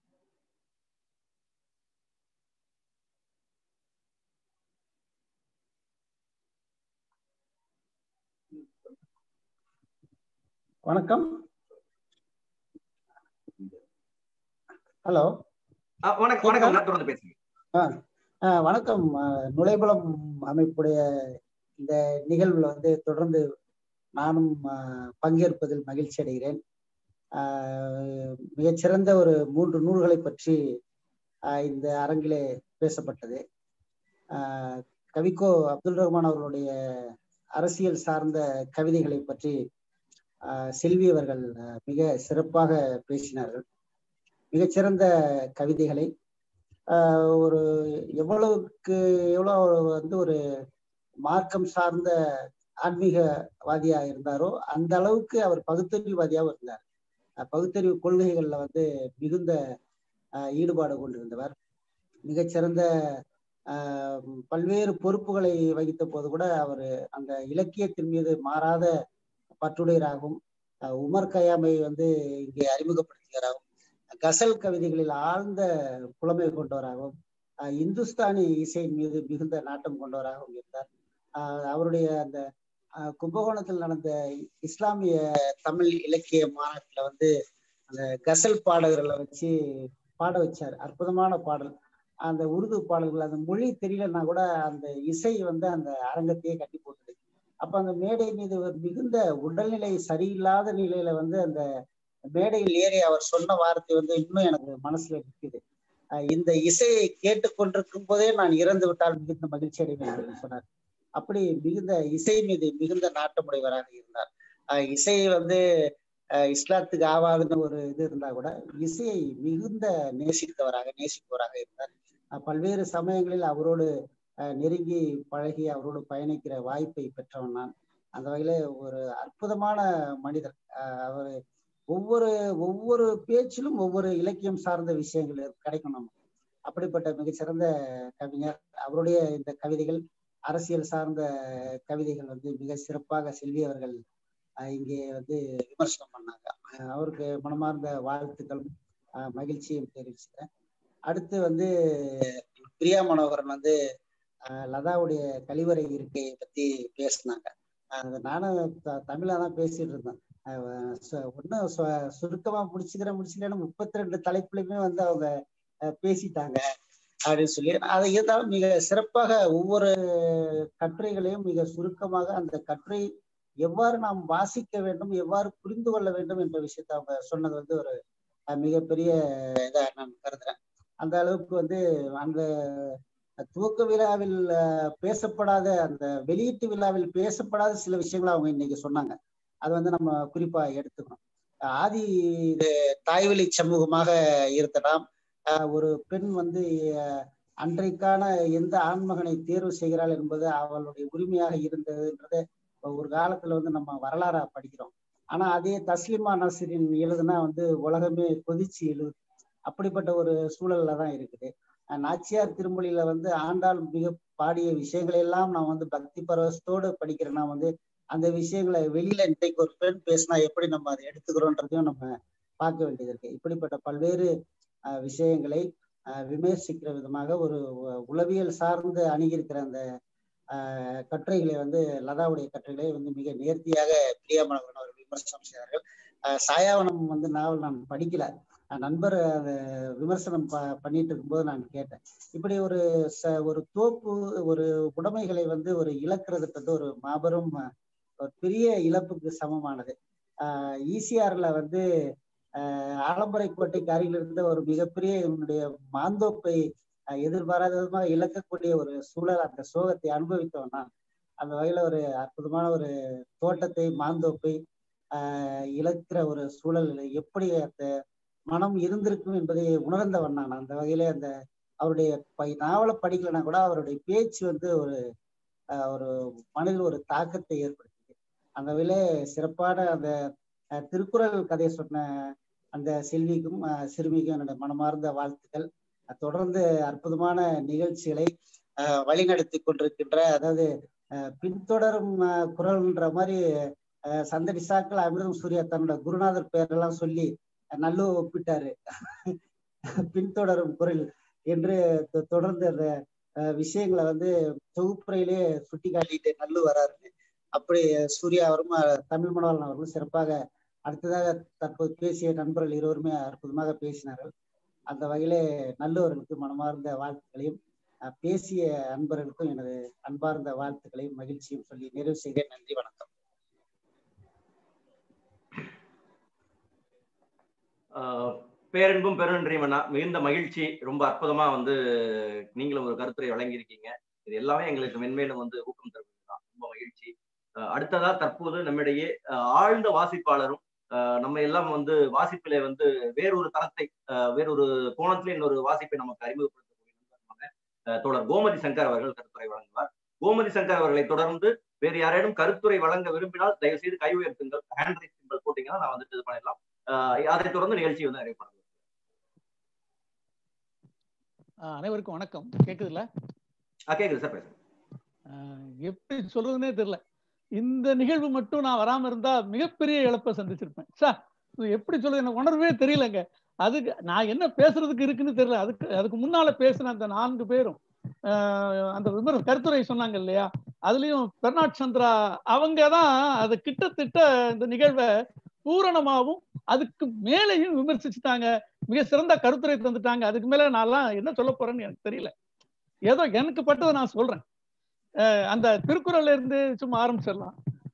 வணக்கம் ஹலோ ஆஹ் வணக்கம் வணக்கம் தொடர்ந்து பேசுங்க ஆ, ஆ, வணக்கம் ஆ, நுழைபுலம் அமைப்புடைய இந்த நிகழ்வுல வந்து தொடர்ந்து நானும் ஆஹ், பங்கேற்பதில் மகிழ்ச்சி அடைகிறேன் ஆஹ், மிகச்சிறந்த ஒரு மூன்று நூல்களை பற்றி ஆஹ், இந்த அரங்கிலே பேசப்பட்டது ஆஹ், கவிக்கோ அப்துல் ரஹ்மான் அவர்களுடைய அரசியல் சார்ந்த கவிதைகளை பற்றி ஆஹ், செல்வி அவர்கள் ஆஹ், மிக சிறப்பாக பேசினார்கள் மிகச்சிறந்த கவிதைகளை ஆஹ், ஒரு எவ்வளவுக்கு எவ்வளவு வந்து ஒரு மார்க்கம் சார்ந்த ஆன்மீகவாதியா இருந்தாரோ அந்த அளவுக்கு அவர் பகுத்தறிவுவாதியாகவும் இருந்தார் அஹ் பகுத்தறிவு கொள்கைகள்ல வந்து மிகுந்த ஆஹ், ஈடுபாடு கொண்டிருந்தவர் மிகச்சிறந்த ஆஹ், பல்வேறு பொறுப்புகளை வகித்த போது கூட அவர் அந்த இலக்கியத்தின் மீது மாறாத பற்றுடையராகவும் ஆஹ், உமர் கயாமை வந்து இங்கே அறிமுகப்படுத்துகிறாராகவும் கசல் கவிதைகளில் ஆழ்ந்த புலமை கொண்டவராகவும் ஆஹ், இந்துஸ்தானி இசையின் மீது மிகுந்த நாட்டம் கொண்டவராகவும் இருந்தார் ஆஹ், அவருடைய அந்த ஆஹ், கும்பகோணத்தில் நடந்த இஸ்லாமிய தமிழ் இலக்கிய மாநாட்டில் வந்து அந்த கசல் பாடகர்களை வச்சு பாட வச்சார் அற்புதமான பாடல் அந்த உருது பாடல்கள் அந்த மொழி தெரியலன்னா கூட அந்த இசை வந்து அந்த அரங்கத்தையே கட்டி போட்டுது அப்ப அந்த மேடை மீது ஒரு மிகுந்த உடல்நிலை சரியில்லாத நிலையில வந்து அந்த மேடையில் ஏறி அவர் சொன்ன வார்த்தை வந்து இன்னும் எனக்கு மனசுல நிற்குது அஹ் இந்த இசையை கேட்டுக்கொண்டிருக்கும் போதே நான் இறந்து விட்டால் மிகுந்த மகிழ்ச்சி அடைவேன் அப்படின்னு சொன்னார் அப்படி மிகுந்த இசை மீது மிகுந்த நாட்டமுடையவராக இருந்தார் அஹ் இசையை வந்து அஹ் இஸ்லாத்துக்கு ஆவாதுன்னு ஒரு இது இருந்தா கூட இசையை மிகுந்த நேசித்தவராக நேசிப்பவராக இருந்தார் அஹ் பல்வேறு சமயங்களில் அவரோடு அஹ் நெருங்கி பழகி அவரோடு பயணிக்கிற வாய்ப்பை பெற்றவன் நான் அந்த வகையில ஒரு அற்புதமான மனிதர் அஹ் அவர் ஒவ்வொரு ஒவ்வொரு பேச்சிலும் ஒவ்வொரு இலக்கியம் சார்ந்த விஷயங்கள் கிடைக்கும் நமக்கு அப்படிப்பட்ட மிகச்சிறந்த கவிஞர் அவருடைய இந்த கவிதைகள் அரசியல் சார்ந்த கவிதைகள் வந்து மிக சிறப்பாக செல்வி அவர்கள் அஹ் இங்கே வந்து விமர்சனம் பண்ணாங்க அஹ் அவருக்கு மனமார்ந்த வாழ்த்துக்களும் அஹ் மகிழ்ச்சியும் தெரிவிச்சுக்கிறேன் அடுத்து வந்து பிரியா மனோகரன் வந்து அஹ் லதாவுடைய கழிவறை இருக்கையை பத்தி பேசினாங்க அஹ் நானும் த- தமிழா தான் பேசிட்டு இருந்தேன் ஒன்னும் சுருக்கமா முடிச்சுக்கிறேன் முடிச்சுக்கிறேன்னு முப்பத்தி ரெண்டு தலைப்புலையுமே வந்து அவங்க அஹ் பேசிட்டாங்க அப்படின்னு சொல்லி அதை இருந்தாலும் மிக சிறப்பாக ஒவ்வொரு கட்டுரைகளையும் மிக சுருக்கமாக அந்த கட்டுரை எவ்வாறு நாம் வாசிக்க வேண்டும் எவ்வாறு புரிந்து கொள்ள வேண்டும் என்ற விஷயத்தை அவங்க சொன்னது வந்து ஒரு அஹ், மிகப்பெரிய இதா நான் கருதுறேன் அந்த அளவுக்கு வந்து அந்த துவக்க விழாவில் அஹ், பேசப்படாத அந்த வெளியீட்டு விழாவில் பேசப்படாத சில விஷயங்களை அவங்க இன்னைக்கு சொன்னாங்க அது வந்து நம்ம குறிப்பா எடுத்துக்கணும் ஆதி இது தாய்வழி சமூகமாக இருக்கலாம் அஹ், ஒரு பெண் வந்து அஹ், அன்றைக்கான எந்த ஆண்மகனை தேர்வு செய்கிறாள் என்பது அவளுடைய உரிமையாக இருந்ததுன்றதை ஒரு காலத்துல வந்து நம்ம வரலாறா படிக்கிறோம் ஆனா அதே தஸ்லிமா நசரின் எழுதுனா வந்து உலகமே கொதிச்சு எழுது அப்படிப்பட்ட ஒரு சூழல்ல தான் இருக்குது அஹ் நாச்சியார் திருமொழியில வந்து ஆண்டாள் மிக பாடிய விஷயங்களை எல்லாம் நான் வந்து பக்தி பரவசத்தோடு படிக்கிறேன்னா வந்து அந்த விஷயங்களை வெளியில இன்றைக்கு ஒரு பெண் பேசினா எப்படி நம்ம அதை எடுத்துக்கிறோன்றதையும் நம்ம பார்க்க வேண்டியது இருக்கு இப்படிப்பட்ட பல்வேறு அஹ், விஷயங்களை அஹ், விமர்சிக்கிற விதமாக ஒரு உ- உளவியல் சார்ந்து அணுகியிருக்கிற அந்த அஹ், கட்டுரைகளை வந்து லதாவுடைய கட்டுரைகளை வந்து மிக நேர்த்தியாக பிரியாமணவன் அவர்கள் விமர்சனம் செய்தார்கள் அஹ், சாயாவனம் வந்து நாவல் நான் படிக்கல அஹ், நண்பர் அதை விமர்சனம் ப பண்ணிட்டு இருக்கும்போது நான் கேட்டேன் இப்படி ஒரு ச ஒரு தோப்பு ஒரு உடைமைகளை வந்து ஒரு இழக்கிறதுன்றது ஒரு மாபெரும் அஹ், ஒரு பெரிய இழப்புக்கு சமமானது ஈசிஆர்ல வந்து ஆஹ் ஆலம்பரை கோட்டைக்கு அருகில் இருந்த ஒரு மிகப்பெரிய இவனுடைய மாந்தோப்பை ஆஹ் எதிர்பாராத விதமாக இழக்கக்கூடிய ஒரு சூழல் அந்த சோகத்தை அனுபவித்தவன் நான் அந்த வகையில ஒரு அற்புதமான ஒரு தோட்டத்தை மாந்தோப்பை ஆஹ் இழக்கிற ஒரு சூழல் எப்படி அந்த மனம் இருந்திருக்கும் என்பதை உணர்ந்தவன் நான் அந்த வகையில அந்த அவருடைய ப- நாவலை படிக்கலைன்னா கூட அவருடைய பேச்சு வந்து ஒரு ஆஹ் ஒரு மனதில் ஒரு தாக்கத்தை ஏற்படுத்தியது அந்த வகையில சிறப்பான அந்த அஹ், திருக்குறள் கதையை சொன்ன அந்த செல்விக்கும் அஹ், சிறுமிக்கும் என்னோட மனமார்ந்த வாழ்த்துக்கள் அஹ், தொடர்ந்து அற்புதமான நிகழ்ச்சிகளை அஹ், வழிநடத்தி கொண்டிருக்கின்ற அதாவது அஹ், பின்தொடரும் அஹ், குரல்ன்ற மாதிரி அஹ், சந்தடி சாக்கள் அமிர்தம் சூர்யா தன்னோட குருநாதர் பெயரெல்லாம் சொல்லி அஹ், நல்லு ஒப்பிட்டாரு பின்தொடரும் குரல் என்று தொ- தொடர்ந்து அந்த அஹ், விஷயங்களை வந்து தொகுப்புரையிலே சுட்டி காட்டிட்டு நல்லு வராருன்னு அப்படி சூர்யா அவரும் அஹ், தமிழ் மனோகரன் அவர்களும் சிறப்பாக அடுத்ததாக தற்போது பேசிய நண்பர்கள் இருவருமே அற்புதமாக பேசினார்கள் அந்த வகையிலே நல்லவர்களுக்கு மனமார்ந்த வாழ்த்துக்களையும் அஹ், பேசிய அன்பர்களுக்கும் எனது அன்பார்ந்த வாழ்த்துக்களையும் மகிழ்ச்சியும் சொல்லி நிறைவு செய்கிறேன் நன்றி வணக்கம் ஆஹ் பேரன்பும் பெருநன்றியும் அண்ணா மிகுந்த மகிழ்ச்சி ரொம்ப அற்புதமா வந்து நீங்களும் ஒரு கருத்துரை வழங்கியிருக்கீங்க இது எல்லாமே எங்களுக்கு மென்மேலும் வந்து ஊக்கம் தருவதுதான் ரொம்ப மகிழ்ச்சி ஆஹ் அடுத்ததா தற்போது நம்மிடையே ஆஹ் ஆழ்ந்த வாசிப்பாளரும் ஆஹ் நம்ம எல்லாம் வந்து வாசிப்பிலே வந்து வேறொரு தரத்தை ஆஹ் வேறொரு கோணத்திலே இன்னொரு வாசிப்பை நமக்கு அறிமுகப்படுத்தக்கூடிய நண்பர் ஆஹ் தோழர் கோமதி சங்கர் அவர்கள் கருத்துரை வழங்குவார் கோமதி சங்கர் அவர்களை தொடர்ந்து வேறு யாரேனும் கருத்துரை வழங்க விரும்பினால் தயவு செய்து கை உயர்த்துங்கள் ஹேண்ட் ரைஸ் சிம்பிள் போட்டீங்கன்னா நான் வந்துட்டு இது பண்ணிடலாம் ஆஹ் அதை தொடர்ந்து நிகழ்ச்சி வந்து நிறைவு ஆஹ் அனைவருக்கும் வணக்கம் கேக்குதுல்ல ஆ கேக்குது சார் பேசுங்க ஆஹ் எப்படி சொல்றதுன்னே தெரியல இந்த நிகழ்வு மட்டும் நான் வராம இருந்தா மிகப்பெரிய இழப்பை சந்திச்சிருப்பேன் சார் இது எப்படி சொல்றது எனக்கு உணர்வே தெரியலங்க அதுக்கு நான் என்ன பேசுறதுக்கு இருக்குன்னு தெரியல அதுக்கு அதுக்கு முன்னால பேசின அந்த நான்கு பேரும் ஆஹ் அந்த விமர் கருத்துரை சொன்னாங்க இல்லையா அதுலயும் பெர்னாட் சந்திரா அவங்க தான் அது கிட்டத்தட்ட இந்த நிகழ்வை பூரணமாவும் அதுக்கு மேலேயும் விமர்சிச்சுட்டாங்க மிக சிறந்த கருத்துரை தந்துட்டாங்க அதுக்கு மேல நான்லாம் என்ன சொல்ல போறேன்னு எனக்கு தெரியல ஏதோ எனக்கு பட்டதை நான் சொல்றேன் அஹ் அந்த திருக்குறள்ல இருந்து சும்மா ஆரம்பிச்சிடலாம்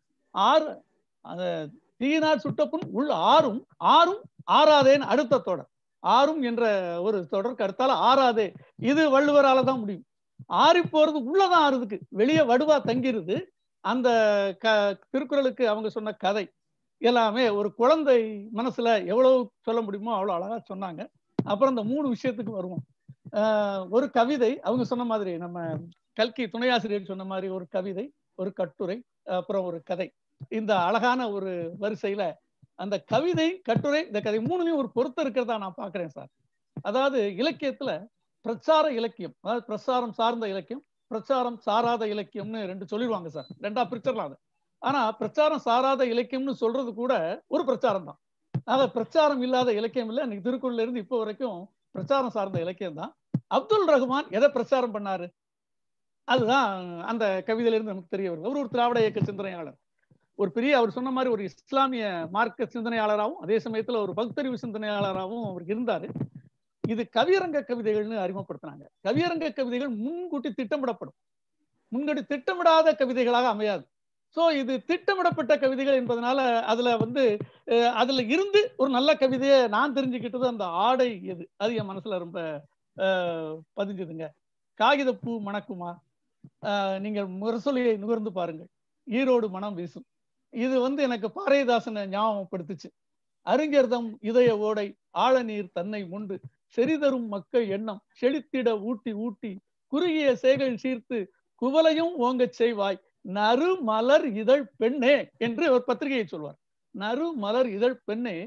ஆறு அந்த தீயினார் சுட்டப்புண் உள் ஆறும் ஆறும் ஆறாதேன்னு அடுத்த தொடர் ஆறும் என்ற ஒரு தொடர் கருத்தால ஆறாதே இது வள்ளுவரால தான் முடியும் ஆறி போறது உள்ளதான் ஆறுதுக்கு வெளியே வடுவா தங்கிருது அந்த க திருக்குறளுக்கு அவங்க சொன்ன கதை எல்லாமே ஒரு குழந்தை மனசுல எவ்வளவு சொல்ல முடியுமோ அவ்வளவு அழகா சொன்னாங்க அப்புறம் இந்த மூணு விஷயத்துக்கு வருவோம் ஆஹ் ஒரு கவிதை அவங்க சொன்ன மாதிரி நம்ம கல்கி துணையாசிரியர் சொன்ன மாதிரி ஒரு கவிதை ஒரு கட்டுரை அப்புறம் ஒரு கதை இந்த அழகான ஒரு வரிசையில அந்த கவிதை கட்டுரை இந்த கதை மூணுலயும் ஒரு பொருத்தம் இருக்கிறதா நான் பாக்குறேன் சார் அதாவது இலக்கியத்துல பிரச்சார இலக்கியம் அதாவது பிரச்சாரம் சார்ந்த இலக்கியம் பிரச்சாரம் சாராத இலக்கியம்னு ரெண்டு சொல்லிடுவாங்க சார் ரெண்டா பிரிச்சிடலாம் அது ஆனா பிரச்சாரம் சாராத இலக்கியம்னு சொல்றது கூட ஒரு பிரச்சாரம் தான் ஆக பிரச்சாரம் இல்லாத இலக்கியம் இல்லை இன்னைக்கு திருக்குறள்ல இருந்து இப்போ வரைக்கும் பிரச்சாரம் சார்ந்த இலக்கியம் தான் அப்துல் ரஹ்மான் எதை பிரச்சாரம் பண்ணாரு அதுதான் அந்த கவிதையில இருந்து நமக்கு தெரிய வருது அவர் ஒரு திராவிட இயக்க சிந்தனையாளர் ஒரு பெரிய அவர் சொன்ன மாதிரி ஒரு இஸ்லாமிய மார்க்க சிந்தனையாளராகவும் அதே சமயத்துல ஒரு பகுத்தறிவு சிந்தனையாளராகவும் அவர் இருந்தாரு இது கவியரங்க கவிதைகள்னு அறிமுகப்படுத்தினாங்க கவியரங்க கவிதைகள் முன்கூட்டி திட்டமிடப்படும் முன்கூட்டி திட்டமிடாத கவிதைகளாக அமையாது சோ இது திட்டமிடப்பட்ட கவிதைகள் என்பதனால அதுல வந்து அஹ், அதுல இருந்து ஒரு நல்ல கவிதையை நான் தெரிஞ்சுக்கிட்டது அந்த ஆடை எது அது என் மனசுல ரொம்ப அஹ், பதிஞ்சுதுங்க காகிதப்பூ மணக்குமா அஹ், நீங்கள் முரசொலியை நுகர்ந்து பாருங்கள் ஈரோடு மனம் வீசும் இது வந்து எனக்கு பாரதிதாசனை ஞாபகப்படுத்துச்சு அறிஞர்தம் இதய ஓடை ஆழநீர் தன்னை முண்டு செறிதரும் மக்கள் எண்ணம் செழித்திட ஊட்டி ஊட்டி குறுகிய சேகள் சீர்த்து குவலையும் ஓங்கச் செய்வாய் நறு மலர் இதழ் பெண்ணே என்று ஒரு பத்திரிகையை சொல்வார் நறு மலர் இதழ் பெண்ணே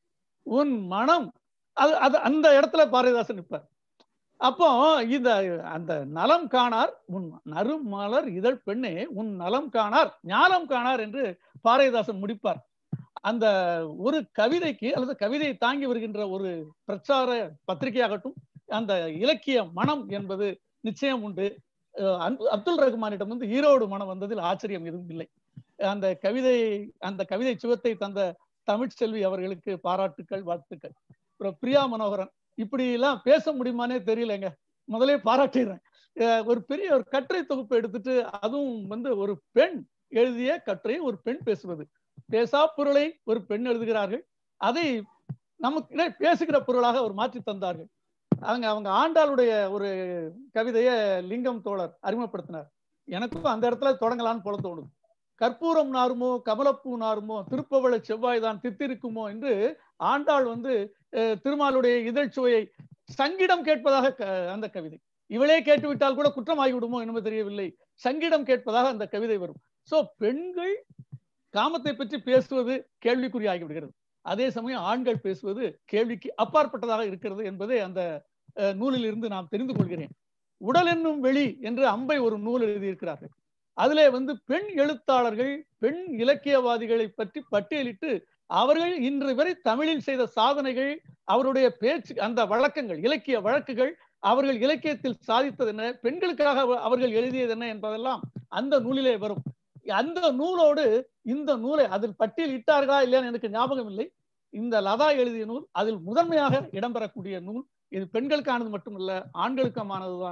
உன் மனம் அது அது அந்த இடத்துல பாரதிதாசன் நிற்பார் அப்போ இந்த அந்த நலம் காணார் உன் நறு மலர் இதழ் பெண்ணே உன் நலம் காணார் ஞானம் காணார் என்று பாரதிதாசன் முடிப்பார் அந்த ஒரு கவிதைக்கு அல்லது கவிதையை தாங்கி வருகின்ற ஒரு பிரச்சார பத்திரிகையாகட்டும் அந்த இலக்கிய மனம் என்பது நிச்சயம் உண்டு அஹ் அன்பு- அப்துல் ரஹ்மானிடம் வந்து ஈரோடு மனம் வந்ததில் ஆச்சரியம் எதுவும் இல்லை அந்த கவிதை அந்த கவிதை சுவத்தை தந்த தமிழ்ச்செல்வி அவர்களுக்கு பாராட்டுக்கள் வாழ்த்துக்கள் அப்புறம் பிரியா மனோகரன் இப்படி எல்லாம் பேச முடியுமானே தெரியலங்க முதலே பாராட்டிடுறேன் அஹ் ஒரு பெரிய ஒரு கட்டுரை தொகுப்பு எடுத்துட்டு அதுவும் வந்து ஒரு பெண் எழுதிய கட்டுரை ஒரு பெண் பேசுவது பேசா பொருளை ஒரு பெண் எழுதுகிறார்கள் அதை நமக்கு பேசுகிற பொருளாக அவர் மாற்றி தந்தார்கள் அவங்க அவங்க ஆண்டாளுடைய ஒரு கவிதைய லிங்கம் தோழர் அறிமுகப்படுத்தினார் எனக்கும் அந்த இடத்துல தொடங்கலான்னு போல தோணுது கற்பூரம் நாருமோ கமலப்பூ நாருமோ திருப்பவள செவ்வாய் தான் தித்திருக்குமோ என்று ஆண்டாள் வந்து அஹ், திருமாலுடைய இதழ் சுவையை சங்கிடம் கேட்பதாக க- அந்த கவிதை இவளே கேட்டுவிட்டால் கூட குற்றமாகி விடுமோ என்னமோ தெரியவில்லை சங்கிடம் கேட்பதாக அந்த கவிதை வரும் சோ பெண்கள் காமத்தை பற்றி பேசுவது கேள்விக்குறியாகி விடுகிறது அதே சமயம் ஆண்கள் பேசுவது கேள்விக்கு அப்பாற்பட்டதாக இருக்கிறது என்பதை அந்த அஹ், நூலில் இருந்து நாம் தெரிந்து கொள்கிறேன் உடல் என்னும் வெளி என்று அம்பை ஒரு நூல் எழுதியிருக்கிறார்கள் அதிலே வந்து பெண் எழுத்தாளர்கள் பெண் இலக்கியவாதிகளை பற்றி பட்டியலிட்டு அவர்கள் இன்று வரை தமிழில் செய்த சாதனைகள் அவருடைய பேச்சு அந்த வழக்கங்கள் இலக்கிய வழக்குகள் அவர்கள் இலக்கியத்தில் சாதித்தது என்ன பெண்களுக்காக அவ- அவர்கள் எழுதியது என்ன என்பதெல்லாம் அந்த நூலிலே வரும் அந்த நூலோடு இந்த நூலை அதில் பட்டியல் இட்டார்களா இல்லையான்னு எனக்கு ஞாபகம் இல்லை இந்த லதா எழுதிய நூல் அதில் முதன்மையாக இடம்பெறக்கூடிய நூல் இது பெண்களுக்கானது மட்டுமல்ல ஆண்களுக்குமானதுதான்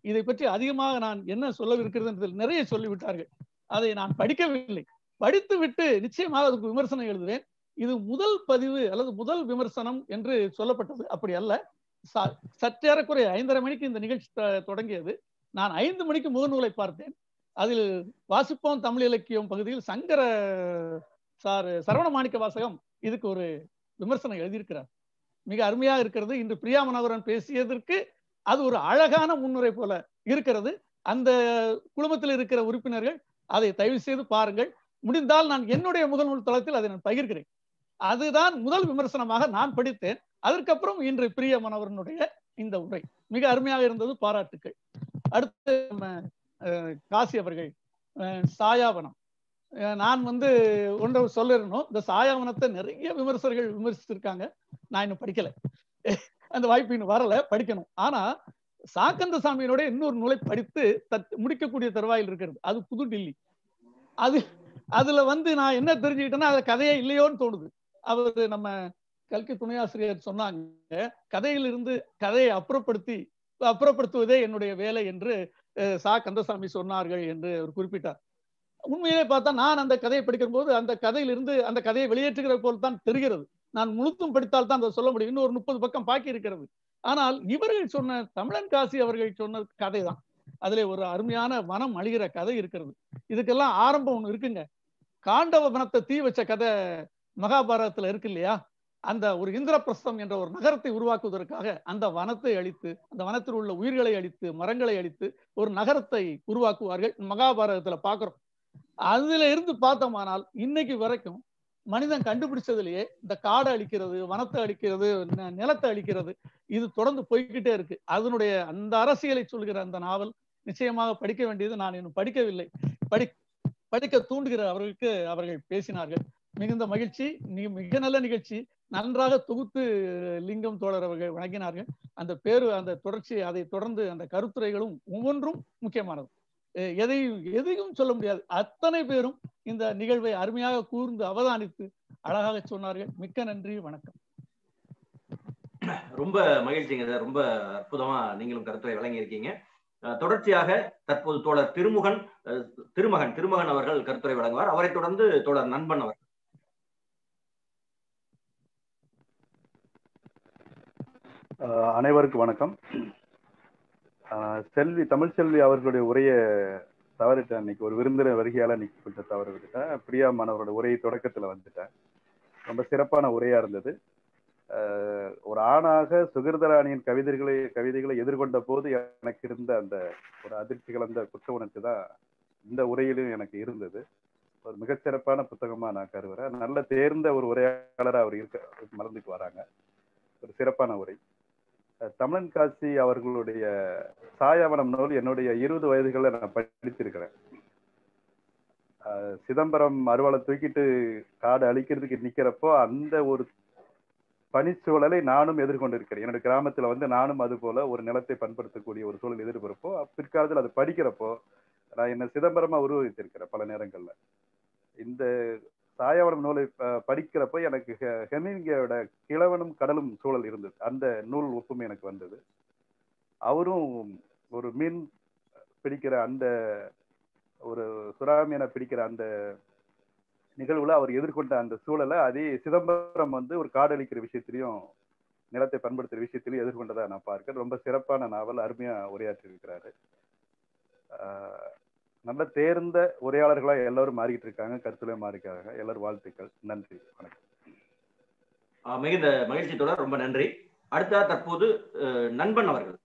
இதை பற்றி அதிகமாக நான் என்ன சொல்லவிருக்கிறது என்பதில் நிறைய சொல்லிவிட்டார்கள் அதை நான் படிக்கவில்லை படித்து விட்டு நிச்சயமாக அதுக்கு விமர்சனம் எழுதுவேன் இது முதல் பதிவு அல்லது முதல் விமர்சனம் என்று சொல்லப்பட்டது அப்படி அல்ல ச- சற்றேறக்குறைய ஐந்தரை மணிக்கு இந்த நிகழ்ச்சி த- தொடங்கியது நான் ஐந்து மணிக்கு முகநூலை பார்த்தேன் அதில் வாசிப்போம் தமிழ் இலக்கியம் பகுதியில் சங்கர சார் சரவண மாணிக்க வாசகம் இதுக்கு ஒரு விமர்சனம் எழுதியிருக்கிறார் மிக அருமையா இருக்கிறது இன்று பிரியா மனோகரன் பேசியதற்கு அது ஒரு அழகான முன்னுரை போல இருக்கிறது அந்த குழுமத்தில் இருக்கிற உறுப்பினர்கள் அதை தயவு செய்து பாருங்கள் முடிந்தால் நான் என்னுடைய முகநூல் தளத்தில் அதை நான் பகிர்கிறேன் அதுதான் முதல் விமர்சனமாக நான் படித்தேன் அதற்கப்புறம் இன்று பிரிய மனோகரனுடைய இந்த உரை மிக அருமையாக இருந்தது பாராட்டுக்கள் அடுத்து நம்ம அஹ், காசி அவர்கள் அஹ், சாயாவனம் அஹ், நான் வந்து ஒன்றை சொல்லிடணும் இந்த சாயாவனத்தை நிறைய விமர்சகர்கள் விமர்சிச்சிருக்காங்க நான் இன்னும் படிக்கல அந்த வாய்ப்பு இன்னும் வரல படிக்கணும் ஆனா சாக்கந்த சாமியினுடைய இன்னொரு நூலை படித்து தத் முடிக்கக்கூடிய தருவாயில் இருக்கிறது அது புது டில்லி அது அதுல வந்து நான் என்ன தெரிஞ்சுக்கிட்டேன்னா அது கதையே இல்லையோன்னு தோணுது அவர் நம்ம கல்கி துணையாசிரியர் சொன்னாங்க கதையிலிருந்து கதையை அப்புறப்படுத்தி அப்புறப்படுத்துவதே என்னுடைய வேலை என்று அஹ், சா கந்தசாமி சொன்னார்கள் என்று அவர் குறிப்பிட்டார் உண்மையிலே பார்த்தா நான் அந்த கதையை படிக்கும் போது அந்த கதையிலிருந்து அந்த கதையை வெளியேற்றுகிற போல் தான் தெரிகிறது நான் முழுத்தும் படித்தால் தான் அதை சொல்ல முடியும் இன்னும் ஒரு முப்பது பக்கம் பாக்கி இருக்கிறது ஆனால் இவர்கள் சொன்ன தமிழன் காசி அவர்கள் சொன்ன கதை தான் அதிலே ஒரு அருமையான வனம் அழிகிற கதை இருக்கிறது இதுக்கெல்லாம் ஆரம்பம் ஒண்ணு இருக்குங்க காண்டவ வனத்தை தீ வச்ச கதை மகாபாரதத்துல இருக்கு இல்லையா அந்த ஒரு இந்திரபிரஸ்தம் என்ற ஒரு நகரத்தை உருவாக்குவதற்காக அந்த வனத்தை அழித்து அந்த வனத்தில் உள்ள உயிர்களை அழித்து மரங்களை அழித்து ஒரு நகரத்தை உருவாக்குவார்கள் மகாபாரதத்துல பாக்குறோம் அதுல இருந்து பார்த்தோமானால் இன்னைக்கு வரைக்கும் மனிதன் கண்டுபிடிச்சதுலயே இந்த காடை அழிக்கிறது வனத்தை அழிக்கிறது ந- நிலத்தை அழிக்கிறது இது தொடர்ந்து போய்க்கிட்டே இருக்கு அதனுடைய அந்த அரசியலை சொல்கிற அந்த நாவல் நிச்சயமாக படிக்க வேண்டியது நான் இன்னும் படிக்கவில்லை படி படிக்க தூண்டுகிற அவர்களுக்கு அவர்கள் பேசினார்கள் மிகுந்த மகிழ்ச்சி நீ- மிக நல்ல நிகழ்ச்சி நன்றாக தொகுத்து லிங்கம் தோழர் அவர்கள் வழங்கினார்கள் அந்த பேரு அந்த தொடர்ச்சி அதை தொடர்ந்து அந்த கருத்துரைகளும் ஒவ்வொன்றும் முக்கியமானது எ- எதையும் எதையும் சொல்ல முடியாது அத்தனை பேரும் இந்த நிகழ்வை அருமையாக கூர்ந்து அவதானித்து அழகாக சொன்னார்கள் மிக்க நன்றி வணக்கம் ரொம்ப மகிழ்ச்சிங்க சார் ரொம்ப அற்புதமா நீங்களும் கருத்துரை வழங்கி இருக்கீங்க அஹ் தொடர்ச்சியாக தற்போது தோழர் திருமுகன் அஹ் திருமகன் திருமகன் அவர்கள் கருத்துரை வழங்குவார் அவரைத் தொடர்ந்து தோழர் நண்பன் அவர் ஆஹ் அனைவருக்கும் வணக்கம் ஆஹ் செல்வி தமிழ் செல்வி அவர்களுடைய உரையை தவறிட்டேன் இன்னைக்கு ஒரு விருந்தினர் வருகையால இன்னைக்கு கொஞ்சம் தவறு விட்டுட்டேன் பிரியா மாணவரோட உரை தொடக்கத்துல வந்துட்டேன் ரொம்ப சிறப்பான உரையா இருந்தது ஆஹ் ஒரு ஆணாக சுகிர்தராணியின் கவிதைகளை கவிதைகளை எதிர்கொண்ட போது எனக்கு இருந்த அந்த ஒரு அதிர்ச்சி கலந்த குற்ற உணர்ச்சி தான் இந்த உரையிலும் எனக்கு இருந்தது ஒரு மிகச்சிறப்பான புத்தகமா நான் கருதுறேன் நல்ல தேர்ந்த ஒரு உரையாளராக அவர் இருக்க மறந்துட்டு வராங்க ஒரு சிறப்பான உரை அஹ் தமிழன் காசி அவர்களுடைய சாயாவனம் நூல் என்னுடைய இருபது வயதுகளில் நான் படித்திருக்கிறேன் அஹ் சிதம்பரம் அருவாளை தூக்கிட்டு காடு அழிக்கிறதுக்கு நிக்கிறப்போ அந்த ஒரு பனிச்சூழலை நானும் எதிர்கொண்டிருக்கிறேன் என்னோட கிராமத்துல வந்து நானும் அது போல ஒரு நிலத்தை பண்படுத்தக்கூடிய ஒரு சூழல் எதிர்பார்ப்போ பிற்காலத்தில் அது படிக்கிறப்போ நான் என்ன சிதம்பரமா உருவகித்திருக்கிறேன் பல நேரங்கள்ல இந்த சாயாவனம் நூலை ப- படிக்கிறப்போ எனக்கு ஹெ- ஹெமிங்கோட கிழவனும் கடலும் சூழல் இருந்தது அந்த நூல் ஒப்புமை எனக்கு வந்தது அவரும் ஒரு மீன் பிடிக்கிற அந்த ஒரு சுறாமீனை பிடிக்கிற அந்த நிகழ்வுல அவர் எதிர்கொண்ட அந்த சூழலை அதே சிதம்பரம் வந்து ஒரு காடழிக்கிற விஷயத்திலையும் நிலத்தை பண்படுத்துற விஷயத்திலையும் எதிர்கொண்டதா நான் பார்க்கிறேன் ரொம்ப சிறப்பான நாவல் அருமையா உரையாற்றி இருக்கிறாரு ஆஹ் நல்ல தேர்ந்த உரையாளர்களா எல்லாரும் மாறிக்கிட்டு இருக்காங்க கருத்துல மாறிக்காங்க எல்லாரும் வாழ்த்துக்கள் நன்றி வணக்கம் அஹ் மிகுந்த மகிழ்ச்சி தொடர் ரொம்ப நன்றி அடுத்த தற்போது அஹ் நண்பன் அவர்கள்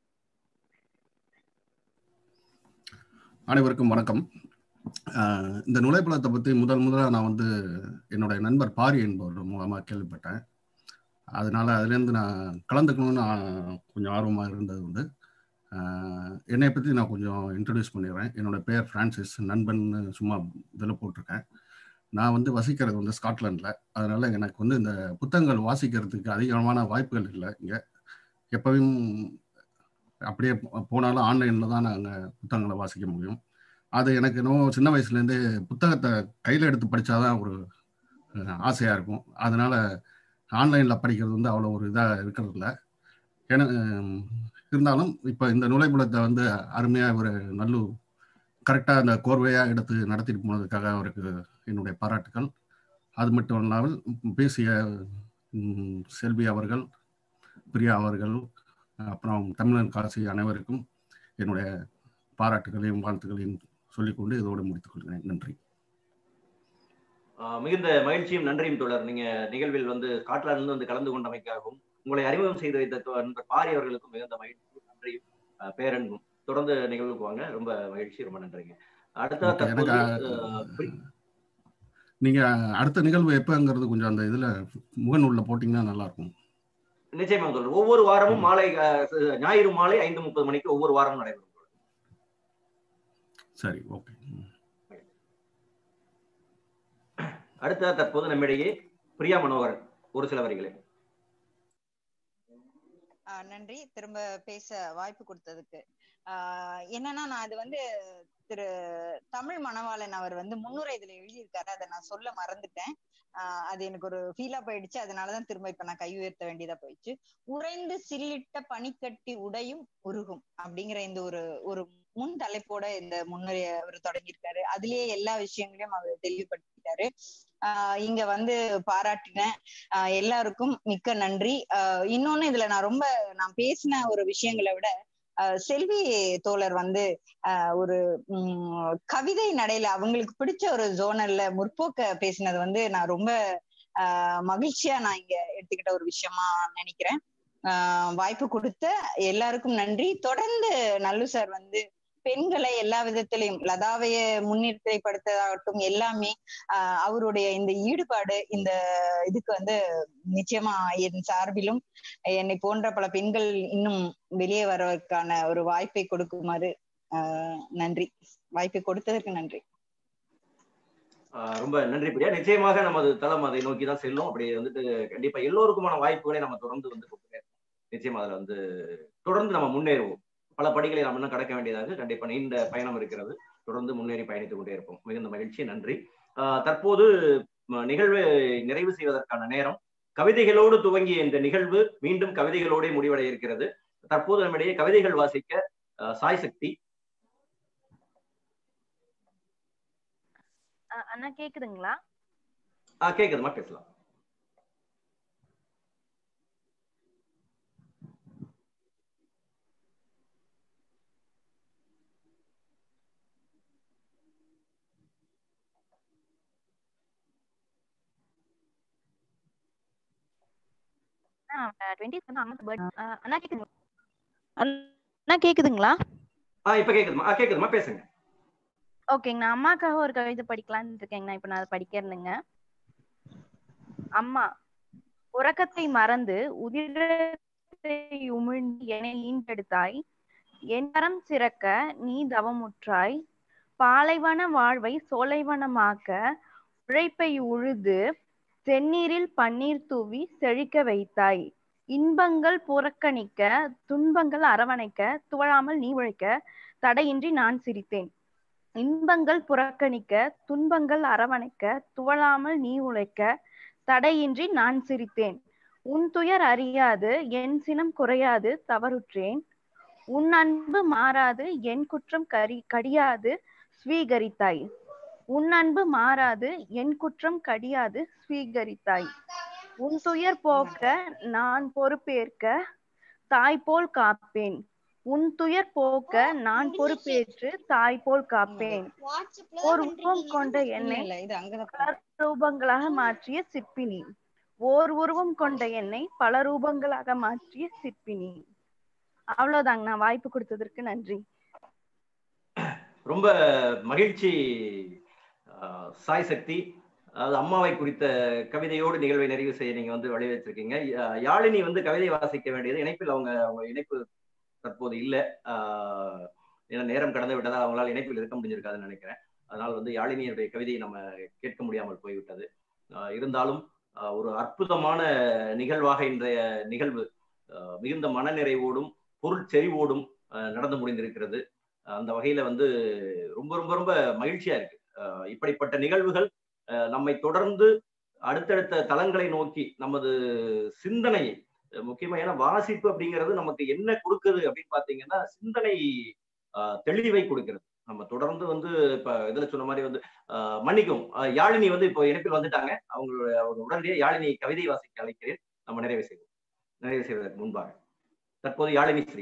அனைவருக்கும் வணக்கம் ஆஹ் இந்த நுழைப்பழத்தை பற்றி முதல் முதலாக நான் வந்து என்னுடைய நண்பர் பாரி என்பவர் மூலமாக கேள்விப்பட்டேன் அதனால அதுலேருந்து நான் கலந்துக்கணும்னு ஆ- கொஞ்சம் ஆர்வமாக இருந்தது உண்டு ஆஹ் என்னை பற்றி நான் கொஞ்சம் இன்ட்ரடியூஸ் பண்ணிடுறேன் என்னோட பேர் ஃப்ரான்சிஸ் நண்பன் சும்மா இதில் போட்டிருக்கேன் நான் வந்து வசிக்கிறது வந்து ஸ்காட்லாண்டில் அதனால எனக்கு வந்து இந்த புத்தகங்கள் வாசிக்கிறதுக்கு அதிகமான வாய்ப்புகள் இல்லை இங்கே எப்பவும் அப்படியே போ- போனாலும் ஆன்லைனில் தான் நாங்கள் புத்தகங்களை வாசிக்க முடியும் அது எனக்கு இன்னும் சின்ன வயசுலேருந்தே புத்தகத்தை கையில் எடுத்து படித்தாதான் ஒரு ஆசையாக இருக்கும் அதனால் ஆன்லைனில் படிக்கிறது வந்து அவ்வளோ ஒரு இதாக இருக்கிறது இல்லை எனக்கு இருந்தாலும் இப்போ இந்த நுழைப்புலத்தை வந்து அருமையாக ஒரு நல்ல கரெக்டாக அந்த கோர்வையாக எடுத்து நடத்திட்டு போனதுக்காக அவருக்கு என்னுடைய பாராட்டுக்கள் அது மட்டும் இல்லாமல் பேசிய ம், செல்வி அவர்கள் பிரியா அவர்கள் அப்புறம் தமிழன் காசி அனைவருக்கும் என்னுடைய பாராட்டுகளையும் வாழ்த்துக்களையும் சொல்லிக்கொண்டு இதோடு முடித்துக் கொள்கிறேன் நன்றி ஆஹ் மிகுந்த மகிழ்ச்சியும் நன்றியும் தொடர் நீங்க நிகழ்வில் வந்து ஸ்காட்லாந்து இருந்து வந்து கலந்து கொண்டமைக்காகவும் உங்களை அறிமுகம் செய்து வைத்த தொ- நண்பர் பாரி அவர்களுக்கும் மிகுந்த மகிழ்ச்சியும் நன்றியும் ஆஹ் பேரன்பும் தொடர்ந்து நிகழ்வுக்கு வாங்க ரொம்ப மகிழ்ச்சி ரொம்ப நன்றிங்க அடுத்த ஓகே எனக்கு தற்போது ஆஹ் பிரி- நீங்க அடுத்த நிகழ்வு எப்பங்கிறது கொஞ்சம் அந்த இதுல முகநூல்ல போட்டீங்கன்னா நல்லா இருக்கும் நிச்சயமாக தொடர் ஒவ்வொரு வாரமும் மாலை ஆஹ் ச- ஞாயிறு மாலை ஐந்து முப்பது மணிக்கு ஒவ்வொரு வாரமும் நடைபெறும் சரி ஓகே அடுத்த தற்போது நம்மிடையே பிரியா மனோகரன் ஒரு சில வரிகளை ஆஹ் நன்றி திரும்ப பேச வாய்ப்பு கொடுத்ததுக்கு ஆஹ் என்னன்னா நான் அது வந்து திரு தமிழ் மணவாளன் அவர் வந்து முன்னுரை இதுல எழுதியிருக்காரு அதை நான் சொல்ல மறந்துட்டேன் ஆஹ் அது எனக்கு ஒரு ஃபீலா போயிடுச்சு அதனாலதான் திரும்ப இப்ப நான் கை உயர்த்த வேண்டியதா போயிடுச்சு உறைந்து சில்லிட்ட பனிக்கட்டி உடையும் உருகும் அப்படிங்கிற இந்த ஒரு ஒரு முன் தலைப்போட இந்த முன்னுரையை அவர் தொடங்கியிருக்காரு அதுலயே எல்லா விஷயங்களையும் அவர் தெளிவுபடுத்திட்டாரு ஆஹ் இங்க வந்து பாராட்டினேன் ஆஹ் எல்லாருக்கும் மிக்க நன்றி ஆஹ் இன்னொன்னு இதுல நான் ரொம்ப நான் பேசின ஒரு விஷயங்களை விட ஆஹ் செல்வி தோழர் வந்து ஆஹ் ஒரு உம் கவிதை நடையில அவங்களுக்கு பிடிச்ச ஒரு ஜோனல்ல முற்போக்க பேசினது வந்து நான் ரொம்ப ஆஹ் மகிழ்ச்சியா நான் இங்க எடுத்துக்கிட்ட ஒரு விஷயமா நினைக்கிறேன் ஆஹ் வாய்ப்பு கொடுத்த எல்லாருக்கும் நன்றி தொடர்ந்து நல்லு சார் வந்து பெண்களை எல்லா விதத்திலையும் லதாவைய முன்னிலைப்படுத்ததாகட்டும் எல்லாமே ஆஹ் அவருடைய இந்த ஈடுபாடு இந்த இதுக்கு வந்து நிச்சயமா என் சார்பிலும் என்னை போன்ற பல பெண்கள் இன்னும் வெளியே வரவதற்கான ஒரு வாய்ப்பை கொடுக்குமாறு ஆஹ் நன்றி வாய்ப்பை கொடுத்ததற்கு நன்றி ஆஹ் ரொம்ப நன்றி பிரியா நிச்சயமாக நமது தளம் அதை நோக்கி தான் செல்லும் அப்படி வந்துட்டு கண்டிப்பா எல்லோருக்குமான வாய்ப்புகளை நம்ம தொடர்ந்து வந்து கொடுத்துட்டே இருக்கோம். நிச்சயமா அதுல வந்து தொடர்ந்து நம்ம முன்னேறுவோம் பல படிகளை நம்ம இன்னும் கடக்க வேண்டியதாக கண்டிப்பா நீண்ட பயணம் இருக்கிறது தொடர்ந்து முன்னேறி பயணித்துக் கொண்டே இருப்போம் மிகுந்த மகிழ்ச்சி நன்றி ஆஹ் தற்போது ம- நிகழ்வை நிறைவு செய்வதற்கான நேரம் கவிதைகளோடு துவங்கிய இந்த நிகழ்வு மீண்டும் கவிதைகளோடே முடிவடைய இருக்கிறது தற்போது நம்மிடையே கவிதைகள் வாசிக்க ஆஹ் சாய் சக்தி அஹ் அண்ணா கேக்குதுங்களா ஆஹ் கேக்குதுமா பேசலாம் டுவெண்ட்டி வந்து அம்மா பர்த் அண்ணா கேக்குதுங்களா அண்ணா கேக்குதுங்களா ஆஹ் இப்ப கேக்குதுமா ஆஹ் கேக்குதுமா பேசுங்க ஓகேங்கண்ணா அம்மாக்காக ஒரு கவிதை படிக்கலாம்னு இருக்கேங்கண்ணா இப்ப நான் அதை படிக்கிறேனுங்க அம்மா உறக்கத்தை மறந்து உதிரத்தை உமிழ்ந்து என்னை ஈன்றெடுத்தாய் என் கரம் சிறக்க நீ தவமுற்றாய் பாலைவன வாழ்வை சோலைவனமாக்க உழைப்பை உழுது செந்நீரில் பன்னீர் தூவி செழிக்க வைத்தாய் இன்பங்கள் புறக்கணிக்க துன்பங்கள் அரவணைக்க துவழாமல் நீ உழைக்க தடையின்றி நான் சிரித்தேன் இன்பங்கள் புறக்கணிக்க துன்பங்கள் அரவணைக்க துவளாமல் நீ உழைக்க தடையின்றி நான் சிரித்தேன் உன் துயர் அறியாது என் சினம் குறையாது தவறுற்றேன் உன் அன்பு மாறாது என் குற்றம் கரி கடியாது ஸ்வீகரித்தாய் உன் அன்பு மாறாது என் குற்றம் கடியாது ஸ்வீகரித்தாய் உன் துயர் போக்க நான் பொறுப்பேற்க தாய் போல் காப்பேன் உன் துயர் போக்க நான் பொறுப்பேற்று தாய் போல் காப்பேன் ஓர் உருவம் கொண்ட என்னை இல்ல இது அங்கதான் பல ரூபங்களாக மாற்றிய சிற்பினி ஓர் உருவம் கொண்ட என்னை பல ரூபங்களாக மாற்றிய சிற்பினி அவ்வளவுதாங்க நான் வாய்ப்பு கொடுத்ததற்கு நன்றி ரொம்ப மகிழ்ச்சி ஆஹ் சாய் சக்தி அதாவது அம்மாவை குறித்த கவிதையோடு நிகழ்வை நிறைவு செய்ய நீங்க வந்து வழி வச்சிருக்கீங்க யா- யாழினி வந்து கவிதை வாசிக்க வேண்டியது இணைப்பில் அவங்க அவங்க இணைப்பு தற்போது இல்லை ஆஹ் ஏன்னா நேரம் கடந்து விட்டதால் அவங்களால இணைப்பில் இருக்க முடிஞ்சிருக்காதுன்னு நினைக்கிறேன் அதனால் வந்து யாழினியுடைய கவிதையை நம்ம கேட்க முடியாமல் போய்விட்டது ஆஹ் இருந்தாலும் ஆஹ் ஒரு அற்புதமான நிகழ்வாக இன்றைய நிகழ்வு ஆஹ் மிகுந்த மனநிறைவோடும் பொருட்செறிவோடும் ஆஹ் நடந்து முடிந்திருக்கிறது அந்த வகையில வந்து ரொம்ப ரொம்ப ரொம்ப மகிழ்ச்சியா இருக்கு ஆஹ் இப்படிப்பட்ட நிகழ்வுகள் ஆஹ் நம்மை தொடர்ந்து அடுத்தடுத்த தளங்களை நோக்கி நமது சிந்தனையை அஹ் முக்கியமா ஏன்னா வாசிப்பு அப்படிங்கிறது நமக்கு என்ன கொடுக்குது அப்படின்னு பாத்தீங்கன்னா சிந்தனை ஆஹ் தெளிவை கொடுக்கிறது நம்ம தொடர்ந்து வந்து இப்ப இதுல சொன்ன மாதிரி வந்து ஆஹ் மன்னிக்கும் ஆஹ் யாழினி வந்து இப்போ இணைப்பில் வந்துட்டாங்க அவங்களோட அவங்க உடனடியே யாழினி கவிதை வாசிக்க அழைக்கிறேன் நம்ம நிறைவு செய்வோம் நிறைவு செய்வதற்கு முன்பாக தற்போது யாழினி ஸ்ரீ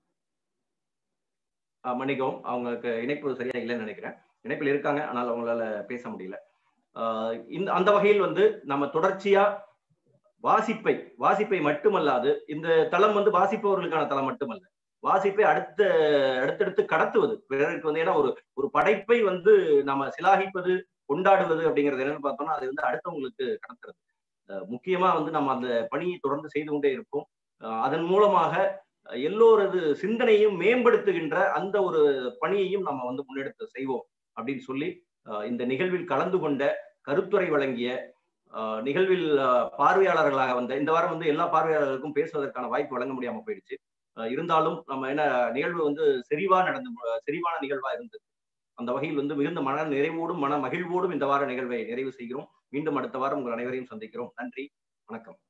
ஆஹ் மன்னிக்கவும் அவங்களுக்கு இணைப்பு சரியா இல்லைன்னு நினைக்கிறேன் இணைப்பில் இருக்காங்க ஆனால் அவங்களால பேச முடியல ஆஹ் இந்த அந்த வகையில் வந்து நம்ம தொடர்ச்சியா வாசிப்பை வாசிப்பை மட்டுமல்லாது இந்த தளம் வந்து வாசிப்பவர்களுக்கான தளம் மட்டுமல்ல வாசிப்பை அடுத்த அடுத்தடுத்து கடத்துவது பிறருக்கு வந்து ஏன்னா ஒரு ஒரு படைப்பை வந்து நம்ம சிலாகிப்பது கொண்டாடுவது அப்படிங்கிறது என்னன்னு பார்த்தோம்னா அது வந்து அடுத்தவங்களுக்கு கடத்துறது அஹ் முக்கியமா வந்து நம்ம அந்த பணியை தொடர்ந்து செய்து கொண்டே இருப்போம் அஹ் அதன் மூலமாக எல்லோரது சிந்தனையும் மேம்படுத்துகின்ற அந்த ஒரு பணியையும் நம்ம வந்து முன்னெடுத்து செய்வோம் அப்படின்னு சொல்லி அஹ் இந்த நிகழ்வில் கலந்து கொண்ட கருத்துரை வழங்கிய அஹ் நிகழ்வில் அஹ் பார்வையாளர்களாக வந்த இந்த வாரம் வந்து எல்லா பார்வையாளர்களுக்கும் பேசுவதற்கான வாய்ப்பு வழங்க முடியாம போயிடுச்சு அஹ் இருந்தாலும் நம்ம என்ன நிகழ்வு வந்து செறிவா நடந்து செறிவான நிகழ்வா இருந்தது அந்த வகையில் வந்து மிகுந்த மன நிறைவோடும் மன மகிழ்வோடும் இந்த வார நிகழ்வை நிறைவு செய்கிறோம் மீண்டும் அடுத்த வாரம் உங்கள் அனைவரையும் சந்திக்கிறோம் நன்றி வணக்கம்